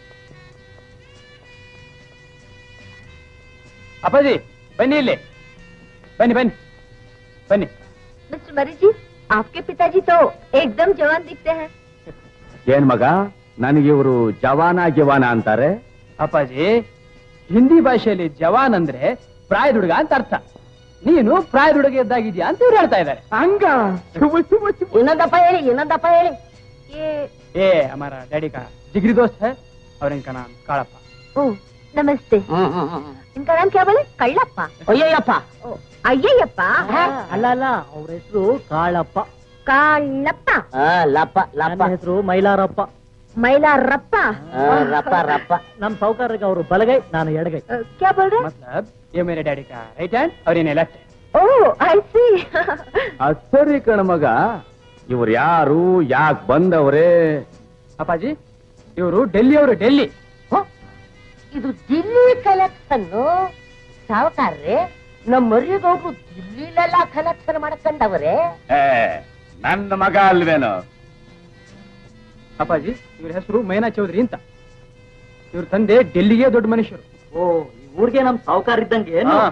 ಅಪ್ಪ ಜಿ ಬನ್ನಿ ಇಲ್ಲಿ ಬನ್ನಿ ಬನ್ನಿ ಬನ್ನಿ मिस्टर मरी जी आपके पिताजी तो एकदम जवान दिखते हैं ಏನ್ ಮಗ ನನಗೆ ಇವರು ಜವಾನ ಗಿವಾನ ಅಂತಾರೆ ಅಪ್ಪಾಜಿ ಹಿಂದಿ ಭಾಷೆಯಲ್ಲಿ ಜವಾನ್ ಅಂದ್ರೆ ಪ್ರಾಯದ ಹುಡುಗ ಅಂತ ಅರ್ಥ ನೀನು ಪ್ರಾಯದ ಹುಡುಗ ಇದ್ದಾಗಿದ್ಯಾ ಅಂತ ಇವ್ರು ಹೇಳ್ತಾ ಇದ್ದಾರೆ ಹಂಗ ಇನ್ನೊಂದಪ್ಪ ಹೇಳಿ ಇನ್ನೊಂದಪ್ಪ ಹೇಳಿ ಏ ಅಮರ ಡ್ಯಾಡಿ ಕಾ ಜಿಗ್ರಿ ದೋಸ್ತ್ है और इनका नाम काड़प्ಪ ओ नमस्ते इनका नाम क्या बोले कಳ್ಳಪ್ಪ ಅಯ್ಯಯ್ಯಪ್ಪ ಅಯ್ಯಯ್ಯಪ್ಪ ಅಲ್ಲ ಅಲ್ಲ ಅವ್ರ ಹೆಸರು ಕಾಳಪ್ಪ ಕಾಳಪ್ಪ ಆ, ಲಪ್ಪ ಲಪ್ಪ ನನ್ನ ಹೆಸರು ಮೈಲಾರಪ್ಪ ಮೈಲಾರಪ್ಪ ಆ, ರಪ್ಪ ರಪ್ಪ ನಮ್ ಸೌಕರ್ಯಕ್ಕೆ ಅವರು ಬಲಗೈ ನಾನು ಎಡಗೈ अ, क्या बोल रहे मतलब ये मेरे डैडी का राइट हैंड और ये लेफ्ट ओ आई सी ಅಸರಿ ಕಣ ಮಗ ಇವ್ರು ಯಾರು ಯಾಕೆ ಬಂದವ್ರೆ ಅಪ್ಪಾಜಿ ಇವರು ಡೆಲ್ಲಿ ಅವರು ಡೆಲ್ಲಿ ಇದು ದಿಲ್ಲಿ ಕಲೆಕ್ಷನ್ ಸಾವುಕಾರ್ರೆ ನಮ್ಮ ಮರಿಗೌಡ್ರು ದಿಲ್ಲಿಲೆಲ್ಲ ಕಲೆಕ್ಷನ್ ಮಾಡ್ಕೊಂಡವ್ರೆ ಏ, ನನ್ನ ಮಗ ಅಲ್ವೇನೋ ಅಪ್ಪಾಜಿ ಇವ್ರ ಹೆಸರು ಮೈನಾ ಚೌಧರಿ ಅಂತ ಇವ್ರ ತಂದೆ ಡೆಲ್ಲಿಗೆ ದೊಡ್ಡ ಮನುಷ್ಯರು ಓ ಈ ಊರಿಗೆ ನಮ್ ಸಾವುಕಾರ ಇದ್ದಂಗೆ ಏನು? ಹಾ.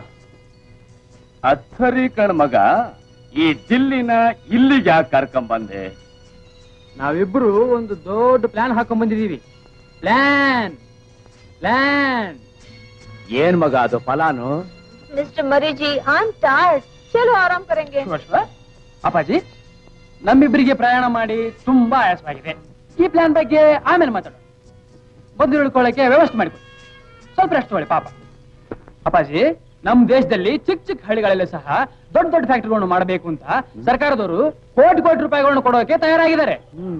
ಅಸರಿ ಕಣ ಮಗ ಈ ದಿಲ್ಲಿನ ಇಲ್ಲಿಗೆ ಯಾಕೆ ಕರ್ಕೊಂಡ್ ಬಂದೆ ನಾವಿಬ್ರು ಒಂದು ದೊಡ್ಡ ಪ್ಲಾನ್ ಹಾಕೊಂಡ್ ಬಂದಿದೀವಿ ಪ್ಲಾನ್ ಪ್ಲಾನ್ ಏನ್ ಮಗ ಅದು ಫಲಾನು मिस्टर मरी जी आई एम टायर्ड चलो आराम करेंगे ಅಪ್ಪಾಜಿ ನಮ್ಮಿಬ್ಬರಿಗೆ ಪ್ರಯಾಣ ಮಾಡಿ ತುಂಬಾ ಆಯಾಸವಾಗಿದೆ ಈ ಪ್ಲಾನ್ ಬಗ್ಗೆ ಆಮೇಲೆ ಮಾತಾಡೋಣ ಮೊದಲು ಉಳ್ಕೊಳ್ಳಕ್ಕೆ ವ್ಯವಸ್ಥೆ ಮಾಡಿಕೊಡಿ ಸ್ವಲ್ಪ ರೆಸ್ಟ್ ಮಾಡಿ ಪಾಪ ಅಪ್ಪಾಜಿ ನಮ್ ದೇಶದಲ್ಲಿ ಚಿಕ್ಕ ಚಿಕ್ಕ ಹಳ್ಳಿಗಳಲ್ಲಿ ಸಹ ದೊಡ್ಡ ದೊಡ್ಡ ಫ್ಯಾಕ್ಟರಿಗಳನ್ನು ಮಾಡಬೇಕು ಅಂತ ಸರ್ಕಾರದವರು ಕೋಟಿ ಕೋಟಿ ರೂಪಾಯಿಗಳನ್ನು ಕೊಡೋಕೆ ತಯಾರಾಗಿದ್ದಾರೆ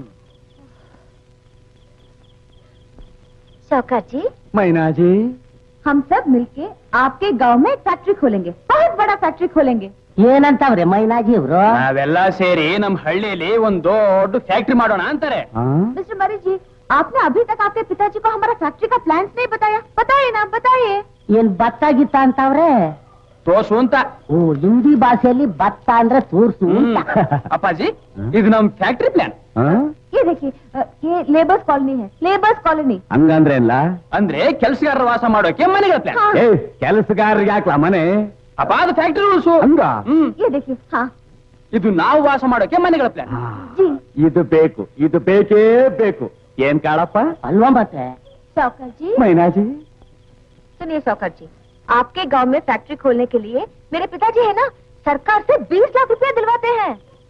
सौकार जी ಮೈನಾಜಿ हम सब मिलके आपके गांव में एक फैक्ट्री खोलेंगे बहुत बड़ा फैक्ट्री खोलेंगे ಏನಂತವ್ರೆ ಮೈನಾಜಿ ಇವ್ರು ನಾವೆಲ್ಲ ಸೇರಿ ನಮ್ ಹಳ್ಳಿಯಲ್ಲಿ ಒಂದ್ ದೊಡ್ಡ ಫ್ಯಾಕ್ಟ್ರಿ ಮಾಡೋಣ ಅಂತಾರೆ मिस्टर मरी जी आपने अभी तक आपके पिताजी को हमारा फैक्ट्री का प्लान नहीं बताया बताइए ना बताइए ಏನ್ ಭತ್ತ ಗಿತ್ತ ಅಂತವ್ರೆ ತೋರ್ಸು ಅಂತ ಓ ಹಿಂದಿ ಭಾಷೆಯಲ್ಲಿ ಭತ್ತ ಅಂದ್ರೆ ತೋರ್ಸು ಹ್ಮ್. ಅಂತ. ಅಪ್ಪಾಜಿ ಇದು ನಮ್ ಫ್ಯಾಕ್ಟ್ರಿ ಪ್ಲಾನ್ ये देखिए अ, ये लेबर्स कॉलोनी है लेबर्स कॉलोनी ಹಂಗಂದ್ರೆ ಇಲ್ಲ ಅಂದ್ರೆ ಕೆಲಸಗಾರರ ವಾಸ ಮಾಡೋಕೆ ಮನೆಗಳ ಪ್ಲಾನ್ हाँ ಏ ಕೆಲಸಗಾರರಿಗೆ ಹಾಕ್ಲಾ ಮನೆ ಅಪ್ಪ ಅದು ಫ್ಯಾಕ್ಟ್ರಿ ರೂಲ್ಸು ಹಂಗ ಹ್ಮ್ ये देखिए हाँ ಇದು ನಾವು ವಾಸ ಮಾಡೋಕೆ ಮನೆಗಳ ಪ್ಲಾನ್ जी ಇದು ಬೇಕು ಇದು ಬೇಕೇ ಬೇಕು ಏನ್ ಕಾಳಪ್ಪ ಅಲ್ವಾ ಮತ್ತೆ सौकर जी ಮೈನಾಜಿ सुनिए सौकर जी आपके गांव में फैक्ट्री खोलने के लिए मेरे पिताजी है ना सरकार से 20 लाख रुपया दिलवाते हैं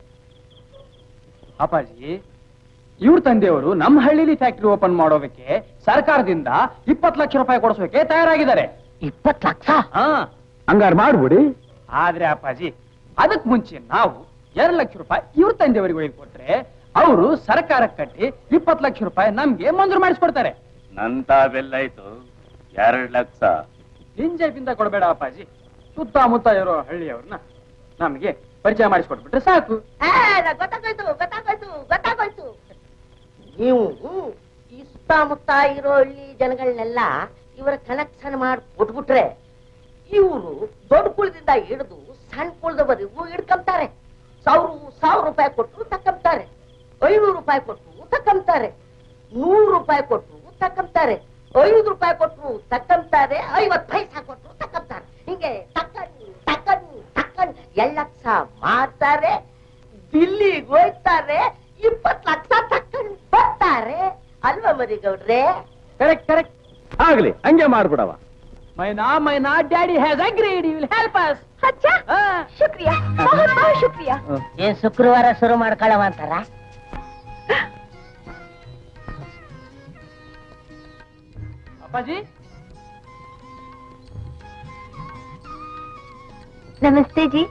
ಅಪ್ಪಾಜಿ ಇವ್ರ ತಂದೆಯವರು ನಮ್ಮ ಹಳ್ಳಿಲಿ ಫ್ಯಾಕ್ಟ್ರಿ ಓಪನ್ ಮಾಡೋದಕ್ಕೆ ಸರ್ಕಾರದಿಂದ ಇಪ್ಪತ್ತು ಲಕ್ಷ ರೂಪಾಯಿ ಕೊಡಿಸೋಕೆ ತಯಾರಾಗಿದ್ದಾರೆ ಇಪ್ಪತ್ ಲಕ್ಷ ಹಾ ಹಂಗಾರ್ ಮಾಡ್ಬಿಡಿ ಆದ್ರೆ ಅಪ್ಪಾಜಿ ಅದಕ್ ಮುಂಚೆ ನಾವು ಎರಡು ಲಕ್ಷ ರೂಪಾಯಿ ಇವ್ರ ತಂದೆಯವರಿಗೆ ಒಯ್ದು ಕೊಟ್ರೆ ಅವರು ಸರ್ಕಾರಕ್ಕೆ ಕಟ್ಟಿ ಇಪ್ಪತ್ತು ಲಕ್ಷ ರೂಪಾಯಿ ನಮ್ಗೆ ಮಂಜೂರು ಮಾಡಿಸ್ಕೊಡ್ತಾರೆ ನಂತಾವೆಲ್ಲಾಯ್ತು ಎರಡ್ ಲಕ್ಷ ಹಿಂಜೆಪಿಂದ ಕೊಡಬೇಡ ಅಪ್ಪಾಜಿ ಸುತ್ತಮುತ್ತ ಇರೋ ಹಳ್ಳಿಯವ್ರನ್ನ ನಮ್ಗೆ ಪರಿಚಯ ಮಾಡಿಸ್ಕೊಟ್ಬಿಟ್ರೆ ಸಾಕು ಗೊತ್ತಾಗೋಯ್ತು ಗೊತ್ತಾಗೋಯ್ತು ಗೊತ್ತಾಗೋಯ್ತು ನೀವು ಈ ಸುತ್ತಮುತ್ತ ಇರೋ ಹಳ್ಳಿ ಜನಗಳನ್ನೆಲ್ಲ ಇವರ ಕನೆಕ್ಷನ್ ಮಾಡಿ ಕೊಟ್ಬಿಟ್ರೆ ಇವರು ದೊಡ್ಡ ಕುಳದಿಂದ ಹಿಡಿದು ಸಣ್ಣ ಕುಳದವರೆಗೂ ಹಿಡ್ಕೊಂತಾರೆ ಸಾವಿರ ಸಾವಿರ ರೂಪಾಯಿ ಕೊಟ್ಟು ತಕ್ಕಂತಾರೆ ಐನೂರು ರೂಪಾಯಿ ಕೊಟ್ಟು ತಕ್ಕಂತಾರೆ ನೂರು ರೂಪಾಯಿ ಕೊಟ್ಟು ತಕ್ಕಂತಾರೆ ಐದು ರೂಪಾಯಿ ಕೊಟ್ಟು ತಕ್ಕಂತಾರೆ ಐವತ್ತು ಪೈಸಾ ಕೊಟ್ಟು ತಕ್ಕಂತಾರೆ ಹಿಂಗೆ ತಕ್ಕಂಡು ತಕ್ಕಂಡು ತಕ್ಕಂಡು ಎರಡು ಲಕ್ಷ ಮಾಡ್ತಾರೆ ದಿಲ್ಲಿಗೆ ಹೋಗ್ತಾರೆ ಇಪ್ಪತ್ತು ಲಕ್ಷ ತಕ್ಕಂಡು ಬರ್ತಾರೆ ಅಲ್ವಾ ಮರಿಗೌಡ್ರೆ ಕರೆಕ್ಟ್ ಕರೆಕ್ಟ್ ಆಗ್ಲಿ ಹಂಗೆ ಮಾಡ್ಬಿಡವ Maina Maina daddy has agreed will help us अच्छा शुक्रिया बहुत बहुत शुक्रिया ಏನ್ ಶುಕ್ರವಾರ ಶುರು ಮಾಡ್ಕೊಳ್ಳವ ಅಂತಾರ ಅಪ್ಪಾಜಿ नमस्ते जी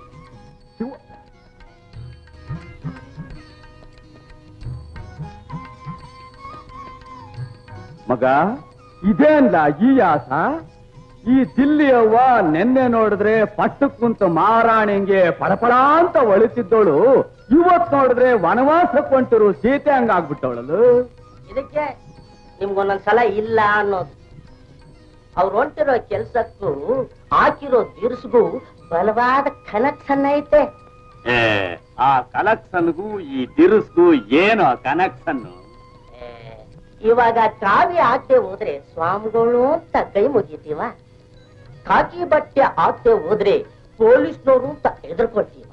ಮಗ ಇದೇನ್ಲ ಈ ಆಸ ಈ ದಿಲ್ಲಿಯವ್ವ ನೆನ್ನೆ ನೋಡಿದ್ರೆ ಪಟ್ಟು ಕುಂತ ಮಾರಾಣಿಂಗೆ ಪಡಪಡ ಅಂತ ಒಳಿತಿದ್ದವಳು ಇವತ್ ನೋಡಿದ್ರೆ ವನವಾಸಕ್ಕೆ ಹೊಂಟಿರು ಸೀತೆ ಹಂಗಾಗ್ಬಿಟ್ಟವಳಲು ಇದಕ್ಕೆ ನಿಮ್ಗೊಂದೊಂದ್ಸಲ ಇಲ್ಲ ಅನ್ನೋದು ಅವ್ರು ಹೊಂಟಿರೋ ಕೆಲ್ಸಕ್ಕೂ ಹಾಕಿರೋ ದಿರ್ಸ್ಗೂ ಬಲವಾದ ಕನೆಕ್ಷನ್ ಐತೆ ಏ ಆ ಕಲೆಕ್ಷನ್ಗೂ ಈ ದಿರಿಸ್ಗೂ ಏನು ಕನೆಕ್ಷನ್ ಏ, ಇವಾಗ ಕಾವಿ ಹಾಕ್ದೆ ಹೋದ್ರೆ ಸ್ವಾಮಿಗಳು ಅಂತ ಕೈ ಮುಗಿತೀವ ಕಾಕಿ ಬಟ್ಟೆ ಹಾಕ್ದೆ ಹೋದ್ರೆ ಪೊಲೀಸ್ನವರು ಅಂತ ಹೆದರ್ಕೊಳ್ತೀವ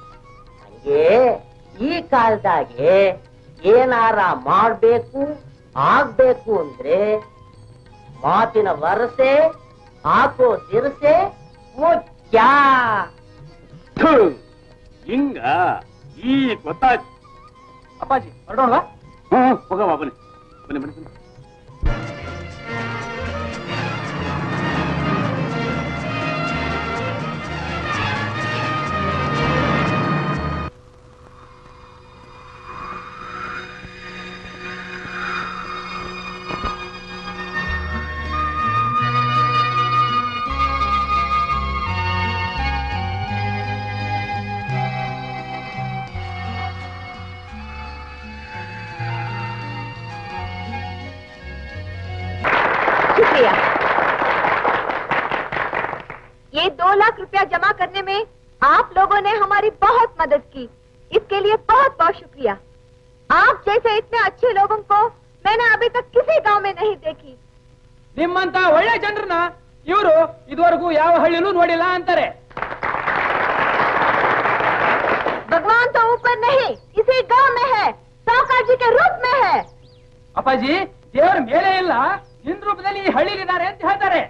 ಹಂಗೆ ಈ ಕಾಲದಾಗೆ ಏನಾರ ಮಾಡ್ಬೇಕು ಆಗ್ಬೇಕು ಅಂದ್ರೆ ಮಾತಿನ ವರಸೆ ಹಾಕೋ ದಿರಸೆ ಮುಖ್ಯ ಥು, ಹಿಂಗ ಈ ಗೊತ್ತಾಯ್ತು ಅಪ್ಪಾಜಿ ಹೊರಡೋಣವಾ ಹ್ಮ್ ಹೋಗವ ಬನ್ನಿ ಬನ್ನಿ ಬನ್ನಿ ಬನ್ನಿ शुक्रिया ये दो लाख रुपया जमा करने में आप लोगों ने हमारी बहुत मदद की इसके लिए बहुत बहुत शुक्रिया आप जैसे इतने अच्छे लोगों को मैंने अभी तक किसी गांव में नहीं देखी ನಿಮ್ಮಂತ ಒಳ್ಳೆ ಜನರನ್ನ ಇವರು ಇದುವರೆಗೂ ಯಾವ ಹಳ್ಳಿಲೂ ನೋಡಿಲ್ಲ ಅಂತಾರೆ भगवान तो ऊपर नहीं इसी गांव में है साहूकार जी के रूप में है ಅಪ್ಪಾಜಿ ದೇವರ ಮೇಲೆ ಇಲ್ಲ ನಿನ್ ರೂಪದಲ್ಲಿ ಈ ಹಳ್ಳಿಲಿದ್ದಾರೆ ಅಂತ ಹೇಳ್ತಾರೆ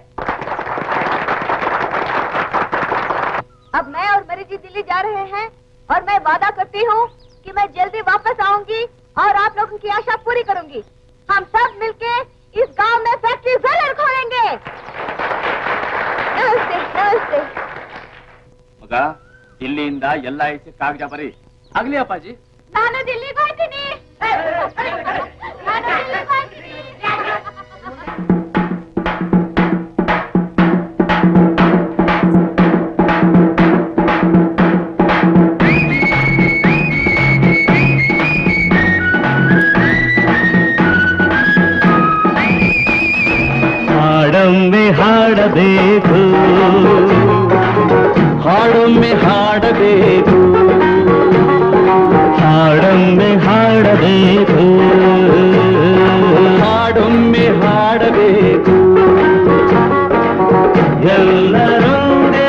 अब मैं और मेरी जी दिल्ली जा रहे हैं और मैं वादा करती हूँ कि मैं जल्दी वापस आऊंगी और आप लोगों की आशा पूरी करूंगी हम सब मिलके इस गांव में फैक्ट्री जरूर खोलेंगे नमस्ते नमस्ते ಮಗ ಇಲ್ಲಿಂದ ಎಲ್ಲ ಐಸಿ ಕಾಗಜ ಬರೀ ಆಗ್ಲಿ ಅಪ್ಪಾಜಿ ನಾನು ದಿಲ್ಲಿಗೆ ಹೋಗ್ತೀನಿ ನಾನು ದಿಲ್ಲಿಗೆ ಹೋಗ್ತೀನಿ. ಹಾಡೊಮ್ಮೆ ಹಾಡಬೇಕು ಹಾಡೊಮ್ಮೆ ಹಾಡಬೇಕು ಹಾಡೊಮ್ಮೆ ಹಾಡಬೇಕು ಹಾಡೊಮ್ಮೆ ಹಾಡಬೇಕು ಎಲ್ಲರೊಂದೇ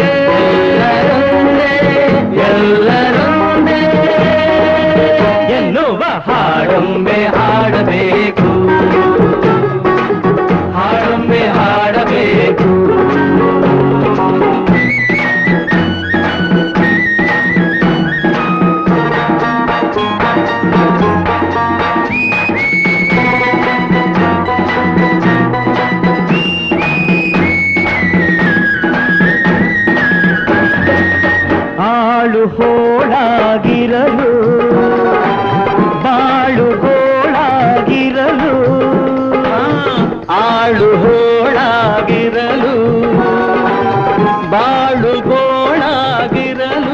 ಎಲ್ಲರೊಂದೇ ಎನ್ನುವ ಹಾಡೊಮ್ಮೆ ಹಾಡಬೇಕು ಹಾಡೊಮ್ಮೆ ಹಾಡಬೇಕು ಆಳು ಹೋಳಾಗಿರಲು ಬಾಳು ಗೋಳಾಗಿರಲು ಆಳು ಹೋಳಾಗಿರಲು ಬಾಳು ಗೋಳಾಗಿರಲು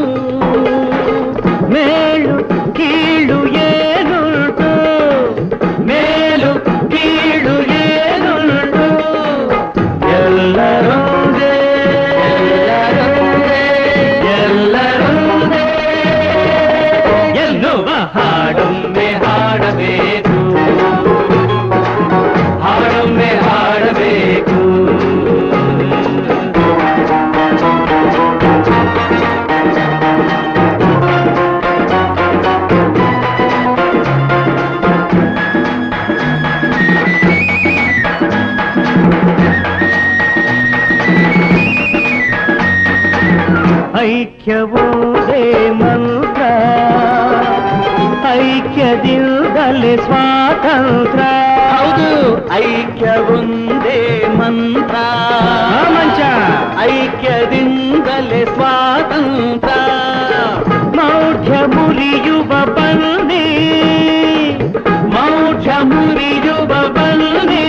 ಮೇಲು ಕೀಳು ಏನುಂಟು ಮೇಲು ಕೀಳು ಏನುಂಟು ಎಲ್ಲರೊಂದೇ ಎಲ್ಲರೊಂದೇ ಎನ್ನುವ ಹಾಡೊಮ್ಮೆ ಹಾಡಬೇಕು ಹಾಡೊಮ್ಮೆ ಹಾಡಬೇಕು ಐಕ್ಯವೋದೇ ಮಂತ್ರ ಐಕ್ಯದಿಂದಲೇ ಸ್ವಾತಂತ್ರ್ಯ ಹೌದು ಐಕ್ಯವೊಂದೇ ಮಂತ್ರ ಮಂಚ ಐಕ್ಯದಿಂದಲೇ ಸ್ವಾತಂತ್ರ್ಯ ಮೌಢ್ಯ ಮುರಿಯುವ ಬನ್ನಿ ಮೌಢ್ಯ ಮುರಿಯುವ ಬನ್ನಿ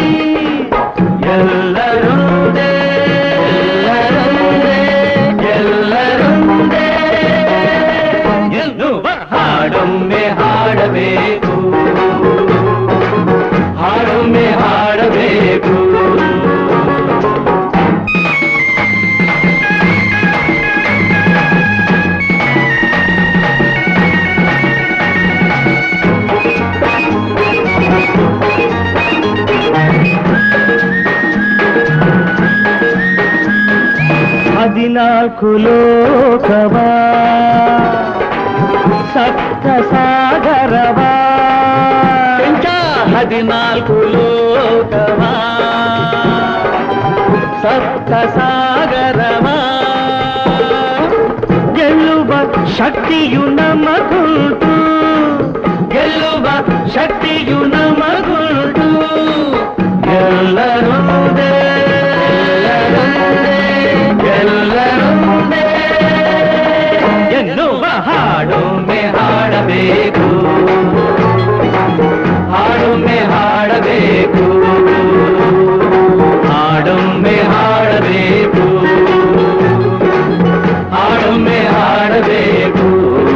ಎಲ್ಲರೊಂದೇ ಎಲ್ಲರೊಂದೇ ಎನ್ನುವ ಹಾಡೊಮ್ಮೆ ಹಾಡಬೇಕು ಹಾಡೊಮ್ಮೆ ಹಾಡಬೇಕು ಹದಿನಾಲ್ಕು ಲೋಕವ ಸಪ್ತ ಸಾಗರವ ಹದಿನಾಲ್ಕು ಲೋಕವ ಸಪ್ತ ಸಾಗರವ ಗೆಲ್ಲುವ ಶಕ್ತಿಯು ನಮಗುಂಟು ಗೆಲ್ಲುವ ಶಕ್ತಿಯು ನಮಗುಂಟು ಎಲ್ಲರೊಂದೇ ಎಲ್ಲರೊಂದೇ ಎನ್ನುವ ಹಾಡೊಮ್ಮೆ ಹಾಡಬೇಕು ಹಾಡೊಮ್ಮೆ ಹಾಡಬೇಕು ಹಾಡೊಮ್ಮೆ ಹಾಡಬೇಕು ಹಾಡೊಮ್ಮೆ ಹಾಡಬೇಕು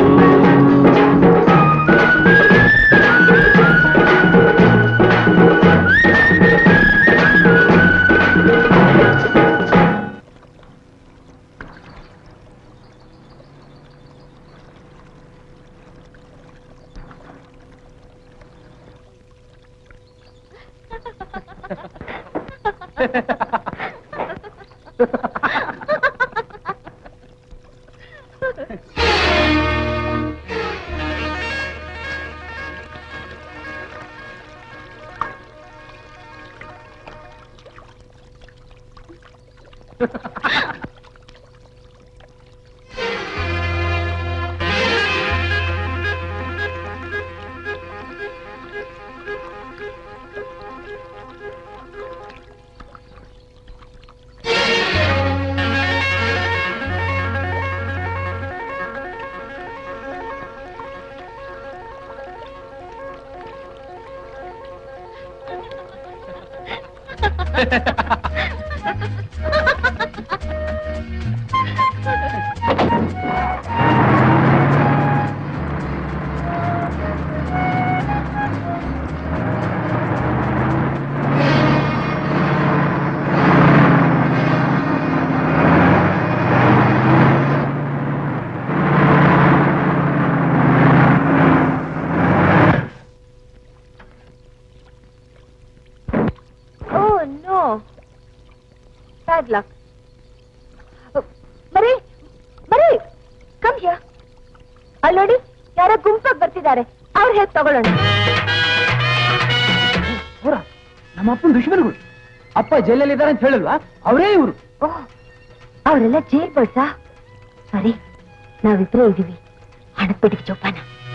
ಓ ನೋ ಬ್ಯಾಡ್ ಲಕ್ ಬರೀ ಬರೀ ಕಮ್ ಹಿಯರ್ ಅಲ್ಲಿ ನೋಡಿ ಯಾರೋ ಗುಂಪಾಗಿ ಬರ್ತಿದ್ದಾರೆ ಅವ್ರ ಹೆಲ್ಪ್ ತಗೊಳ್ಳೋಣ ಅವರ ನಮ್ಮ ಅಪ್ಪನ ದುಶ್ಮನ್ಗಳು ಅಪ್ಪ ಜೈಲಲ್ಲಿ ಇದ್ದಾರೆ ಅಂತ ಹೇಳಿಲ್ವಾ ಅವರೇ ಇವರು ಓಹ್ ಅವರೆಲ್ಲ ಜೈಲ್ ಬರ್ಸಾ ಸರಿ ನಾವಿಬ್ರೇ ಇದೀವಿ ಹಣದ ಪೆಟ್ಟಿಗೆ ಜೋಪಾನ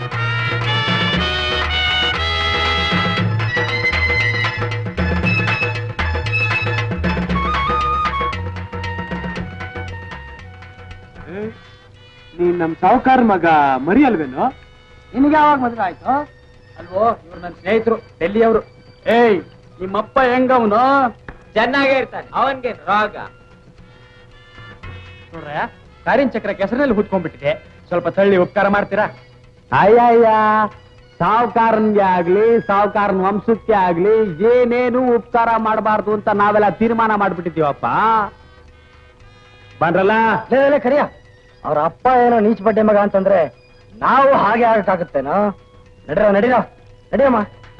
ನೀನ್ ನಮ್ ಸಾವುಕಾರ ಮಗ ಮರಿ ಅಲ್ವೇನು ನಿನ್ಗೆ ಯಾವಾಗ ಮದುವೆ ಆಯ್ತು ಅಲ್ವೋ ಇವ್ರು ನನ್ನ ಸ್ನೇಹಿತರು ಡೆಲ್ಲಿಯವರು ಏಯ್ ನಿಮ್ಮಪ್ಪ ಹೆಂಗವನು ಚೆನ್ನಾಗೇ ಇರ್ತಾನೆ ಅವನ್ಗೆ ರೋಗ ನೋಡ್ರ ಕಾರಿನ ಚಕ್ರ ಕೆಸರಿನಲ್ಲಿ ಹುಟ್ಕೊಂಡ್ಬಿಟ್ಟಿದೆ ಸ್ವಲ್ಪ ತಳ್ಳಿ ಉಪಕಾರ ಮಾಡ್ತೀರಾ ಅಯ್ಯಯ್ಯ ಸಾವುಕಾರನ್ಗೆ ಆಗ್ಲಿ ಸಾವುಕಾರನ ವಂಶಕ್ಕೆ ಆಗ್ಲಿ ಏನೇನು ಉಪಕಾರ ಮಾಡಬಾರ್ದು ಅಂತ ನಾವೆಲ್ಲ ತೀರ್ಮಾನ ಮಾಡ್ಬಿಟ್ಟಿದೀವಪ್ಪ ಬಂದ್ರಲ್ಲ ಕರಿಯ ಅವ್ರ ಅಪ್ಪ ಏನೋ ನೀಚ್ ಬಡ್ಡೆ ಮಗ ಅಂತಂದ್ರೆ ನಾವು ಹಾಗೆ ಆಗಕ್ಕಾಗುತ್ತೇನೋ ನಡೀರ ನಡೀರ ನಡಿಯಮ್ಮ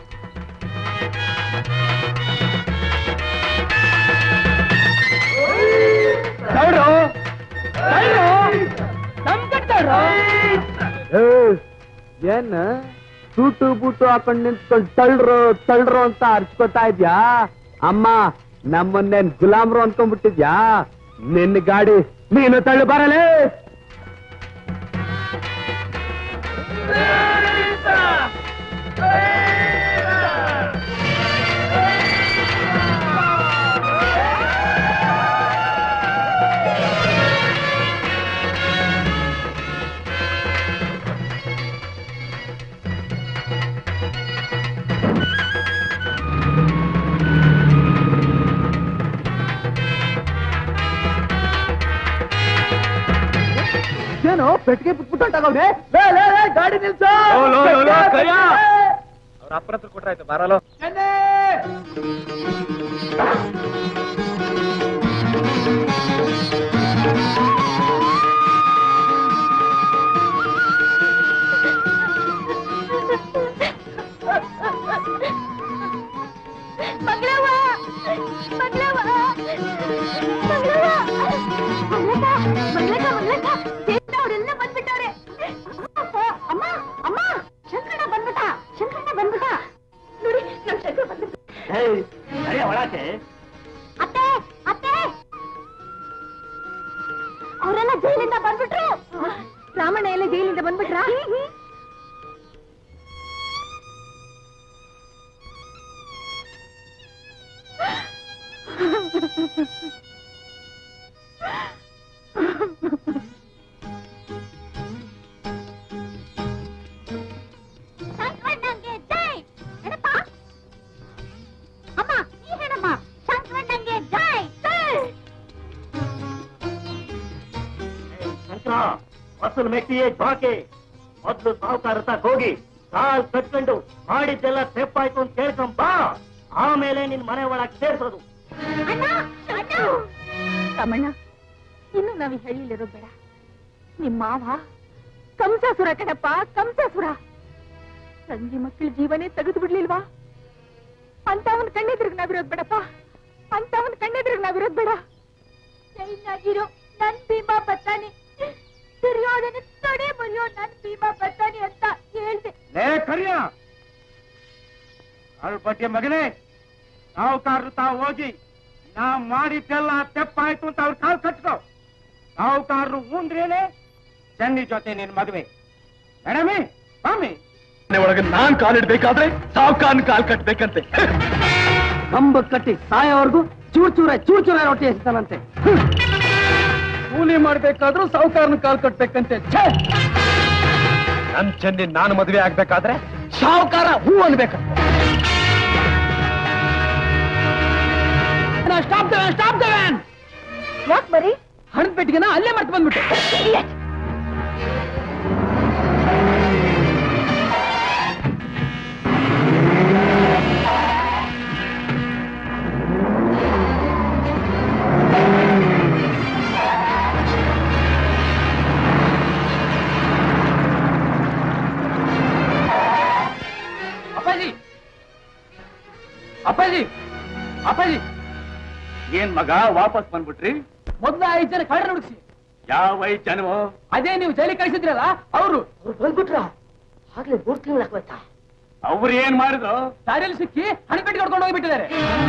ಏನ್ ಸೂಟು ಬೂಟು ಹಾಕೊಂಡ್ ನಿಂತ್ಕೊಂಡ್ ತಳ್ರು ತಳ್ರು ಅಂತ ಅರ್ಚ್ಕೊತಾ ಇದ್ಯಾ ಅಮ್ಮ ನಮ್ಮನ್ನೇನ್ ಗುಲಾಮ್ರು ಅನ್ಕೊಂಡ್ಬಿಟ್ಟಿದ್ಯಾ ನಿನ್ನ ಗಾಡಿ ನೀನು ತಳ್ಳು ಬರಲೇ ಏನು ಪೆಟ್ಟಿಗೆ ಬಿಟ್ಬಿಟ್ಟಂಟಾಗವ್ನೆ ಗಾಡಿ ನಿಲ್ಸು ಅವ್ರ ಅಪ್ಪನ ಹತ್ರ ಕೊಟ್ರಾಯ್ತು ಬರಲು ಮಂಗಳವ್ವ ಮಂಗಳವ್ವ ಮಂಗಳವ್ವ ಮಂಗಳಕ್ಕ ಮಂಗಳಕ್ಕ ಮಂಗಳಕ್ಕ ಸೇರ್ನ ಅವರೆಲ್ಲ ಬಂದ್ಬಿಟ್ಟವ್ರೆ ಅಮ್ಮ ಅಮ್ಮ ಶಂಕರಣ್ಣ ಬಂದ್ಬಿಟ್ಟ ಶಂಕರಣ್ಣ ಬಂದ್ಬಿಟ್ಟ ನೋಡಿ ನಮ್ ಒಳಕ್ಕೆ ಅತ್ತೆ ಅತ್ತೆ ಅವರೆಲ್ಲ ಜೈಲಿಂದ ಬಂದ್ಬಿಟ್ರು ರಾಮಣ್ಣ ಎಲ್ಲ ಜೈಲಿಂದ ಬಂದ್ಬಿಟ್ರ ಸಂಕ್ರಮಣಂಗೆ ಜೈ ಏನಪ್ಪ ಅಮ್ಮ ನೀ ಹೇಳಮ್ಮ ಸಂಕ್ರಮಣಂಗೆ ಜೈ ಜೈ ಶಂಕರ ವಸೂಲ್ ಮೆಟ್ಟಿಯೇ ಝಾಕೆ ಮೊದ್ಲು ಸಾಹುಕಾರ ತಕ್ ಹೋಗಿ ಕಾಲ್ ಕಟ್ಕೊಂಡು ಮಾಡಿದ್ದೆಲ್ಲ ತೆಪ್ಪಾಯ್ತು ಅಂತ ಕೇಳ್ಕೊಂಡ್ ಬಾ ಆಮೇಲೆ ನಿನ್ ಮನೆ ಒಳಗ್ ಸೇರ್ಸೋದು ಅಣ್ಣ ಅಣ್ಣ ರಮಣ್ಣ ಇನ್ನು ನಾವು ಹೇಳಿಲಿರೋ ಬೇಡ ನಿಮ್ಮ ಮಾವ ಕಂಸಾಸುರ ಕಣಪ್ಪ ಕಂಸಾಸುರ ತಂಗಿ ಮಕ್ಕಳ ಜೀವನೇ ತೆಗೆದು ಬಿಡ್ಲಿಲ್ವಾ ಅಂತ ಅವನ್ ಕಣ್ಣೆದ್ರಿಗೆ ನಾವಿರೋದ್ ಬೇಡಪ್ಪ ಅಂತ ಅವನ್ ಕಣ್ಣೆದ್ರಿಗೆ ನಾವಿರೋದ್ ಬೇಡ ಜೈನಾಗಿರೋ ನನ್ ಭೀಮಾ ಬತ್ತಾನೆ ದುರ್ಯೋಧನ ತೊಡೆ ಮುರಿಯೋ ನನ್ ಭೀಮಾ ಬತ್ತಾನೆ ಅಂತ ಹೇಳ್ದೆ ಲೇ ಕರಿಯ ಅಳ್ಬಟ್ಟೆ ಮಗನೇ ಸಾವುಕಾರರು ತಾವು ಹೋಗಿ ನಾ ಮಾಡಿದ್ದೆಲ್ಲ ತೆಪ್ಪಾಯ್ತು ಅಂತ ಅವ್ರ ಕಾಲ್ ಕಟ್ಕೋ ಸಾವುಕಾರರು ಊಂದ್ರೇನೆ ಚೆನ್ನಿ ಜೊತೆ ನಿನ್ ಮದುವೆ ಮೇಡಮಿ ಸ್ವಾಮಿ ಒಳಗೆ ನಾನ್ ಕಾಲಿಡ್ಬೇಕಾದ್ರೆ ಸಾವುಕಾರನ್ ಕಾಲ್ ಕಟ್ಬೇಕಂತೆ ಕಂಬ ಕಟ್ಟಿ ಸಾಯೋವರೆಗೂ ಚೂರ್ ಚೂರ ಚೂರ್ ಚೂರ ರೊಟ್ಟಿ ಎಸ್ತಾನಂತೆ ಕೂಲಿ ಮಾಡ್ಬೇಕಾದ್ರೂ ಸಾವುಕಾರನ ಕಾಲ್ ಕಟ್ಬೇಕಂತೆ ಛೇ! ನನ್ ಚೆನ್ನಿ ನಾನು ಮದುವೆ ಆಗ್ಬೇಕಾದ್ರೆ ಸಾವುಕಾರ ಹೂ ಅನ್ಬೇಕಂತೆ stop the stop the van ಯಾಕೆ ಬರೀ ಹಣದ ಪೆಟ್ಟಿಗೆನ ಅಲ್ಲೇ ಮರ್ತು ಬಂದ್ಬಿಟ್ಟೆ ಅಪ್ಪಾಜಿ ಅಪ್ಪಾಜಿ ಅಪ್ಪಾಜಿ ಏನ್ ಮಗ ವಾಪಸ್ ಬಂದ್ಬಿಟ್ರಿ ಮೊದ್ಲು ಐದು ಜನ ಕಳ್ಳ ಹುಡುಕ್ಸಿ ಯಾವ ಐದು ಜನವು ಅದೇ ನೀವು ಜೈಲಿಗೆ ಕಳಿಸಿದ್ರಲ್ಲ ಅವರು ಬಂದ್ಬಿಟ್ರ ಆಗ್ಲೇ ಮೂರ್ ತಿಂಗಳಾಗ್ಬೇಕಾ ಅವ್ರು ಏನ್ ಮಾಡಿದ್ರು ದಾರಿಯಲ್ಲಿ ಸಿಕ್ಕಿ ಹಣಪೆಟ್ಟಿಗೆ ಹೊಡ್ಕೊಂಡು ಹೋಗ್ಬಿಟ್ಟಿದ್ದಾರೆ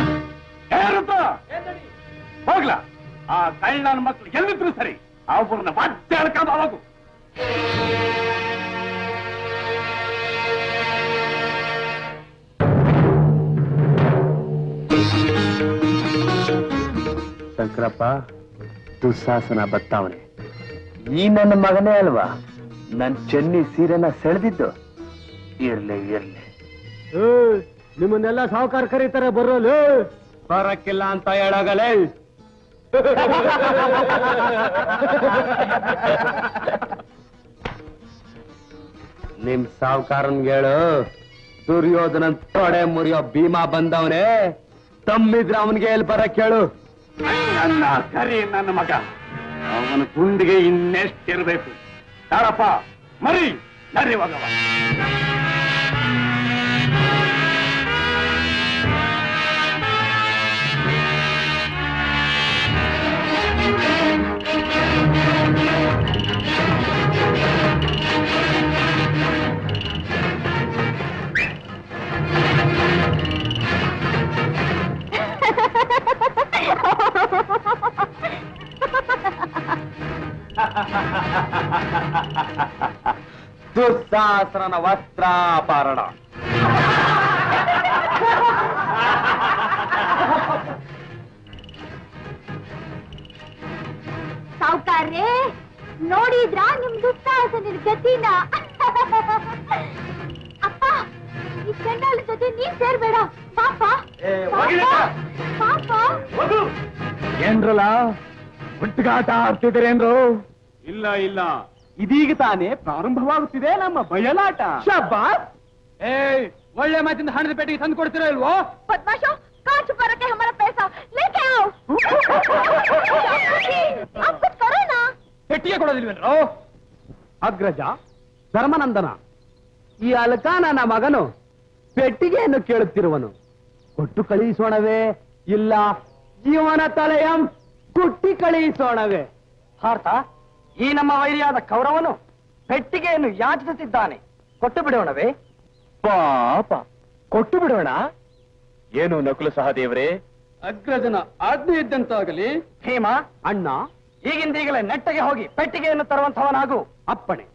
ಹೋಗ್ಲ ಆ ಕಳ್ಳನ ಮಕ್ಳು ಎಲ್ಲಿದ್ರು ಸರಿ ಅವ್ರನ್ನ ಮತ್ತೆ ಹೇಳ್ಕೊಂಡ್ ಹೋಗು ಶಂಕರಪ್ಪ ದುಸ್ಸಾಸನ ಬತ್ತಾವನೆ ಈ ನನ್ನ ಮಗನೇ ಅಲ್ವಾ ನನ್ ಚೆನ್ನಿ ಸೀರೆನ ಸೆಳೆದಿದ್ದು ಇರ್ಲಿ ಇರ್ಲಿ ನಿಮ್ಮನ್ನೆಲ್ಲ ಸಾವುಕಾರ ಕರೀತಾರೆ ಬರೋಲು ಬರಕ್ಕಿಲ್ಲ ಅಂತ ಹೇಳಾಗಲೇ ನಿಮ್ ಸಾವುಕಾರನ್ಗೆ ಹೇಳು ದುರ್ಯೋಧನನ್ ತೊಡೆ ಮುರಿಯೋ ಭೀಮಾ ಬಂದವನೇ ತಮ್ಮಿದ್ರ ಅವನ್ಗೆ ಎಲ್ಲಿ ಬರಕ್ ಹೇಳು ನನ್ನ ಕರಿ ನನ್ನ ಮಗ ಅವನ ಗುಂಡಿಗೆ ಇನ್ನೆಷ್ಟಿರ್ಬೇಕು ಯಾರಪ್ಪ ಮರಿ ನರಿ ಹೋಗವ ದುಸ್ಸಾಹಸನ ವಸ್ತ್ರಾಪರಣ ಸಾವುಕಾರ್ರೆ ನೋಡಿದ್ರ ನಿಮ್ ದುಸ್ಸಾಹಸನಿನ ಗತಿನ ಅಪ್ಪ ಈ ಚಂಡಾಲ ಜೊತೆ ನೀನ್ ಸೇರ್ಬೇಡ ಪಾಪ ಪಾಪ ಏನ್ರಲ್ಲ ಹುಟ್ಟುಗಾಟ ಆಡ್ತಿದ್ದೀರೇನ್ರು ಇಲ್ಲ ಇಲ್ಲ ಇದೀಗ ತಾನೇ ಪ್ರಾರಂಭವಾಗುತ್ತಿದೆ ನಮ್ಮ ಬಯಲಾಟ ಶಬ್ಬಾಸ್ ಏಯ್ ಒಳ್ಳೆ ಮಾತಿಂದ ಹಣದ ಪೇಟೆಗೆ ತಂದು ಕೊಡ್ತೀರಾ ಇಲ್ವೋ बदमाशों कहाँ छुपा रखे हमारा पैसा लेके आओ आप कुछ करो ना ಪೆಟ್ಟಿಗೆ ಕೊಡೋದಿಲ್ವೇನ್ರೋ ಅಗ್ರಜ ಧರ್ಮನಂದನ ಈ ಅಲ್ಕ ನನ್ನ ಮಗನು ಪೆಟ್ಟಿಗೆಯನ್ನು ಕೇಳುತ್ತಿರುವನು ಕೊಟ್ಟು ಕಳುಹಿಸೋಣವೇ ಇಲ್ಲ ಜೀವನ ತಲೆಯಂ ಕುಟ್ಟಿ ಕಳುಹಿಸೋಣವೇ ಭಾರತ ಈ ನಮ್ಮ ವೈರಿಯಾದ ಕೌರವನು ಪೆಟ್ಟಿಗೆಯನ್ನು ಯಾಚಿಸುತ್ತಿದ್ದಾನೆ ಕೊಟ್ಟು ಬಿಡೋಣವೇ ಪಾಪ ಕೊಟ್ಟು ಬಿಡೋಣ ಏನು ನಕುಲ ಸಹದೇವರೇ ಅಗ್ರಜನ ಆಜ್ಞೆ ಇದ್ದಂತಾಗಲಿ ಭೀಮ ಅಣ್ಣ ಈಗಿಂದೀಗಲೇ ನೆಟ್ಟಗೆ ಹೋಗಿ ಪೆಟ್ಟಿಗೆಯನ್ನು ತರುವಂತವನಾಗು ಅಪ್ಪಣೆ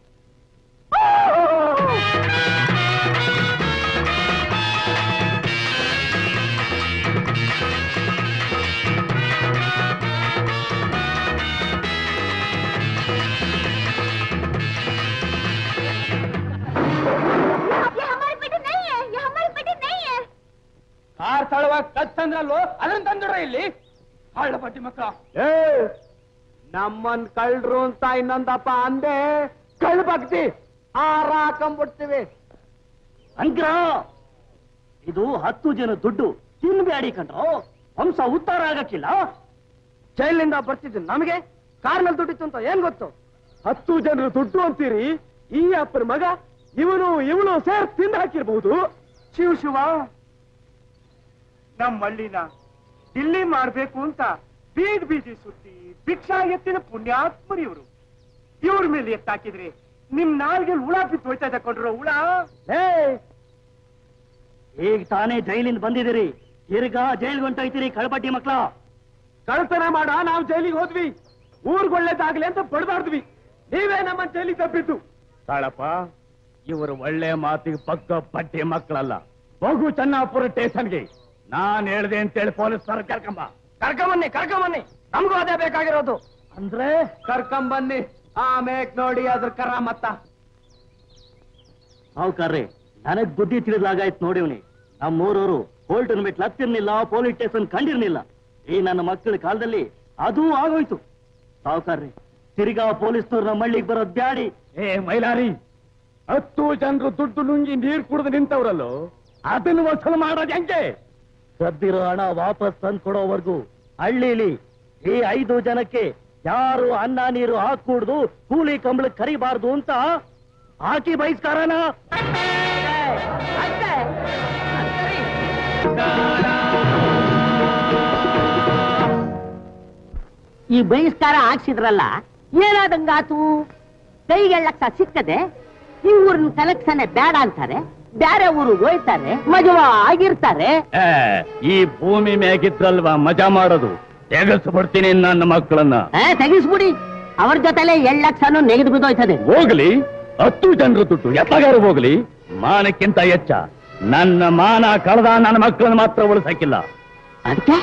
ये हमारी बेटी नहीं है ये हमारी बेटी नहीं है ಕಾರ್ ತಳುವ ಕತ್ತಂದ್ರಲ್ವೋ ಅದನ್ನ ತಂದಿಡ್ರ ಇಲ್ಲಿ ಹಳ್ಳ ಪಟ್ಟಿ ಮಕ್ಕಳ ನಮ್ಮನ್ ಕಳ್ರು ಅಂತ ಇನ್ನೊಂದಪ್ಪ ಅಂದೆ ಕಳ್ಳ ಭಕ್ತಿ ಆರ ಹಾಕೊಂಡ್ಬಿಡ್ತೀವಿ ಅಂಗ್ರ ಇದು ಹತ್ತು ಜನ ದುಡ್ಡು ತಿನ್ಬೇಡಿ ಕಣ್ರೋ ವಂಶ ಉದ್ಧಾರ ಆಗಕ್ಕಿಲ್ಲ ಜೈಲಿನಿಂದ ಬರ್ತಿದ್ದು ನಮಗೆ ಕಾರ್ನಲ್ಲಿ ದುಡ್ಡಿತ್ತು ಅಂತ ಏನ್ ಗೊತ್ತು ಹತ್ತು ಜನರು ದುಡ್ಡು ಅಂತೀರಿ ಈ ಅಪ್ಪನ ಮಗ ಇವನು ಇವನು ಸೇರ್ ತಿಂದು ಹಾಕಿರ್ಬಹುದು ಶಿವ ಶಿವ ನಮ್ಮ ಹಳ್ಳಿನ ದಿಲ್ಲಿ ಮಾಡ್ಬೇಕು ಅಂತ ಬೀದ್ ಬೀದಿ ಸುತ್ತಿ ಭಿಕ್ಷಾ ಎತ್ತಿನ ಪುಣ್ಯಾತ್ಮರಿ ಇವರು ಇವ್ರ ಮೇಲೆ ಎತ್ತಾಕಿದ್ರಿ ನಿಮ್ ನಾಲ್ಗೆ ಹುಳ ಬಿದ್ದು ಹೋಯ್ತಾ ಇದೆ ಕೊಂಡ್ರು ಹುಳ ಈಗ ತಾನೇ ಜೈಲಿಂದ ಬಂದಿದ್ದೀರಿ ತಿರ್ಗಾ ಜೈಲ್ಗೆ ಹೊಂಟೋಯ್ತೀರಿ ಕಳ್ಪಟ್ಟಿ ಮಕ್ಳ ಕಳ್ತನ ಮಾಡ ನಾವು ಜೈಲಿಗೆ ಹೋದ್ವಿ ಊರ್ಗೊಳ್ಳೇದಾಗ್ಲಿ ಅಂತ ಬಡದಾಡ್ದ್ವಿ ನೀವೇ ನಮ್ಮ ಜೈಲಿಗೆ ತಪ್ಪಿದ್ದು ತಾಳಪ್ಪ ಇವರು ಒಳ್ಳೆ ಮಾತಿಗೆ ಪಕ್ಕ ಪಟ್ಟಿ ಮಕ್ಕಳಲ್ಲ ಹೋಗು ಚೆನ್ನಾಪುರ ಸ್ಟೇಷನ್ಗೆ ನಾನ್ ಹೇಳ್ದೆ ಅಂತೇಳಿ ಪೊಲೀಸ್ ಸರ್ ಕರ್ಕೊಂಬ ಕರ್ಕೊಂಬನ್ನಿ ಕರ್ಕೊಂಬನ್ನಿ ನಮಗೂ ಅದೇ ಬೇಕಾಗಿರೋದು ಅಂದ್ರೆ ಕರ್ಕೊಂಬನ್ನಿ ಆಮೇಕ್ ನೋಡಿ ಅದ್ರ ಕರ ಮತ್ತ ಸಾವುಕಾರ್ರೆ ನನಗ್ ಬುದ್ಧಿ ತಿಳಿದಾಗಾಯ್ತು ನೋಡಿವ್ನಿ ನಮ್ಮೂರವರು ಕೋರ್ಟನ್ ಬಿಟ್ಟು ಹತ್ತಿರ್ನಿಲ್ಲ ಪೊಲೀಸ್ ಸ್ಟೇಷನ್ ಕಂಡಿರ್ನಿಲ್ಲ ಈ ನನ್ನ ಮಕ್ಕಳ ಕಾಲದಲ್ಲಿ ಅದೂ ಆಗೋಯ್ತು ಸಾವುಕಾರ್ರೆ ತಿರ್ಗಾ ಪೊಲೀಸ್ನವ್ರು ನಮ್ಮ ಹಳ್ಳಿಗೆ ಬರೋದ್ ಬ್ಯಾಡಿ ಏ ಮೈಲಾರಿ ಹತ್ತು ಜನರು ದುಡ್ಡು ನುಂಗಿ ನೀರ್ ಕುಡಿದು ನಿಂತವ್ರಲ್ಲೋ ಅದನ್ನು ವಸೂಲು ಮಾಡೋದು ಹೆಂಗೆ ಸದ್ದಿರೋ ಹಣ ವಾಪಸ್ ತಂದು ಕೊಡೋವರೆಗೂ ಹಳ್ಳಿಲಿ ಈ ಐದು ಜನಕ್ಕೆ ಯಾರು ಅನ್ನ ನೀರು ಹಾಕೂಡ್ದು ಕೂಲಿ ಕಂಬಳಕ್ಕೆ ಕರಿಬಾರ್ದು ಅಂತ ಹಾಕಿ ಬಹಿಷ್ಕಾರನ ಈ ಬಹಿಷ್ಕಾರ ಹಾಕ್ಸಿದ್ರಲ್ಲ ಏನಾದಂಗಾತು ಕೈಗೆಳ್ಳಕ್ಕ ಸಿಕ್ಕದೆ ಈ ಊರಿನ ಕಲೆಕ್ಷನ್ ಬೇಡ ಅಂತಾರೆ ಬೇರೆ ಊರಿಗೆ ಹೋಯ್ತಾರೆ ಮಜವಾ ಆಗಿರ್ತಾರೆ ಏ, ಈ ಭೂಮಿ ಮೇಗಿದ್ರಲ್ವಾ ಮಜಾ ಮಾಡೋದು ತೆಗೆಸ್ಬಿಡ್ತೀನಿ ನನ್ನ ಮಕ್ಕಳನ್ನ ಆ, ತೆಗಿಸ್ಬಿಡಿ ಅವ್ರ ಜೊತೆಲೆ ಎರಡ್ ಲಕ್ಷನು ನೆಗೆದು ಬಿದ್ದೋಯ್ತದೆ ಹೋಗ್ಲಿ ಹತ್ತು ಜನರು ದುಡ್ಡು ಎತ್ತಗಾರು ಹೋಗ್ಲಿ ಮಾನಕ್ಕಿಂತ ಹೆಚ್ಚ ನನ್ನ ಮಾನ ಕಳೆದ ನನ್ನ ಮಕ್ಕಳನ್ನ ಮಾತ್ರ ಉಳಿಸಕ್ಕಿಲ್ಲ ಅದಕ್ಕೆ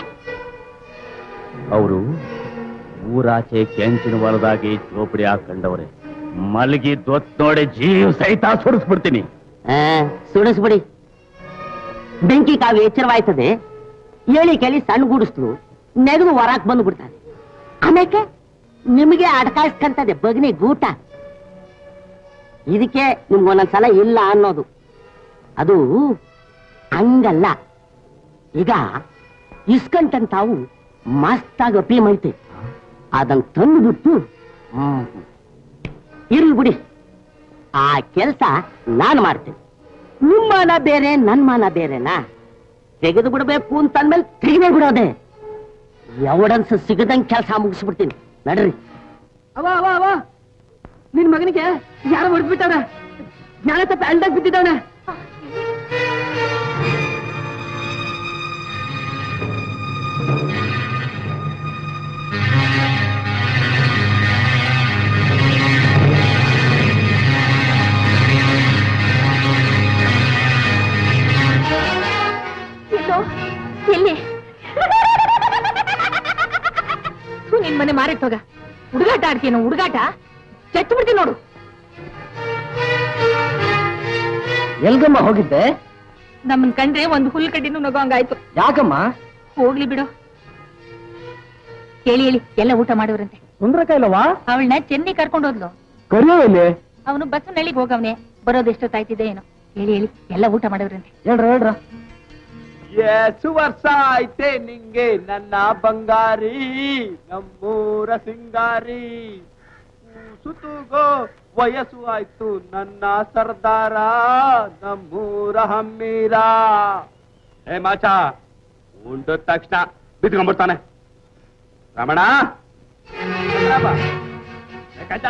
ಅವರು ಊರಾಚೆ ಕೆಂಚಿನ ಹೊಲದಾಗಿ ಜೋಪಡಿ ಹಾಕೊಂಡವ್ರೆ ಮಲಗಿ ದೊತ್ ನೋಡಿ ಜೀವ ಸಹಿತ ಸುಡಿಸ್ಬಿಡ್ತೀನಿ ಆ, ಸುಡಿಸ್ಬಿಡಿ ಬೆಂಕಿ ಕಾವು ಎಚ್ಚರವಾಯ್ತದೆ ಹೇಳಿ ಕೇಳಿ ಸಣ್ಣ ಗುಡಿಸ್ಲು ನೆಗೆದು ಹೊರಕ್ ಬಂದು ಬಿಡ್ತಾರೆ ಆಮೇಲೆ ನಿಮಗೆ ಅಡ್ಕಾಯಿಸ್ಕಂತದೆ ಬಗ್ನಿ ಗೂಟ ಇದಕ್ಕೆ ನಿಮ್ಗೊಂದೊಂದ್ಸಲ ಇಲ್ಲ ಅನ್ನೋದು ಅದು ಹಂಗಲ್ಲ ಈಗ ಇಸ್ಕಂಟಂತಾವು ಮಸ್ತಾಗಿ ಅಪೀಮ್ ಐತೆ ಅದನ್ನ ತಂದುಬಿಟ್ಟು ಹ್ಮ್ ಇರ್ಲಿ ಬಿಡಿ ಆ ಕೆಲಸ ನಾನ್ ಮಾಡ್ತೇನೆ ನಿಮ್ಮ ಮಾನ ಬೇರೆ ನನ್ ಮಾನ ಬೇರೆನಾ ತೆಗೆದು ಬಿಡ್ಬೇಕು ಅಂತಂದ್ಮೇಲೆ ತೆಗೆದೇ ಬಿಡೋದೆ ಎವಡನ್ಸ್ ಸಿಗದಂಗ್ ಕೆಲಸ ಮುಗಿಸ್ಬಿಡ್ತೀನಿ ನಡ್ರಿ ಅವ ಅವ ಅವ ನಿನ್ ಮಗನಿಗೆ ಯಾರೋ ಹೊಡೆದ್ಬಿಟ್ಟವ್ರ ಜ್ಞಾನ ತಪ್ಪ ಅಲ್ದಾಗ ಬಿದ್ದಿದ್ದವನ ಎಲ್ಲೋ ಎಲ್ಲಿ ಥು, ನಿನ್ ಮನೆ ಮಾರಿಟ್ಟೋಗ ಹುಡುಗಾಟ ಆಡ್ತೀನೋ ಹುಡುಗಾಟ ಚಚ್ಚು ಬಿಡ್ತೀನಿ ನೋಡು ಎಲ್ಗಮ್ಮ ಹೋಗಿದ್ದೆ ನಮ್ಮನ್ ಕಂಡ್ರೆ ಒಂದು ಹುಲ್ ಕಡ್ಡಿನೂ ನಗೋಂಗಾಯ್ತು ಯಾಕಮ್ಮ ಹೋಗ್ಲಿ ಬಿಡು ಹೇಳಿ ಹೇಳಿ ಎಲ್ಲ ಊಟ ಮಾಡೋರಂತೆ ಸುಂದ್ರಕಾಯಿಲವಾ ಅವಳನ್ನ ಚೆನ್ನೈ ಕರ್ಕೊಂಡು ಹೋದ್ಲು ಕರಿಯೋಲೆ ಅವನು ಬಸ್ ನಳ್ಳಿಗೆ ಹೋಗವ್ನೆ ಬರೋದೆಷ್ಟೊತ್ತಾಯ್ತಿದೆ ಏನೋ ಹೇಳಿ ಹೇಳಿ ಎಲ್ಲ ಊಟ ಮಾಡೋರಂತೆ ಹೇಳ್ರ ಹೇಳ್ರ ಎಷ್ಟು ವರ್ಷ ಐತೆ ನಿಂಗೆ ನನ್ನ ಬಂಗಾರಿ ನಮ್ಮೂರ ಸಿಂಗಾರಿ ಸುತ್ತುಗೋ ವಯಸ್ಸು ಆಯ್ತು ನನ್ನ ಸರ್ದಾರ ನಮ್ಮೂರ ಹಮ್ಮೀರ ಏ ಮಾಚ ಉಂಡ ತಕ್ಷಣ ಬಿತ್ಕೊಂಡ್ಬಿಡ್ತಾನೆ ರಮಣ ರಮಣಪ್ಪ. ಏ ಕಾಂತ?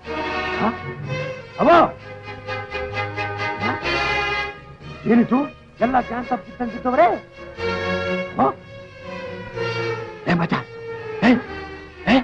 ಹ? ಅವ ಏನಿತು ಎಲ್ಲ ಚಾನ್ಸ್ ಬಿತ್ತಂತಿದ್ದವ್ರೆ ಏ ಮಚ ಏ ಏ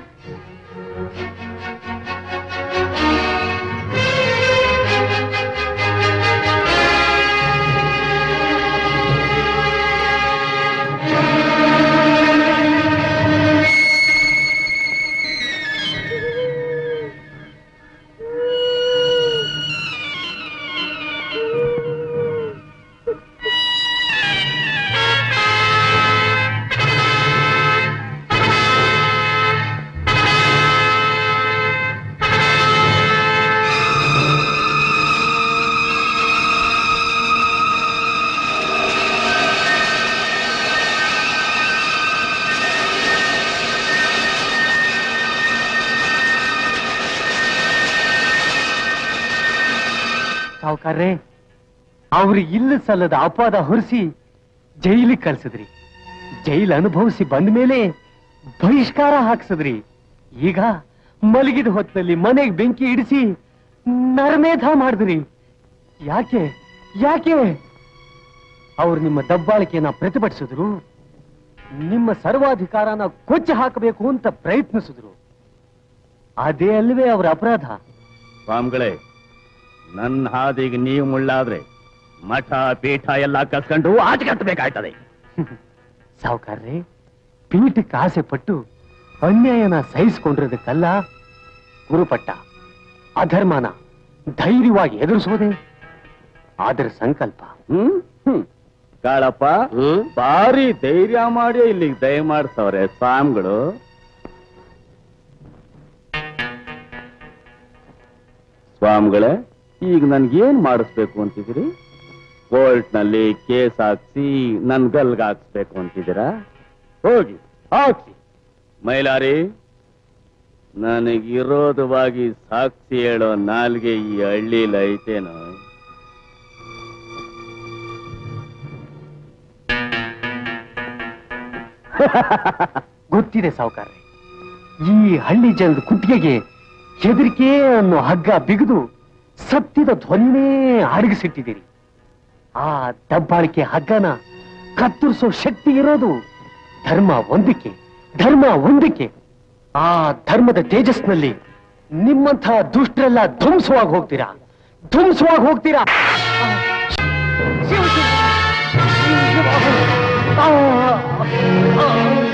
ಸಾವುಕಾರ್ರೆ ಅವ್ರು ಇಲ್ಲ ಸಲ್ಲದ ಅಪವಾದ ಹೊರಿಸಿ ಜೈಲಿಗೆ ಕಳ್ಸಿದ್ರಿ ಜೈಲ್ ಅನುಭವಿಸಿ ಬಂದ ಮೇಲೆ ಬಹಿಷ್ಕಾರ ಹಾಕ್ಸದ್ರಿ ಈಗ ಮಲಗಿದ ಹೊತ್ತಲ್ಲಿ ಮನೆಗೆ ಬೆಂಕಿ ಇಡಿಸಿ ನರಮೇಧ ಮಾಡಿದ್ರಿ ಯಾಕೆ ಯಾಕೆ ಅವ್ರು ನಿಮ್ಮ ದಬ್ಬಾಳಿಕೆಯನ್ನ ಪ್ರತಿಭಟಿಸಿದ್ರು ನಿಮ್ಮ ಸರ್ವಾಧಿಕಾರನ ಕೊಚ್ಚಿ ಹಾಕಬೇಕು ಅಂತ ಪ್ರಯತ್ನಿಸಿದ್ರು ಅದೇ ಅಲ್ವೇ ಅವರ ಅಪರಾಧ ಸ್ವಾಮಿಗಳೇ ನನ್ನ ಹಾದಿಗೆ ನೀವು ಮುಳ್ಳಾದ್ರೆ ಮಠ ಪೀಠ ಎಲ್ಲ ಕಸ್ಕೊಂಡು ಆಚೆ ಕಟ್ಟಬೇಕಾಯ್ತದೆ ಸಾವುಕಾರ್ರೆ ಪೀಠಕ್ಕೆ ಆಸೆ ಪಟ್ಟು ಅನ್ಯಾಯನ ಸಹಿಸಿಕೊಂಡಿರೋದಕ್ಕಲ್ಲ ಗುರುಪಟ್ಟ ಅಧರ್ಮನ ಧೈರ್ಯವಾಗಿ ಎದುರಿಸೋದೆ ಅದರ ಸಂಕಲ್ಪ ಹ್ಮ್ ಹ್ಮ್ ಕಾಳಪ್ಪ ಭಾರಿ ಧೈರ್ಯ ಮಾಡಿ ಇಲ್ಲಿಗೆ ದಯ ಮಾಡ್ಸವ್ರೆ ಸ್ವಾಮಿಗಳು ಸ್ವಾಮಿಗಳೇ ಈಗ ನನ್ಗೇನ್ ಮಾಡಿಸ್ಬೇಕು ಅಂತಿದ್ದೀರಿ ಕೋರ್ಟ್ ನಲ್ಲಿ ಕೇಸ್ ಹಾಕ್ಸಿ ನನ್ ಗಲ್ಗ್ ಹಾಕ್ಸ್ಬೇಕು ಅಂತಿದ್ದೀರಾ ಹೋಗಿ ಹಾಕ್ಸಿ ಮೈಲಾರಿ ನನಗಿರೋದವಾಗಿ ಸಾಕ್ಷಿ ಹೇಳೋ ನಾಲ್ಗೆ ಈ ಹಳ್ಳಿಲಿ ಐತೇನೋ ಗೊತ್ತಿದೆ ಸಾವುಕಾರ್ರೆ ಈ ಹಳ್ಳಿ ಜನದ ಕುತ್ತಿಗೆಗೆ ಹೆದರಿಕೆ ಅನ್ನೋ ಹಗ್ಗ ಬಿಗಿದು ಸತ್ಯದ ಧ್ವನಿನೇ ಅಡಗಿಸಿಟ್ಟಿದ್ದೀರಿ ಆ ದಬ್ಬಾಳಿಕೆ ಹಗ್ಗನ ಕತ್ತರಿಸೋ ಶಕ್ತಿ ಇರೋದು ಧರ್ಮ ಒಂದಕ್ಕೆ ಧರ್ಮ ಒಂದಕ್ಕೆ ಆ ಧರ್ಮದ ತೇಜಸ್ನಲ್ಲಿ ನಿಮ್ಮಂಥ ದುಷ್ಟರೆಲ್ಲ ಧ್ವಂಸವಾಗಿ ಹೋಗ್ತೀರಾ ಧ್ವಂಸವಾಗಿ ಹೋಗ್ತೀರಾ ಶಿವ ಶಿವ. ಆ, ಆ,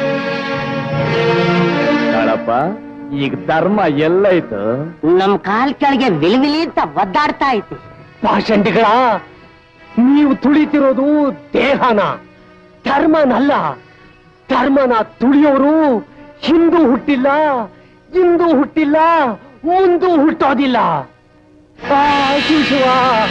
ಕಾಳಪ್ಪ ಈಗ ಧರ್ಮ ಎಲ್ಲೈತು ನಮ್ ಕಾಲ್ ಕೆಳಗೆ ವಿಲಿವಿಲಿ ಅಂತ ಒದ್ದಾಡ್ತಾ ಐತಿ ಪಾಷಂಡಿಗಳ ನೀವು ತುಳಿತಿರೋದು ದೇಹನ ಧರ್ಮನಲ್ಲ ಧರ್ಮನ ತುಳಿಯೋರು ಹಿಂದೂ ಹುಟ್ಟಿಲ್ಲ ಇಂದು ಹುಟ್ಟಿಲ್ಲ ಮುಂದೂ ಹುಟ್ಟೋದಿಲ್ಲ ಆ, ಶಿವ ಶಿವ.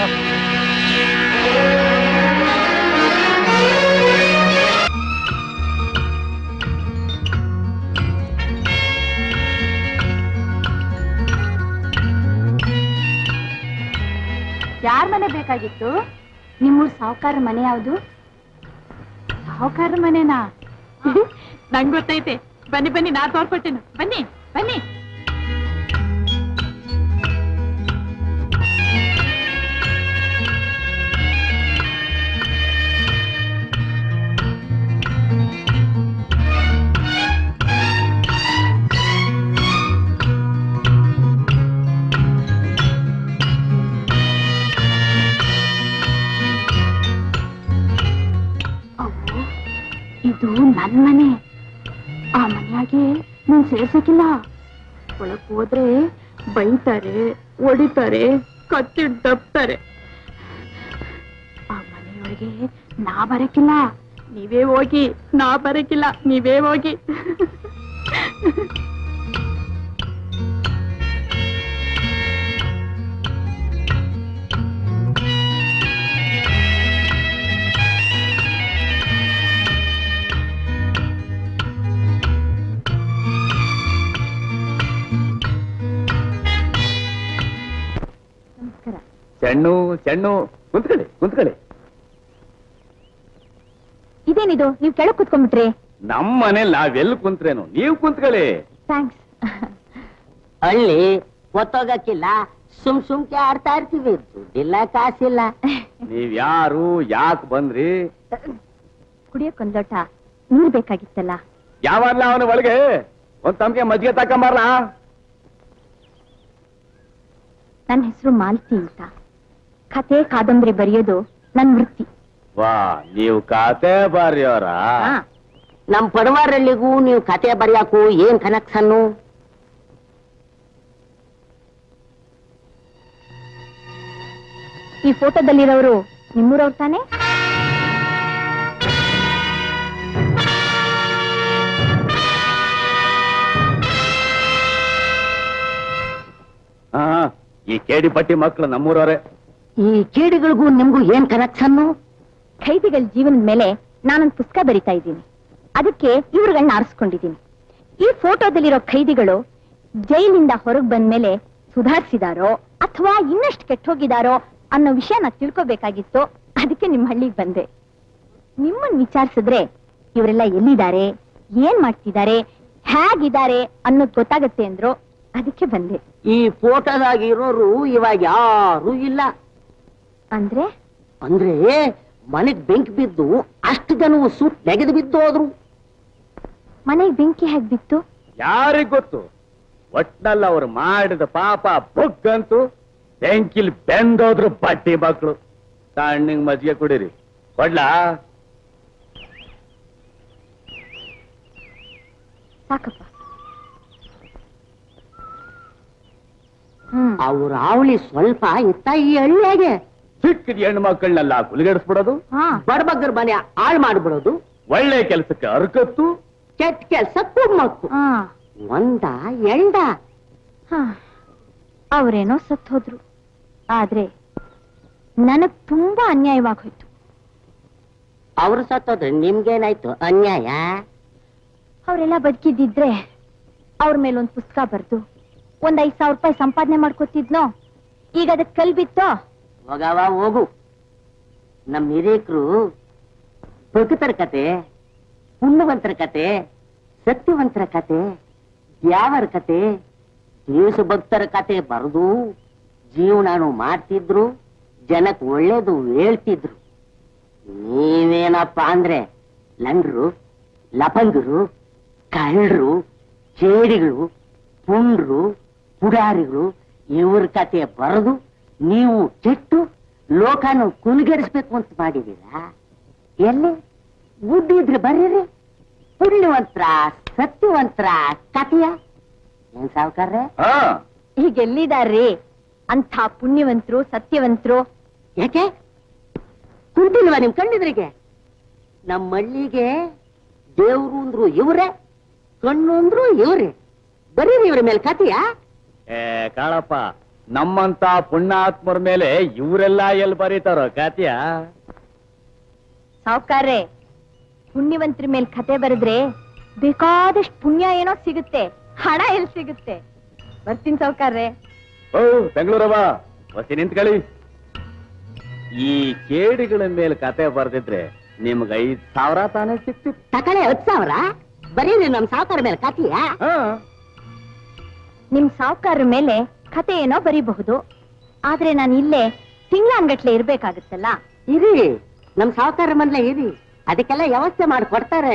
ಯಾರ ಮನೆ ಬೇಕಾಗಿತ್ತು ನಿಮ್ಮೂರ್ ಸಾವುಕಾರ ಮನೆ ಯಾವುದು ಸಾವುಕಾರ ಮನೆನಾ ನಂಗ್ ಗೊತ್ತೈತೆ ಬನ್ನಿ ಬನ್ನಿ ನಾ ತೋರ್ಕೊಟ್ಟೇನು ಬನ್ನಿ ಬನ್ನಿ ಅವ್ವ, ಇದು ನನ್ ಮನೆ ಆ ಮನೆಯಾಗೆ ನೀನ್ ಸೇರ್ಸಕ್ಕಿಲ್ಲ ಒಳಗ್ ಹೋದ್ರೆ ಬೈತಾರೆ ಹೊಡಿತಾರೆ ಕತ್ತಿಡ್ ತಪ್ತಾರೆ ಆ ಮನೆಯೊಳಗೆ ನಾ ಬರಕ್ಕಿಲ್ಲ ನೀವೇ ಹೋಗಿ ನಾ ಬರಕ್ಕಿಲ್ಲ ನೀವೇ ಹೋಗಿ ನಮಸ್ಕಾರ ಚೆಣ್ಣು ಚೆಣ್ಣು ಕುಂತ್ಕೊಳ್ಳಿ ಕುಂತ್ಕೊಳ್ಳಿ ಇದೇನಿದು ನೀವ್ ಕೆಳಗ್ ಕುತ್ಕೊಂಡ್ಬಿಟ್ರಿ ನಮ್ಮ ಮನೇಲಿ ನಾವೆಲ್ಲಿ ಕುಂತ್ರೇನು ನೀವು ಕುಂತ್ಕೊಳ್ಳಿ ಥ್ಯಾಂಕ್ಸ್ ಹಳ್ಳಿ ಒತ್ತೋಗಕ್ಕಿಲ್ಲ ಸುಮ್ ಸುಮ್ಕೆ ಆಡ್ತಾ ಇರ್ತೀವಿ ದುಡ್ಡಿಲ್ಲ ಕಾಸಿಲ್ಲ ನೀವ್ ಯಾರು ಯಾಕೆ ಬಂದ್ರಿ ಕುಡಿಯೋಕೊಂದ್ ಲೋಟ ನೀರ್ ಬೇಕಾಗಿತ್ತಲ್ಲ ಯಾವಾಗ್ಲ ಅವನ ಒಳಗೆ ಒಂದ್ ತಮ್ಗೆ ಮಜ್ಜಿಗೆ ತಕೊಂಬರ್ಲಾ ನನ್ನ ಹೆಸರು ಮಾಲ್ತಿ ಅಂತ ಕತೆ ಕಾದಂಬರಿ ಬರೆಯೋದು ನನ್ ವೃತ್ತಿ ವಾ ನೀವು ಕಾತೆ ಬಾರಿಯವರ ಹಾ, ನಮ್ ಪಡವಾರಳ್ಳಿಗೂ ನೀವು ಕತೆ ಬರೆಯಾಕು ಏನ್ ಕನೆಕ್ಷನ್ನು ಈ ಫೋಟೋದಲ್ಲಿರೋರು ನಿಮ್ಮೂರವ್ರು ತಾನೇ ಹಾ ಈ ಕೇಡಿ ಪಟ್ಟಿ ಮಕ್ಕಳು ನಮ್ಮೂರವ್ರೆ ಈ ಕೇಡಿಗಳಿಗೂ ನಿಮ್ಗೂ ಏನ್ ಕನೆಕ್ಷನ್ನು ಖೈದಿಗಳ ಜೀವನದ ಮೇಲೆ ನಾನೊಂದು ಪುಸ್ತಕ ಬರಿತಾ ಇದ್ದೀನಿ ಅದಕ್ಕೆ ಇವ್ರುಗಳನ್ನ ಆರಿಸ್ಕೊಂಡಿದ್ದೀನಿ ಈ ಫೋಟೋದಲ್ಲಿರೋ ಖೈದಿಗಳು ಜೈಲಿಂದ ಹೊರಗ್ ಬಂದ್ಮೇಲೆ ಸುಧಾರಿಸಿದಾರೋ ಅಥವಾ ಇನ್ನಷ್ಟು ಕೆಟ್ಟೋಗಿದಾರೋ ಅನ್ನೋ ವಿಷಯನ ತಿಳ್ಕೊಬೇಕಾಗಿತ್ತು ಅದಕ್ಕೆ ನಿಮ್ ಹಳ್ಳಿಗೆ ಬಂದೆ ನಿಮ್ಮನ್ ವಿಚಾರಿಸಿದ್ರೆ ಇವರೆಲ್ಲ ಎಲ್ಲಿದ್ದಾರೆ ಏನ್ ಮಾಡ್ತಿದ್ದಾರೆ ಹೇಗಿದ್ದಾರೆ ಅನ್ನೋದು ಗೊತ್ತಾಗತ್ತೆ ಅಂದ್ರು ಅದಕ್ಕೆ ಬಂದೆ ಈ ಫೋಟೋದಾಗ ಇರೋರು ಇವಾಗ ಯಾರು ಇಲ್ಲ ಅಂದ್ರೆ ಅಂದ್ರೆ ಮನೆಗ್ ಬೆಂಕಿ ಬಿದ್ದು ಅಷ್ಟು ಜನವು ಸುಟ್ ನೆಗೆದು ಬಿದ್ದು ಹೋದ್ರು ಮನೆಗೆ ಬೆಂಕಿ ಹೇಗ್ ಬಿತ್ತು ಯಾರಿಗ್ ಗೊತ್ತು ಒಟ್ನಲ್ಲಿ ಅವ್ರು ಮಾಡಿದ ಪಾಪ ಬುಗ್ಗಂತೂ ಬೆಂಕಿಲ್ ಬೆಂದೋದ್ರು ಬಟ್ಟಿ ಮಕ್ಕಳು ತಣ್ಣಗ್ ಮಜ್ಜಿಗೆ ಕುಡೀರಿ ಕೊಡ್ಲಾ ಸಾಕಪ್ಪ ಹ್ಮ್ ಅವ್ರ ಅವಳಿ ಸ್ವಲ್ಪ ಇತ್ತ ಈ ಹಳ್ಳಿಯಾಗೆ ಚಿಕ್ಕದ ಹೆಣ್ಣು ಮಕ್ಕಳನ್ನೆಲ್ಲ ಕುಲಿಗಡಿಸ್ಬಿಡೋದು ಹಾ ಬಡಬಗ್ಗರ ಮನೆ ಹಾಳು ಮಾಡ್ಬಿಡೋದು ಒಳ್ಳೆ ಕೆಲಸಕ್ಕೆ ಅರ್ಕತ್ತು ಕೆಟ್ಟ ಕೆಲ್ಸ ಕುಮ್ಮಕ್ಕು ಹಾ ಒಂದ ಎಂಡ ಹಾ ಅವ್ರೇನೋ ಸತ್ ಹೋದ್ರು ಆದ್ರೆ ನನಗ್ ತುಂಬಾ ಅನ್ಯಾಯವಾಗಿ ಹೋಯ್ತು ಅವ್ರು ಸತ್ತೋದ್ರೆ ನಿಮ್ಗೇನಾಯ್ತು ಅನ್ಯಾಯ ಅವರೆಲ್ಲ ಬದುಕಿದ್ದಿದ್ರೆ ಅವ್ರ ಮೇಲೆ ಒಂದ್ ಪುಸ್ತಕ ಬರ್ದು ಒಂದ್ ಐದ್ ಸಾವಿರ ರೂಪಾಯಿ ಸಂಪಾದನೆ ಮಾಡ್ಕೊತಿದ್ನೋ ಈಗ ಅದಕ್ಕೆ ಕಲ್ ಬಿತ್ತೋ ಹೋಗವ ಹೋಗು ನಮ್ ಹಿರೇಕರು ಪ್ರಕೃತರ ಕತೆ ಪುಣ್ಯವಂತರ ಕತೆ ಸತ್ಯವಂತರ ಕತೆ ದ್ಯಾವರ ಕತೆ ದೇಶ ಭಕ್ತರ ಕತೆ ಬರೆದು ಜೀವನಾನು ಮಾಡ್ತಿದ್ರು ಜನಕ್ ಒಳ್ಳೇದು ಹೇಳ್ತಿದ್ರು ನೀವೇನಪ್ಪ ಅಂದ್ರೆ ಲಂಡ್ರು ಲಪಂಗರು ಕಳ್ಳರು ಚೇಡಿಗಳು ಪುಂಡ್ರು ಪುಡಾರಿಗಳು ಇವ್ರ ಕತೆ ಬರೆದು ನೀವು ಕೆಟ್ಟು ಲೋಕನು ಕುಲುಗೆಡಿಸ್ಬೇಕು ಅಂತ ಮಾಡಿದೀರಾ ಎಲ್ಲಿ ಬುದ್ಧಿ ಬರೀರಿ ಪುಣ್ಯವಂತರ ಸತ್ಯವಂತರ ಕಥೆಯ ಏನ್ ಸಾವುಕಾರ್ರೆ ಹಾ ಈಗ ಎಲ್ಲಿದಾರ್ರಿ ಅಂಥ ಪುಣ್ಯವಂತರು ಸತ್ಯವಂತರು ಯಾಕೆ ಕುಂತಿಲ್ವಾ ನಿಮ್ ಕಣ್ಣಿದ್ರಿಗೆ ನಮ್ಮ ಹಳ್ಳಿಗೆ ದೇವ್ರು ಅಂದ್ರು ಇವ್ರೆ ಕಣ್ಣು ಅಂದ್ರು ಇವ್ರೆ ಬರೀರಿ ಇವ್ರ ಮೇಲೆ ಕಥೆಯಾ ಏ ಕಾಳಪ್ಪ ನಮ್ಮಂತ ಪುಣ್ಯಾತ್ಮರ ಮೇಲೆ ಇವರೆಲ್ಲ ಎಲ್ಲಿ ಬರೀತಾರೋ ಕಾತಿಯ ಸಾವುಕಾರ್ರೆ ಪುಣ್ಯವಂತರ ಮೇಲೆ ಕತೆ ಬರೆದ್ರೆ ಬೇಕಾದಷ್ಟು ಪುಣ್ಯ ಏನೋ ಸಿಗುತ್ತೆ ಹಣ ಎಲ್ಲಿ ಸಿಗುತ್ತೆ ಬರ್ತೀನಿ ಸಾವುಕಾರ್ರೆ ಓ ಬೆಂಗಳೂರವ ಬಸ್ಸಿ ನಿಂತ್ಕೊಳ್ಳಿ ಈ ಕೇಡಿಗಳ ಮೇಲೆ ಕತೆ ಬರ್ದಿದ್ರೆ ನಿಮ್ಗೆ ಐದ್ ಸಾವಿರ ತಾನೇ ಸಿಕ್ತಿತ್ತು ತಕಳೆ ಹತ್ತು ಸಾವಿರ ಬರೀರಿ ನಮ್ ಸಾವುಕಾರ ಮೇಲೆ ಕಥೆಯಾ ಹಾ ನಿಮ್ ಸಾವುಕಾರರ ಮೇಲೆ ಕತೆ ಏನೋ ಬರೀಬಹುದು ಆದ್ರೆ ನಾನು ಇಲ್ಲೇ ತಿಂಗ್ಳಾನ್ಗಟ್ಲೆ ಇರ್ಬೇಕಾಗುತ್ತಲ್ಲ ಇರಿ ನಮ್ ಸಾವುಕಾರ ಮನ್ಲೆ ಇರಿ ಅದಕ್ಕೆಲ್ಲ ವ್ಯವಸ್ಥೆ ಮಾಡಿ ಕೊಡ್ತಾರೆ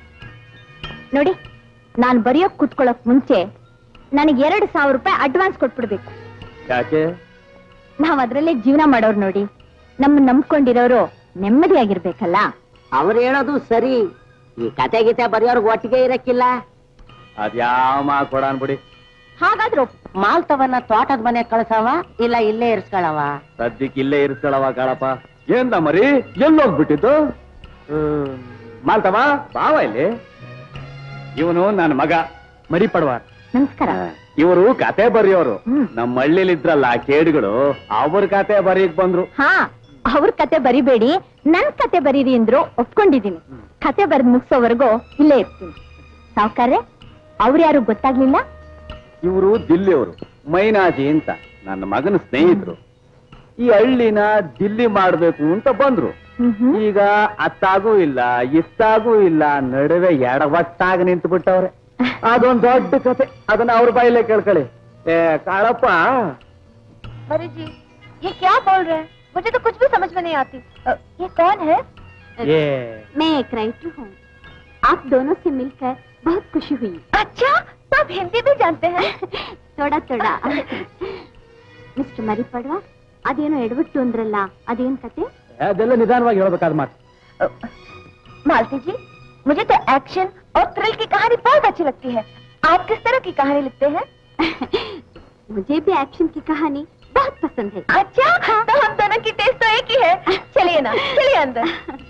ನೋಡಿ ನಾನ್ ಬರೆಯೋಕ್ ಕೂತ್ಕೊಳ್ಳೋಕ್ ಮುಂಚೆ ನನಗೆ ಎರಡು ಸಾವಿರ ರೂಪಾಯಿ ಅಡ್ವಾನ್ಸ್ ಕೊಟ್ಬಿಡ್ಬೇಕು ಯಾಕೆ ನಾವ್ ಅದ್ರಲ್ಲೇ ಜೀವನ ಮಾಡೋರು ನೋಡಿ ನಮ್ಮ ನಂಬ್ಕೊಂಡಿರೋರು ನೆಮ್ಮದಿಯಾಗಿರ್ಬೇಕಲ್ಲ ಅವ್ರು ಹೇಳೋದು ಸರಿ ಈ ಕತೆ ಗೀತೆ ಬರೆಯೋರ್ಗ್ ಒಟ್ಟಿಗೆ ಇರಕ್ಕಿಲ್ಲ ಅದ್ಯಾವ ಮಾ ಕೊಡಾನ್ ಬಿಡಿ ಹಾಗಾದ್ರೂ ಮಾಲ್ತವನ್ನ ತೋಟದ ಮನೆ ಕಳ್ಸವ ಇಲ್ಲ ಇಲ್ಲೇ ಇರ್ಸ್ಕೊಳವ ಸದ್ಯಕ್ಕೆ ಇಲ್ಲೇ ಇರಿಸ್ಕೊಳವ ಕಾಳಪ್ಪ ಏನ್ದ ಮರಿ ಎಲ್ಲೋಗ್ಬಿಟ್ಟಿದ್ದು ಹ್ಮ್, ಮಾಲ್ತವ ಬಾವ ಇಲ್ಲಿ ಇವನು ನನ್ನ ಮಗ ಮರಿ ಪಡ್ವಾರ್ ನಮಸ್ಕಾರ ಇವರು ಕತೆ ಬರೆಯೋರು ಹ್ಮ್. ನಮ್ಮ ಹಳ್ಳಿಲಿದ್ರಲ್ಲ ಕೇಡಿಗಳು ಅವ್ರ ಕತೆ ಬರೀಕ್ ಬಂದ್ರು ಹಾ ಅವ್ರ ಕತೆ ಬರಿಬೇಡಿ ನನ್ ಕತೆ ಬರೀರಿ ಅಂದ್ರು ಒಪ್ಕೊಂಡಿದೀನಿ ಕತೆ ಬರ್ದ್ ಮುಗ್ಸೋವರೆಗೂ ಇಲ್ಲೇ ಇರ್ತೀನಿ ಸಾವ್ಕಾರ್ರೆ ಅವ್ರು ಯಾರು ಗೊತ್ತಾಗ್ಲಿಲ್ಲ ಇವರು ದಿಲ್ಲಿಯವರು ಮೈನಾಜಿ ಅಂತ ನನ್ನ ಮಗನ ಸ್ನೇಹಿತರು ಈ ಹಳ್ಳಿನ ದಿಲ್ಲಿ ಮಾಡ್ಬೇಕು ಅಂತ ಬಂದ್ರು ಹ್ಮ್ ಹ್ಮ್. ಈಗ ಅತ್ತಾಗೂ ಇಲ್ಲ ಇತ್ತಾಗೂ ಇಲ್ಲ ನಡುವೆ ಎಡವಟ್ಟಾಗ ನಿಂತು ಬಿಟ್ಟವ್ರೆ ಅದೊಂದ್ ದೊಡ್ಡ ಕತೆ ಅದನ್ನ ಅವ್ರ ಬಾಯಿಲೆ ಕೇಳ್ಕೊಳ್ಳಿ ಏ ಕಾಳಪ್ಪ अरे जी ये क्या बोल रहे हैं मुझे तो कुछ भी समझ में नहीं आती अ, ये कौन है ये मैं एक राइटर हूँ आप दोनों से मिलकर बहुत खुशी हुई अच्छा तो आप हिंदी भी जानते हैं ಥೋಡ ಥೋಡ ಮಿಸ್ಟರ್ ಮರಿಪಡ್ವ ಅದೇನೋ ಎಡಬಿಟ್ಟು ಅಂದ್ರಲ್ಲ ಅದೇನ್ ಕತೆ ಅದೆಲ್ಲ ನಿಧಾನವಾಗಿ ಹೇಳ್ಬೇಕಾದ ಮಾತು अ, मालती जी मुझे तो एक्शन और थ्रिल की कहानी बहुत अच्छी लगती है आप किस तरह की कहानी लिखते हैं मुझे भी एक्शन की कहानी बहुत पसंद है अच्छा तो हम दोनों की टेस्ट तो एक ही है चलिए ना चलिए अंदर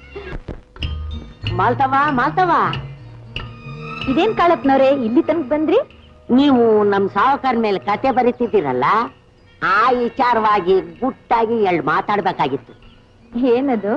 ಮಾಲ್ತವ ಮಾಲ್ತವ ಇದೇನ್ ಕಾಳಪ್ಪನವ್ರೆ ಇಲ್ಲಿ ತನಕ ಬಂದ್ರಿ ನೀವು ನಮ್ ಸಾವುಕಾರ ಮೇಲೆ ಕತೆ ಬರೀತಿದ್ದೀರಲ್ಲ ಆ ವಿಚಾರವಾಗಿ ಗುಟ್ಟಾಗಿ ಎರಡು ಮಾತಾಡ್ಬೇಕಾಗಿತ್ತು ಏನದು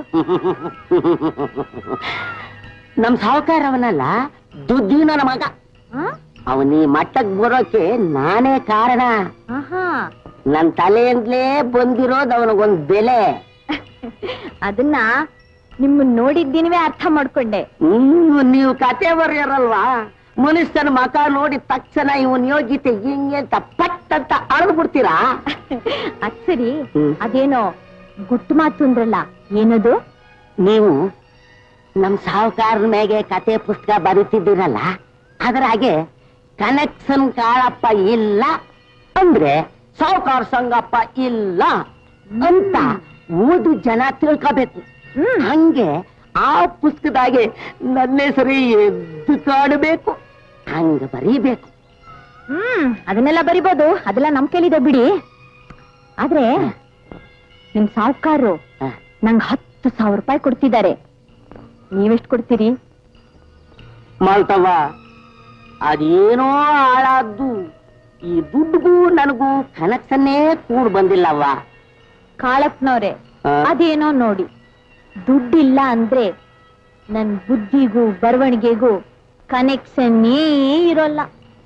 ನಮ್ ಸಾವುಕಾರ ಅವನಲ್ಲ ದುಡ್ಡಿನ ನನ್ನ ಮಗ ಅವನ್ ಈ ಮಟ್ಟಕ್ ಬರೋಕೆ ನಾನೇ ಕಾರಣ ನನ್ ತಲೆಯಿಂದಲೇ ಬಂದಿರೋದು ಅವನಿಗೊಂದ್ ಬೆಲೆ ಅದನ್ನ ನಿಮ್ಮನ್ನ ನೋಡಿದ್ದೀನಿವೇ ಅರ್ಥ ಮಾಡ್ಕೊಂಡೆ ಹ್ಮ್ ನೀವು ಕತೆ ಬರೆಯೋರಲ್ವಾ ಮನುಷ್ಯನ ಮಕ ನೋಡಿ ತಕ್ಷಣ ಇವನ್ ಯೋಗ್ಯತೆ ಹಿಂಗೆ ಅಂತ ಪಟ್ ಅಂತ ಅಳದ್ ಬಿಡ್ತೀರಾ ಅದ್ ಸರಿ ಹ್ಮ್. ಅದೇನೋ ಗುಟ್ಟು ಮಾತು ಅಂದ್ರಲ್ಲ ಏನದು ನೀವು ನಮ್ ಸಾಹುಕಾರನ ಮೇಲೆ ಕತೆ ಪುಸ್ತಕ ಬರೀತಿದ್ದೀರಲ್ಲ ಅದ್ರಾಗೆ ಕನೆಕ್ಷನ್ ಕಾಳಪ್ಪ ಇಲ್ಲ ಅಂದ್ರೆ ಸಾಹುಕಾರ ಸಂಗಪ್ಪ ಇಲ್ಲ ಅಂತ ಓದು ಜನ ತಿಳ್ಕೋಬೇಕು ಹ್ಮ್. ಹಂಗೆ ಆ ಪುಸ್ತಕದಾಗೆ ನನ್ನ ಹೆಸರು ಎದ್ದು ಕಾಡಬೇಕು ಹಂಗ ಬರೀಬೇಕು ಹ್ಮ್ ಅದನ್ನೆಲ್ಲ ಬರಿಬೋದು ಅದೆಲ್ಲ ನಮ್ ಕೈಲಿದೆ ಬಿಡಿ ಆದ್ರೆ ನಿಮ್ ಸಾಹುಕಾರರು ಹ. ನಂಗ್ ಹತ್ತು ಸಾವಿರ ರೂಪಾಯಿ ಕೊಡ್ತಿದ್ದಾರೆ ನೀವೆಷ್ಟು ಕೊಡ್ತೀರಿ ಮಾಲ್ತವ್ವ ಅದೇನೋ ಹಾಳಾದ್ದು ಈ ದುಡ್ಡಿಗೂ ನನಗೂ ಕನೆಕ್ಷನ್ನೇ ಕೂಡ್ ಬಂದಿಲ್ಲವ್ವ ಕಾಳಪ್ಪನವ್ರೆ ಆ. ಅದೇನೋ ನೋಡಿ ದುಡ್ಡಿಲ್ಲ ಅಂದ್ರೆ ನನ್ ಬುದ್ಧಿಗೂ ಬರವಣಿಗೆಗೂ ಕನೆಕ್ಷನ್ನೇ ಇರೋಲ್ಲ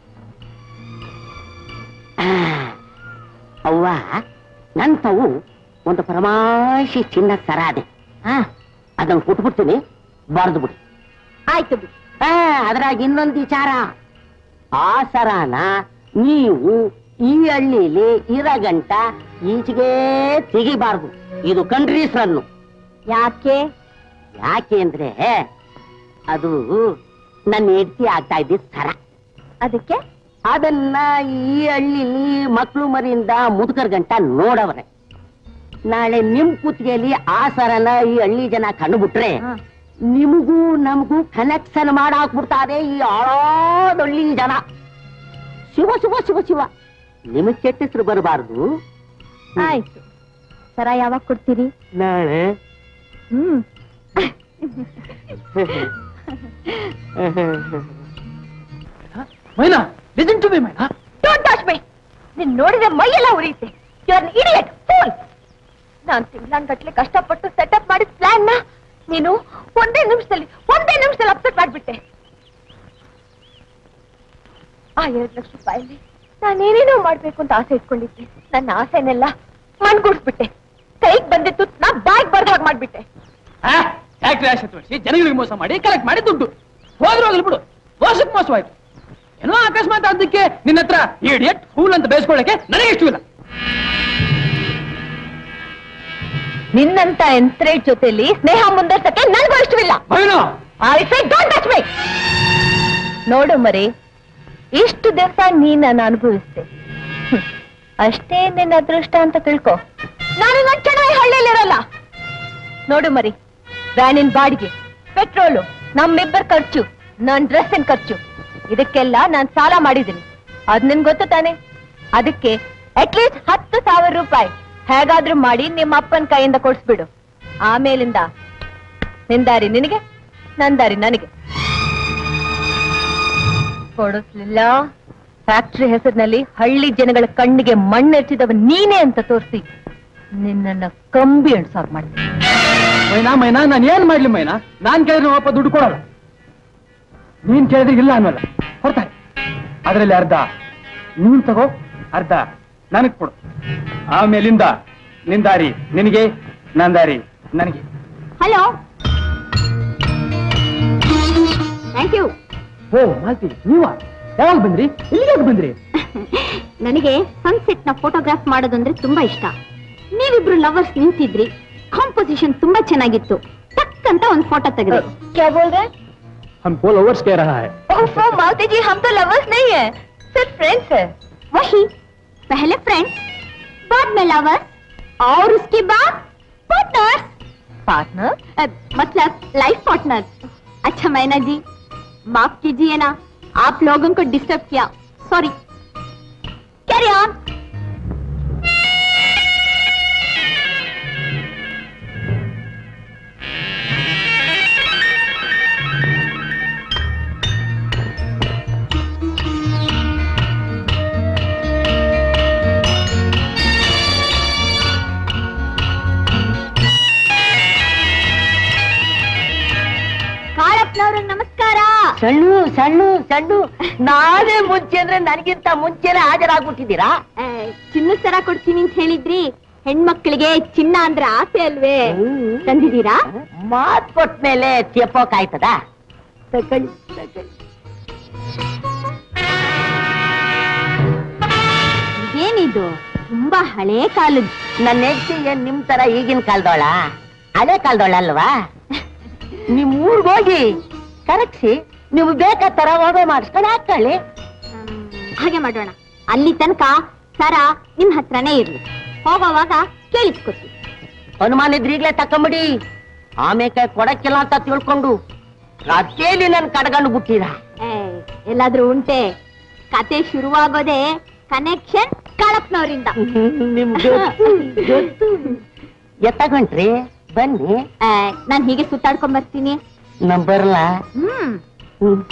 ಆ, ಅವ್ವ ನನ್ ತಾವು ಒಂದು ಪರಮಾಶಿ ಚಿನ್ನ ಸರ ಅದೆ ಆ, ಅದನ್ನ ಕೊಟ್ಬಿಡ್ತೀನಿ ಬಾರ್ದು ಬಿಡಿ ಆಯ್ತು ಬಿಡಿ ಆ, ಅದ್ರಾಗ ಇನ್ನೊಂದು ವಿಚಾರ ಆ ಸರಾನ ನೀವು ಈ ಹಳ್ಳಿಲಿ ಇರೋ ಗಂಟ ಈಚೆಗೆ ತೆಗಿಬಾರ್ದು ಇದು ಕಂಡ್ರೀಸ್ರನ್ನು ಯಾಕೆ ಯಾಕೆ ಅಂದ್ರೆ ಅದು ನನ್ನ ಹೆಂಡತಿ ಆಗ್ತಾ ಇದ್ದಿದ್ ಸರ ಅದಕ್ಕೆ ಅದನ್ನ ಈ ಹಳ್ಳಿಲಿ ಮಕ್ಕಳು ಮರಿಯಿಂದ ಮುದುಕರ್ ಗಂಟ ನೋಡವ್ರೆ ನಾಳೆ ನಿಮ್ ಕುತ್ತಿಗೆಯಲ್ಲಿ ಆ ಸರನ ಈ ಹಳ್ಳಿ ಜನ ಕಂಡುಬಿಟ್ರೆ ಹ. ನಿಮಗೂ ನಮಗೂ ಕನೆಕ್ಷನ್ ಮಾಡಾಕ್ಬಿಡ್ತಾರೆ ಈ ಹಳೋದೊಳ್ಳಿ ಜನ ಶಿವ ಶಿವ ಶಿವ ಶಿವ ನಿಮಗ್ ಕೆಟ್ಟ ಹೆಸರು ಬರಬಾರ್ದು ಆಯ್ತು ಸರ ಯಾವಾಗ ಕೊಡ್ತೀರಿ ನಾಳೆ hmm Maina listen to me Maina don't touch me ನಿನ್ ನೋಡಿದ್ರೆ ಮೈಯೆಲ್ಲ ಉರಿಯುತ್ತೆ ಯು ಆರ್ ಇಡಿಯಟ್ ಫೂಲ್ ನಾನ್ ತಿಂಗಳಾನ್ಗಟ್ಲೆ ಕಷ್ಟಪಟ್ಟು ಸೆಟಪ್ ಮಾಡಿದ ಪ್ಲಾನ್ ನ ನೀನು ಒಂದೇ ನಿಮಿಷದಲ್ಲಿ ಒಂದೇ ನಿಮಿಷದಲ್ಲಿ ಅಪ್ಸೆಟ್ ಮಾಡ್ಬಿಟ್ಟೆ ಆ ಎರಡ್ ಲಕ್ಷ ರೂಪಾಯಲ್ಲಿ ನಾನೇನೇನೋ ಮಾಡ್ಬೇಕು ಅಂತ ಆಸೆ ಇಟ್ಕೊಂಡಿದ್ದೆ ನನ್ನ ಆಸೆನೆಲ್ಲ ಮಣ್ಗೂಡ್ಸ್ಬಿಟ್ಟೆ ಕೈಗ್ ಬಂದಿತ್ತು ನಾ ಬಾಯ್ಗ್ ಬರ್ದ ಹಾಗೆ ಮಾಡ್ಬಿಟ್ಟೆ ಫ್ಯಾಕ್ಟ್ರಿ ಆಸೆ ತೋರಿಸಿ ಜನಗಳಿಗೆ ಮೋಸ ಮಾಡಿ ಕಲೆಕ್ಟ್ ಮಾಡಿ ದುಡ್ಡು ಹೋದ್ರು ಹೋಗ್ಲಿ ಬಿಡು ಮೋಸಕ್ಕೆ ಮೋಸವಾಯ್ತು ಏನೋ ಅಕಸ್ಮಾತ್ ಅದಕ್ಕೆ ನಿನ್ನ ಹತ್ರ ಇಡಿಯಟ್ ಫೂಲ್ ಅಂತ ಬೇಯಿಸ್ಕೊಳ್ಳಕ್ಕೆ ನನಗೆ ಇಷ್ಟವಿಲ್ಲ ನಿನ್ನಂತ ಎಂತ್ರೇಟ್ ಜೊತೆಲಿ ಸ್ನೇಹ ಮುಂದರ್ಸಕ್ಕೆ ನನಗೂ ಇಷ್ಟವಿಲ್ಲ Maina I say don't touch me ನೋಡು ಮರಿ ಇಷ್ಟು ದಿವಸ ನೀನನ್ನು ಅನುಭವಿಸ್ದೆ ಹ್ಮ್. ಅಷ್ಟೇ ನಿನ್ನ ಅದೃಷ್ಟ ಅಂತ ತಿಳ್ಕೊ ನಾನು ಇನ್ನೊಂದ್ ಚೆನ್ನಾಗಿ ಹಳ್ಳಿಲಿರಲ್ಲ ನೋಡು ಮರಿ ವ್ಯಾನಿನ್ ಬಾಡಿಗೆ ಪೆಟ್ರೋಲು ನಮ್ಮಿಬ್ಬರ ಖರ್ಚು ನನ್ ಡ್ರೆಸ್ಸಿನ ಖರ್ಚು ಇದಕ್ಕೆಲ್ಲ ನಾನ್ ಸಾಲ ಮಾಡಿದ್ದೀನಿ ಅದ್ ನಿನ್ ಗೊತ್ತು ತಾನೆ ಅದಕ್ಕೆ ಅಟ್ಲೀಸ್ಟ್ ಹತ್ತು ಸಾವಿರ ರೂಪಾಯಿ ಹೇಗಾದ್ರೂ ಮಾಡಿ ನಿಮ್ಮ ಅಪ್ಪನ ಕೈಯಿಂದ ಕೊಡ್ಸ್ಬಿಡು ಆಮೇಲಿಂದ ನಿನ್ ದಾರಿ ನಿನಗೆ ನನ್ ದಾರಿ ನನಗೆ ಕೊಡಿಸ್ಲಿಲ್ಲ ಫ್ಯಾಕ್ಟ್ರಿ ಹೆಸರಿನಲ್ಲಿ ಹಳ್ಳಿ ಜನಗಳ ಕಣ್ಣಿಗೆ ಮಣ್ಣೆರ್ಚಿದವ ನೀನೇ ಅಂತ ತೋರಿಸಿ ನಿನ್ನನ್ನ ಕಂಬಿ ಎಣ್ಸಾಕ್ ಮಾಡ್ತೀನಿ ಮೈನಾ ಮೈನಾ ನಾನು ಏನ್ ಮಾಡ್ಲಿ ಮೈನಾ ನಾನ್ ಕೇಳಿದ್ರೆ ನಮ್ಮಪ್ಪ ದುಡ್ಡು ಕೊಡಲ್ಲ ನೀನ್ ಕೇಳಿದ್ರೆ ಇಲ್ಲ ಅನ್ನಲ್ಲ ಕೊಡ್ತಾರೆ ಅದ್ರಲ್ಲಿ ಅರ್ಧ ನೀನ್ ತಗೋ ಅರ್ಧ ನನಗ್ ಕೊಡು ಆಮೇಲಿಂದ ನಿನ್ ದಾರಿ ನಿನಗೆ ನನ್ ದಾರಿ ನನಗೆ ಹಲೋ ಥ್ಯಾಂಕ್ ಯು ಓ ಮಾಲ್ತಿ ನೀವ ಯಾವಾಗ ಬಂದ್ರಿ ಇಲ್ಲಿಗೆ ಬಂದ್ರಿ ನನಗೆ ಸನ್ಸೆಟ್ ನ ಫೋಟೋಗ್ರಾಫ್ ಮಾಡೋದಂದ್ರೆ ತುಂಬಾ ಇಷ್ಟ ನೀವಿಬ್ರು ಲವರ್ಸ್ ನಿಂತಿದ್ರಿ ಕಾಂಪೋಸಿಷನ್ ತುಂಬಾ ಚೆನ್ನಾಗಿತ್ತು ಟಕ್ ಅಂತ ಒಂದ್ ಫೋಟೋ ತೆಗೆದೆ क्या बोल रहे हैं हमको लवर्स कह रहा है ओफो मालती जी हम तो लवर्स नहीं है सिर्फ फ्रेंड्स है वही पहले फ्रेंड्स बाद में लवर्स और उसके बाद पार्टनर्स पार्टनर मतलब लाइफ पार्टनर अच्छा मैना जी माफ कीजिए ना आप लोगों को डिस्टर्ब किया सॉरी कैरी ऑन ಕಾಳಪ್ಪನವ್ರಿಗೆ ನಮಸ್ಕಾರ ಸಣ್ಣು ಸಣ್ಣು ಸಣ್ಣು ನಾನೇ ಮುಂಚೆ ಅಂದ್ರೆ ನನಗಿಂತ ಮುಂಚೆನೆ ಹಾಜರಾಗ್ಬಿಟ್ಟಿದ್ದೀರಾ ಆ, ಚಿನ್ನದ ಸರ ಕೊಡ್ತೀನಿ ಅಂತ ಹೇಳಿದ್ರಿ ಹೆಣ್ಮಕ್ಳಿಗೆ ಚಿನ್ನ ಅಂದ್ರೆ ಆಸೆ ಅಲ್ವೇ ತಂದಿದ್ದೀರಾ ಮಾತ್ ಕೊಟ್ಮೇಲೆ ತೆಪ್ಪೋಕಾಯ್ತದ ತಕೊಳ್ಳಿ ತಕೊಳ್ಳಿ ಏನಿದು ತುಂಬಾ ಹಳೇ ಕಾಲದ ನನ್ನ ಹೆಂಡತಿ ಏನ್ ನಿಮ್ ತರ ಈಗಿನ ಕಾಲದೋಳ ಹಳೆ ಕಾಲದೋಳ ಅಲ್ವಾ ನಿಮ್ ಊರ್ಗ್ ಹೋಗಿ ಕರಗ್ಸಿ ನೀವು ಬೇಕಾದ ತರ ಒಡವೆ ಮಾಡಿಸ್ಕೊಂಡು ಹಾಕೊಳ್ಳಿ ಹಾಗೆ ಮಾಡೋಣ ಅಲ್ಲಿ ತನಕ ಸರ ನಿಮ್ ಹತ್ರನೇ ಇರ್ಲಿ ಹೋಗೋವಾಗ ಕೇಳಿಸ್ಕೊತಿ ಅನುಮಾನ ಇದ್ರೆ ಈಗ್ಲೇ ತಕೊಂಬಿಡಿ ಆಮೇಲೆ ಕೊಡಕ್ಕಿಲ್ಲ ಅಂತ ತಿಳ್ಕೊಂಡು ಕತ್ತೇಲಿ ನನ್ ಕಡ್ಗಂಡು ಬಿಟ್ಟಿರ ಎಲ್ಲಾದ್ರೂ ಉಂಟೆ ಕತೆ ಶುರುವಾಗೋದೇ ಕನೆಕ್ಷನ್ ಕಾಳಪ್ಪನವರಿಂದ ನಿಮ್ಗೆ ಎತ್ತಗೊಂಡ್ರಿ ಬನ್ನಿ ನಾನ್ ಹೀಗೆ ಸುತ್ತಾಡ್ಕೊಂಡ್ ಬರ್ತೀನಿ ನಮ್ ಬರಲ್ಲ ಹ್ಮ್ ಹ್ಮ್.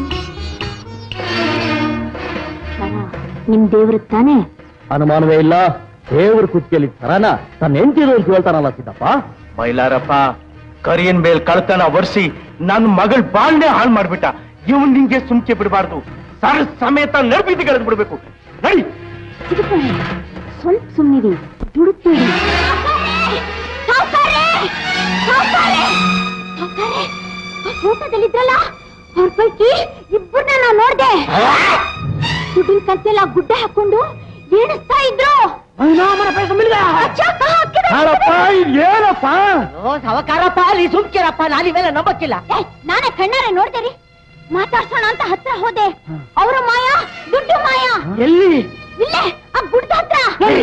ಸರ, ನಿಮ್ ದೇವ್ರ ತಾನೇ ಅನುಮಾನವೇ ಇಲ್ಲ ದೇವ್ರ ಕುತ್ತಿಗೆಯಲ್ಲಿ ಸರನ ತನ್ನ ಹೆಂಡತಿರು ಅಂತ ಹೇಳ್ತಾನಲ್ಲ ಸಿದ್ದಪ್ಪ ಮೈಲಾರಪ್ಪ ಕರಿಯನ್ ಮೇಲ್ ಕಳ್ತನ ಒರ್ಸಿ ನನ್ನ ಮಗಳ ಬಾಳ್ನೆ ಹಾಳು ಮಾಡ್ಬಿಟ್ಟ ಇವನ್ ನಿಂಗೆ ಸುಮ್ಕೆ ಬಿಡಬಾರ್ದು ಸರ್ ಸಮೇತ ನರ್ಬೀದಿ ಕಳೆದು ಬಿಡ್ಬೇಕು ನಡಿ ಸಿಗುತ್ತಾನೆ ಸ್ವಲ್ಪ ಸುಮ್ಮನಿರಿ ದುಡುತ್ತೀರಿ ಫೋಟೋದಲ್ಲಿದ್ರಲ್ಲ ಅವ್ರ ಪೈಕಿ ಇಬ್ಬರನ್ನ ನಾವು ನೋಡ್ದೆ ದುಡ್ಡಿನ ಕಂತೆಲ್ಲ ಗುಡ್ಡೆ ಹಾಕೊಂಡು ಏಣಿಸ್ತಾ ಇದ್ರು ಅಚ್ಚ, ಹಾಕಿದ. ಹಾಳಪ್ಪ ಏನಪ್ಪ ಓ ಸವಕಾರಪ್ಪ ಅಲ್ಲಿ ಸುಮ್ಕಿರಪ್ಪ ನಾನು ಇವೆಲ್ಲ ನಂಬಕ್ಕಿಲ್ಲ ಏಯ್, ನಾನೇ ಕಣ್ಣಾರೆ ನೋಡ್ದೇರಿ ಮಾತಾಡ್ಸೋಣ ಅಂತ ಹತ್ರ ಹೋದೆ ಅವರ ಮಾಯ ದುಡ್ಡು ಮಾಯ ಎಲ್ಲಿ ಇಲ್ಲೇ ಆ ಗುಡ್ಡ ಹತ್ರ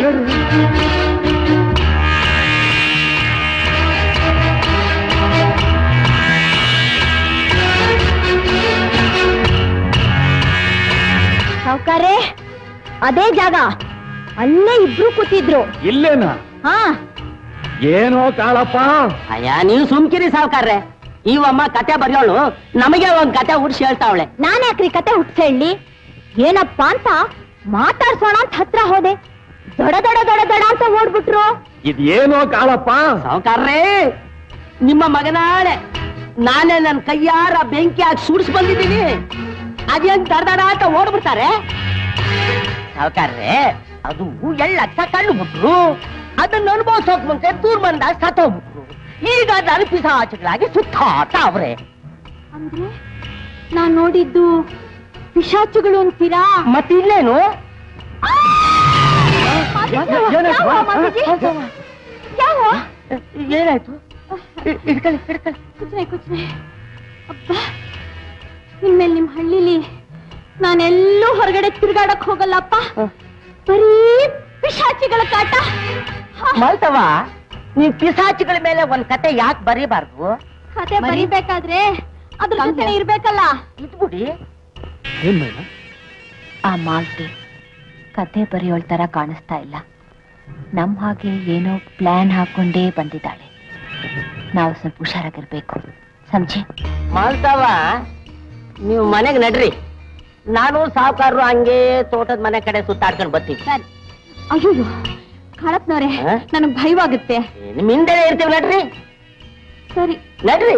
ಸಾವ್ಕಾರೆ ಅದೇ ಜಾಗ ಅಲ್ಲೇ ಇಬ್ರು ಕೂತಿದ್ರು ಇಲ್ಲೇನಾ ಹಾ ಏನೋ ಕಾಳಪ್ಪ ಅಯ್ಯ ನೀವು ಸುಮ್ಕಿರಿ ಸಾವ್ಕಾರ್ರೆ ಇವಮ್ಮ ಕತೆ ಬರೆಯೋಳು ನಮಗೆ ಒಂದ್ ಕತೆ ಹುಡ್ಸಿ ಹೇಳ್ತಾವಳೆ ನಾನ್ ಯಾಕ್ರಿ ಕತೆ ಹುಟ್ಸ್ ಹೇಳಿ ಏನಪ್ಪಾ ಅಂತ ಮಾತಾಡ್ಸೋಣ ಅಂತ ಹತ್ರ ಹೋದೆ ದೊಡ ದೊಡ ದೊಡ ದೊಡ ಅಂತ ಓಡ್ಬಿಟ್ರು ಇದೇನೋ ಕಾಳಪ್ಪ ಸಾವ್ಕಾರ್ರೇ ನಿಮ್ಮ ಮಗನಾಳೆ ನಾನೇ ನನ್ನ ಕೈಯಾರ ಬೆಂಕಿ ಹಾಕಿ ಸುಡಿಸ್ ಬಂದಿದ್ದೀನಿ ಅದೇನ್ ದಡದಡ ಅಂತ ಓಡ್ಬಿಡ್ತಾರೆ ಸಾವ್ಕಾರ್ರೆ ಅದು ಎಳ್ಳಕ್ಕ ಕಣ್ಣು ಬಿಟ್ರು ಅದನ್ನ ಅನುಭವಿಸೋಕ್ ಮುಂಚೆ ದೂರ್ ಬಂದಾಗ ಸತ್ತೋಗ್ಬಿಟ್ರು ಈಗ ನನ್ನ ಪಿಸಾಚಗಳಾಗಿ ಸುತ್ತಾಟ ಅವ್ರೆ ಅಂದ್ರೆ ನಾನ್ ನೋಡಿದ್ದು ಪಿಶಾಚುಗಳು ಅಂತೀರಾ ಮತ್ತಿಲ್ಲೇನು ಯಾವ ಮಾತಾಜಿ? ಯಾವ ಏನಾಯ್ತು ಇ- ಹಿಡ್ಕೊಳ್ಳಿ ಹಿಡ್ಕೊಳ್ಳಿ ಕುಚ್ನೆ ಕುಚ್ನೆ ಅಬ್ಬಾ ಇನ್ಮೇಲೆ ನಿಮ್ ಹಳ್ಳಿಲಿ ನಾನೆಲ್ಲೂ ಹೊರಗಡೆ ತಿರ್ಗಾಡಕ್ ಹೋಗಲ್ಲಪ್ಪ ಬರೀ ಪಿಶಾಚಿಗಳ ಕಾಟ ಹ, ಮಲ್ತವ ನೀವ್ ಪಿಸಾಚಿಗಳ ಮೇಲೆ ಒಂದ್ ಕತೆ ಯಾಕೆ ಬರೀಬಾರ್ದು ಕತೆ ಬರಿಬೇಕಾದ್ರೆ ಅದ್ರ ಜೊತೆ ಇರ್ಬೇಕಲ್ಲ ಇದ್ಬಿಡಿ ಏನ್ ಮೇಡ ಆ ಮಾಲ್ತಿ ಕತೆ ಬರೆಯೋಳ್ ತರ ಕಾಣಿಸ್ತಾ ಇಲ್ಲ ನಮ್ ಹಾಗೆ ಏನೋ ಪ್ಲಾನ್ ಹಾಕೊಂಡೇ ಬಂದಿದ್ದಾಳೆ ನಾವು ಸ್ವಲ್ಪ ಹುಷಾರಾಗಿರ್ಬೇಕು ಸಂಜೆ ಮಾಲ್ತವ ನೀವು ಮನೆಗ್ ನಡ್ರಿ ನಾನು ಸಾವುಕಾರರು ಹಂಗೆ ತೋಟದ ಮನೆ ಕಡೆ ಸುತ್ತಾಡ್ಕೊಂಡು ಬರ್ತೀವಿ ಸರಿ ಅಯ್ಯೋ ಕಾಳಪ್ನವ್ರೆ ಹ? ನನಗ್ ಭಯವಾಗುತ್ತೆ ನಿಮ್ ಹಿಂದೆ ಇರ್ತೀವಿ ನಡ್ರಿ ಸರಿ ನಡ್ರಿ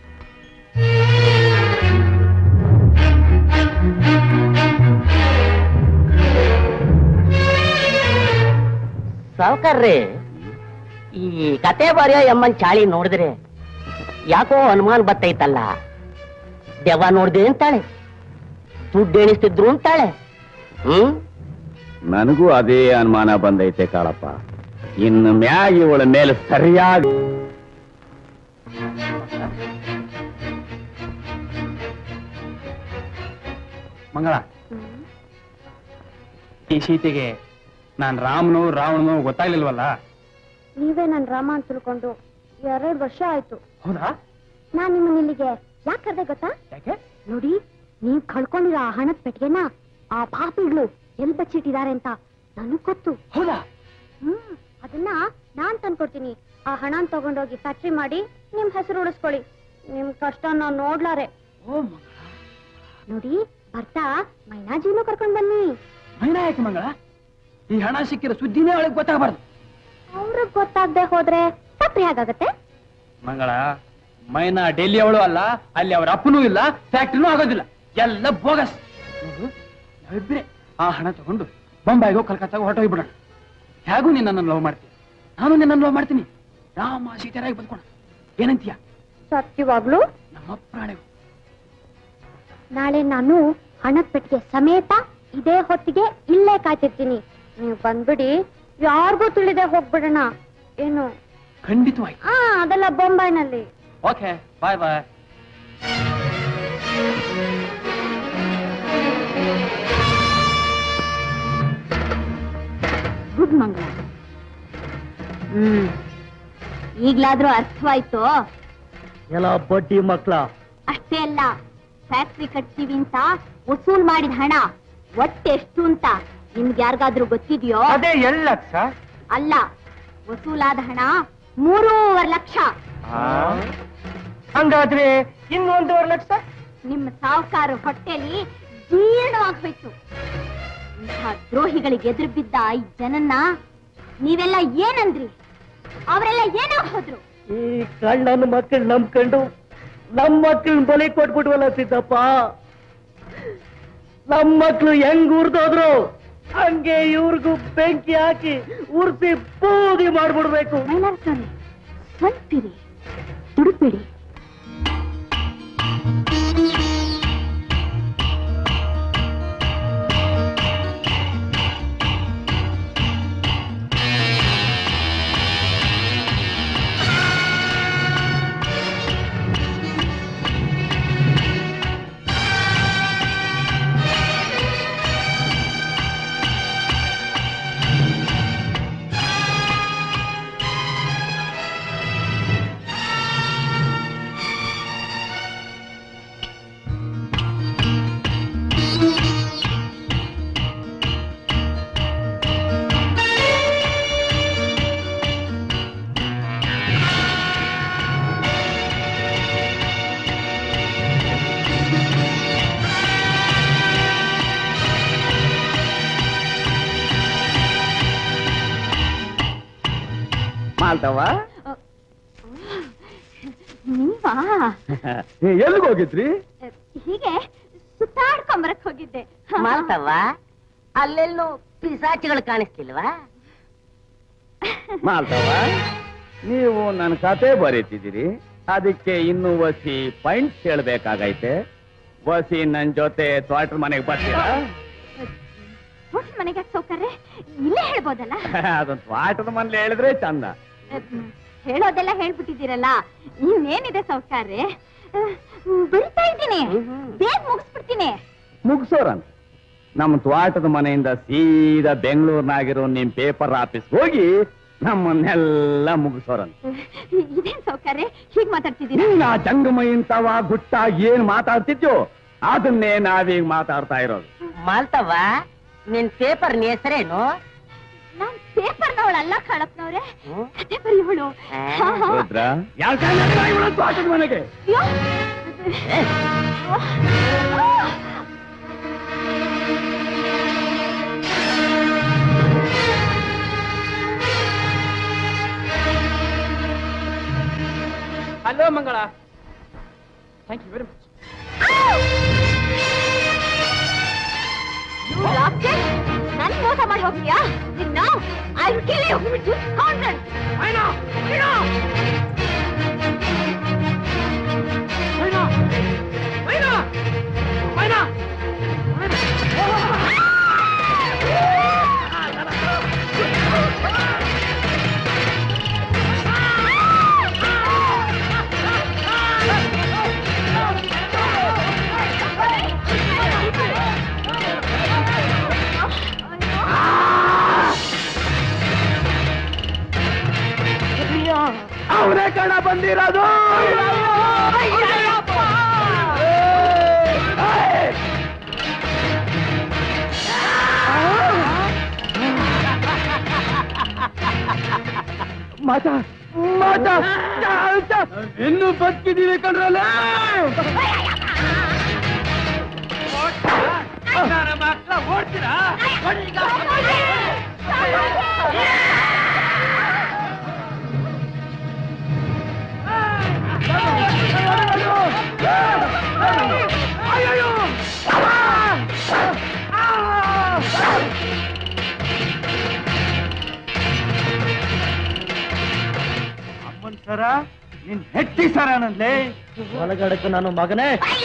ಸಾವುಕಾರ್ರಿ ಈ ಕತೆ ಬರೆಯೋ ಎಮ್ಮನ್ ಚಾಳಿ ನೋಡಿದ್ರೆ ಯಾಕೋ ಅನುಮಾನ ಬತ್ತೈತಲ್ಲ ದೆವ್ವ ನೋಡ್ದೆ ಅಂತಾಳೆ ದುಡ್ಡು ಎಣಿಸ್ತಿದ್ರು ಅಂತಾಳೆ ಹ್ಮ್ ನನಗೂ ಅದೇ ಅನುಮಾನ ಬಂದೈತೆ ಕಾಳಪ್ಪ ಇನ್ನು ಮ್ಯಾಗ ಇವಳ ಮೇಲೆ ಸರಿಯಾಗಿ ಮಂಗಳ ಈ ಸೀತೆಗೆ ನಾನ್ ರಾಮನು ರಾವಣನು ಗೊತ್ತಾಗ್ಲಿಲ್ವಲ್ಲ ನೀವೇ ನನ್ ರಾಮ ಅಂತ ತಿಳ್ಕೊಂಡು ಎರಡು ವರ್ಷ ಆಯ್ತು ಹೌದಾ ನಾನ್ ನಿಮ್ಮನ್ನ ಇಲ್ಲಿಗೆ ಯಾಕೆ ಕರ್ದೆ ಗೊತ್ತಾ ಯಾಕೆ ನೋಡಿ ನೀವ್ ಕಳ್ಕೊಂಡಿರೋ ಆ ಹಣದ ಪೆಟ್ಟಿಗೆನ ಆ ಪಾಪಿಗಳು ಎಲ್ ಬಚ್ಚಿಟ್ಟಿದ್ದಾರೆ ಅಂತ ನನಗ್ ಗೊತ್ತು ಹೌದಾ ಹ್ಮ್ ಅದನ್ನ ನಾನ್ ತಂದ್ಕೊಡ್ತೀನಿ ಆ ಹಣನ್ ತಗೊಂಡೋಗಿ ಫ್ಯಾಕ್ಟ್ರಿ ಮಾಡಿ ನಿಮ್ ಹೆಸರು ಉಳಿಸ್ಕೊಳ್ಳಿ ನಿಮ್ ಕಷ್ಟ ನಾವ್ ನೋಡ್ಲಾರೆ ಓ ಮಂಗಳ ನೋಡಿ ಬರ್ತಾ ಮೈನಾಜಿನೂ ಕರ್ಕೊಂಡ್ ಬನ್ನಿ ಮೈನ ಯಾಕೆ ಮಂಗಳ ಈ ಹಣ ಸಿಕ್ಕಿರೋ ಸುದ್ದಿನೇ ಅವಳಿಗೆ ಗೊತ್ತಾಗಬಾರ್ದು ಅವ್ರಿಗೆ ಗೊತ್ತಾಗ್ದೆ ಹೋದ್ರೆ ತಪ್ಪು ಹೇಗಾಗತ್ತೆ ಮಂಗಳ ಮೈನಾ ಡೆಲ್ಲಿ ಅವಳು ಅಲ್ಲ ಅಲ್ಲಿ ಅವ್ರ ಅಪ್ಪನೂ ಇಲ್ಲ ಫ್ಯಾಕ್ಟ್ರಿನೂ ಆಗೋದಿಲ್ಲ ಎಲ್ಲ ಬೋಗಸ್ ನೋಡು, ನಾವಿಬ್ರೇ ಆ ಹಣ ತಗೊಂಡು ಬೊಂಬಾಯಿಗೋ ಕಲ್ಕತ್ತಾಗೋ ಹೊರಟೋಗ್ಬಿಡೋಣ ಹೇಗೂ ನಿನ್ನನ್ನು ಲವ್ ಮಾಡ್ತೀನಿ ನಾನು ನಿನ್ನನ್ನು ಲವ್ ಮಾಡ್ತೀನಿ ರಾಮ ಸೀತೆರಾಗಿ ಬಂದ್ಕೊಣ ಏನಂತೀಯ ಸತ್ಯವಾಗ್ಲು ನಮ್ಮ ಪ್ರಾಣಿಗಳು ನಾಳೆ ನಾನು ಹಣದ ಪೆಟ್ಟಿಗೆ ಸಮೇತ ಇದೇ ಹೊತ್ತಿಗೆ ಇಲ್ಲೇ ಕಾಯ್ತಿರ್ತೀನಿ ನೀವು ಬಂದ್ಬಿಡಿ ಯಾರಿಗೂ ತಿಳಿದೆ ಹೋಗ್ಬಿಡೋಣ ಏನು ಖಂಡಿತವಾಗಿ ಆ ಅದೆಲ್ಲ ಬೊಂಬಾಯಿನಲ್ಲಿ ಓಕೆ ಬಾಯ್ ಬಾಯ್ ಗುಡ್ ಮಂಗಳ ಹ್ಮ್ ಈಗ್ಲಾದ್ರೂ ಅರ್ಥವಾಯ್ತು ಎಲ್ಲ ಬಡ್ಡಿ ಮಕ್ಳ ಅಷ್ಟೇ ಅಲ್ಲ ಫ್ಯಾಕ್ಟ್ರಿ ಕಟ್ತೀವಿ ಅಂತ ವಸೂಲ್ ಮಾಡಿದ ಹಣ ಒಟ್ಟೆಷ್ಟು ಅಂತ ನಿಮ್ಗೆ ಯಾರಿಗಾದ್ರೂ ಗೊತ್ತಿದ್ಯೋ ಅದೇ ಎಲ್ಲ ಲಕ್ಷ ಅಲ್ಲ ವಸೂಲಾದ ಹಣ ಮೂರೂವರೆ ಲಕ್ಷ ಹಂಗಾದ್ರೆ ಇನ್ನೊಂದೂವರೆ ಲಕ್ಷ ನಿಮ್ಮ ಸಾಹುಕಾರ ಹೊಟ್ಟೆಲಿ ಜೀರ್ಣವಾಗ್ಬೇಕು ಇಂಥ ದ್ರೋಹಿಗಳಿಗೆ ಎದುರು ಬಿದ್ದ ಈ ಜನನ್ನ ನೀವೆಲ್ಲ ಏನಂದ್ರಿ ಅವರೆಲ್ಲ ಏನಾಗ್ ಹೋದ್ರು ಈ ಕಣ್ಣನ ಮಕ್ಕಳು ನಂಬ್ಕೊಂಡು ನಮ್ ಮಕ್ಕಳನ್ನ ಬಲಿ ಕೊಟ್ಬಿಟ್ವಲ್ಲ ಸಿದ್ದಪ್ಪ ನಮ್ ಮಕ್ಳು ಹೆಂಗ್ ಉರ್ದೋದ್ರು ಹಂಗೆ ಇವ್ರಿಗೂ ಬೆಂಕಿ ಹಾಕಿ ಉರ್ಸಿ ಬೂದಿ ಮಾಡ್ಬಿಡ್ಬೇಕು ಮೈಲಾರಸ್ವಾಮಿ ಸ್ವಲ್ಪಿರಿ ದುಡುಕ್ಬೇಡಿ ಮಾಲ್ತವ ನೀವಾ ಎಲ್ಲಿಗೆ ಹೋಗಿದ್ರಿ ಹೀಗೆ ಸುತ್ತಾಡ್ಕೊಂಬರಕ್ ಹೋಗಿದ್ದೆ ಮಾಲ್ತವ್ವ ಅಲ್ಲೆಲ್ಲೂ ಪಿಸಾಚಿಗಳು ಕಾಣಿಸ್ತಿಲ್ವಾ ಮಾಲ್ತವ ನೀವು ನನ್ನ ಕತೆ ಬರೀತಿದ್ದೀರಿ ಅದಕ್ಕೆ ಇನ್ನು ವಸಿ ಪಾಯಿಂಟ್ ಹೇಳ್ಬೇಕಾಗೈತೆ ವಸಿ ನನ್ ಜೊತೆ ತೋಟದ ಮನೆಗೆ ಬರ್ತೀರಾ ಹೋಟೆಲ್ ಮನೆಗೆ ಸೌಕರ್ಯ ಇಲ್ಲೇ ಹೇಳ್ಬೋದಲ್ಲ ಅದೊಂದು ತೋಟದ ಮನೇಲಿ ಹೇಳಿದ್ರೆ ಚಂದ ಹ್ಮ್, ಹೇಳೋದೆಲ್ಲ ಹೇಳ್ಬಿಟ್ಟಿದ್ದೀರಲ್ಲ ಇನ್ನೇನಿದೆ ಸೌಕರ್ಯ ಬರಿತಾ ಇದ್ದೀನಿ ಬೇಗ ಮುಗಿಸ್ಬಿಡ್ತೀನಿ ಮುಗ್ಸೋರಂತ ನಮ್ಮ ತ್ವಾಟದ ಮನೆಯಿಂದ ಸೀದಾ ಬೆಂಗಳೂರಿನಾಗಿರೋ ನಿಮ್ ಪೇಪರ್ ಆಫೀಸ್ ಹೋಗಿ ನಮ್ಮನ್ನೆಲ್ಲ ಮುಗಿಸೋರಂತ ಇದೇನ್ ಸೌಕರ್ಯ ಹೀಗ್ ಮಾತಾಡ್ತಿದ್ದೀರಾ ನೀನ್ ಆ ಜಂಗಮ ಇಂತವ ಗುಟ್ಟ ಏನ್ ಮಾತಾಡ್ತಿದ್ಯೋ ಅದನ್ನೇ ನಾವೀಗ ಮಾತಾಡ್ತಾ ಇರೋದು ಮಾಲ್ತವ್ವ ನಿನ್ ಪೇಪರ್ ಹೆಸರೇನು ನಾನ್ ಪೇಪರ್ನವಳಲ್ಲ ಕಾಳಪ್ಪನವ್ರೆ ಹ್ಮ್? ಕತೆ ಬರೆಯೋಳು ಹಾ, ಹಾ. ರುದ್ರ ಯಾಕೆ ತ್ವಾಟದ ಮನೆಗೆ ಅಯ್ಯೋ. Hello Mangala thank you very much You rascal! ನನ್ ಮೋಸ ಮಾಡಿ ಹೋಗ್ತೀಯಾ ನಿನ್ನ I kill you you scoundrel Maina Maina Maina Maina Maina ಬಂದಿರೋದು ಮಾತ ಮಾತ ಇನ್ನು ಬದುಕಿದೀವಿ ಕಣ್ರಲ್ಲ ಓಡ್ತೀರಾ ಅಮ್ಮನ್ ಸರ ನಿನ್ ಹೆಟ್ಟಿ ಸರ ನನ್ಲೆ ಒಳಗಡಕು ನಾನು ಮಗನೇ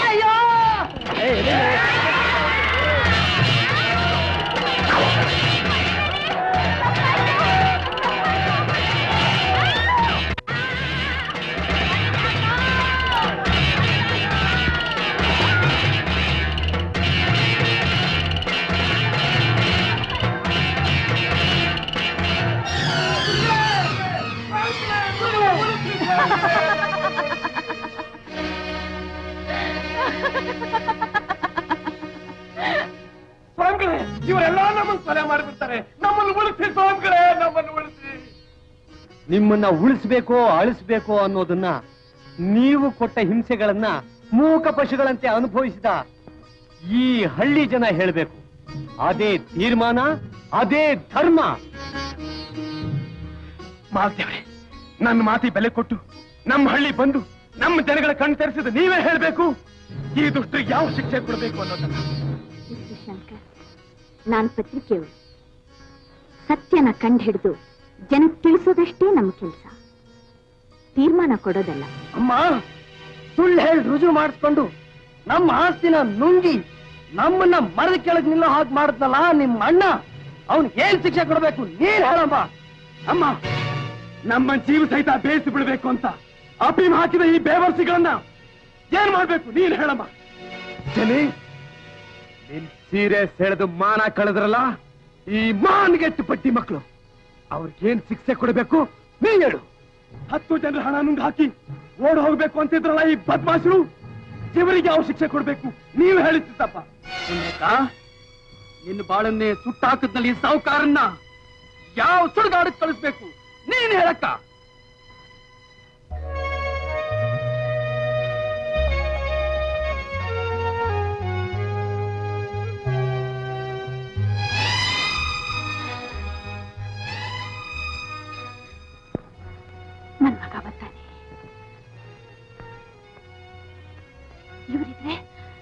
ಸ್ವಾಮಿಗಳೇ ಇವರೆಲ್ಲ ನಮ್ಮನ್ನು ಕೊಲೆ ಮಾಡಿಬಿಡ್ತಾರೆ ನಮ್ಮನ್ನು ಉಳಿಸಿ ಸ್ವಾಮಿಗಳೇ ನಮ್ಮನ್ನು ಉಳಿಸಿ ನಿಮ್ಮನ್ನ ಉಳಿಸ್ಬೇಕೋ ಅಳಿಸ್ಬೇಕೋ ಅನ್ನೋದನ್ನ ನೀವು ಕೊಟ್ಟ ಹಿಂಸೆಗಳನ್ನ ಮೂಕ ಪಶುಗಳಂತೆ ಅನುಭವಿಸಿದ ಈ ಹಳ್ಳಿ ಜನ ಹೇಳಬೇಕು ಅದೇ ತೀರ್ಮಾನ ಅದೇ ಧರ್ಮ ಮಾಲ್ತೇವ್ರೆ ನನ್ನ ಮಾತಿ ಬೆಲೆ ಕೊಟ್ಟು ನಮ್ಮ ಹಳ್ಳಿ ಬಂದು ನಮ್ಮ ಜನಗಳ ಕಣ್ಣು ತೆರೆಸಿದ ನೀವೇ ಹೇಳಬೇಕು ಈ ದುಷ್ಟು ಯಾವ ಶಿಕ್ಷೆ ಕೊಡಬೇಕು ಅನ್ನೋದನ್ನ ಮಿಸ್ಟರ್ ಶಂಕರ್ ನಾನ್ ಪತ್ರಿಕೆಯವರು ಸತ್ಯನ ಕಂಡು ಹಿಡಿದು ಜನಕ್ಕೆ ತಿಳಿಸೋದಷ್ಟೇ ನಮ್ಮ ಕೆಲಸ ತೀರ್ಮಾನ ಕೊಡೋದಲ್ಲ ಅಮ್ಮ ಸುಳ್ಳು ಹೇಳಿ ರುಜು ಮಾಡಿಸ್ಕೊಂಡು ನಮ್ಮ ಆಸ್ತಿನ ನುಂಗಿ ನಮ್ಮನ್ನ ಮರದ ಕೆಳಗೆ ನಿಲ್ಲೋ ಹಾಗೆ ಮಾಡಿದ್ನಲ್ಲ ನಿಮ್ಮ ಅಣ್ಣ ಅವನಿಗೆ ಏನ್ ಶಿಕ್ಷೆ ಕೊಡ್ಬೇಕು ನೀನ್ ಹೇಳಮ್ಮ ಅಮ್ಮ ನಮ್ಮ ಜೀವ ಸಹಿತ ಬೇಯಿಸಿ ಬಿಡಬೇಕು ಅಂತ ಅಫೀಮ್ ಹಾಕಿದ ಈ ಬೇವರ್ಸಿಗಳನ್ನ ಏನ್ ಮಾಡ್ಬೇಕು ನೀನ್ ಹೇಳಮ್ಮ ಜನಿ ನಿನ್ ಸೀರೆ ಸೆಳೆದು ಮಾನ ಕಳೆದ್ರಲ್ಲ ಈ ಮಾನ್ಗೆಟ್ಟು ಪಟ್ಟಿ ಮಕ್ಕಳು ಅವ್ರಿಗೇನ್ ಶಿಕ್ಷೆ ಕೊಡಬೇಕು ನೀ ಹೇಳು ಹತ್ತು ಜನರ ಹಣ ನುಂಗ್ ಹಾಕಿ ಓಡ್ ಹೋಗ್ಬೇಕು ಅಂತಿದ್ರಲ್ಲ ಈ ಬದ್ಮಾಶರು ಇವರಿಗೆ ಯಾವ ಶಿಕ್ಷೆ ಕೊಡ್ಬೇಕು ನೀವು ಹೇಳಿದ್ದಪ್ಪ ನಿನ್ನ ಬಾಳನ್ನೇ ಸುಟ್ಟಾಕದ್ನಲ್ಲಿ ಈ ಸಾವುಕಾರನ್ನ ಯಾವ ಸುಡುಗಾಡಕ್ ಕಳಿಸ್ಬೇಕು ನೀನ್ ಹೇಳಕ್ಕ ನನ್ ಮಗ ಬರ್ತಾನೆ ಇವರಿದ್ರೆ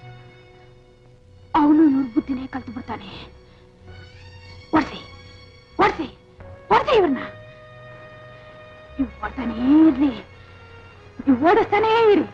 ಅವನು ಇವ್ರ ಬುದ್ಧಿನೇ ಕಲ್ತು ಬಿಡ್ತಾನೆ ಓಡ್ಸಿ ಓಡ್ಸಿ ಓಡ್ಸಿ ಇವ್ರನ್ನ ಇವ್ ಓಡ್ತಾನೇ ಇರ್ಲಿ ಇವ್ ಓಡಿಸ್ತಾನೇ ಇರಿ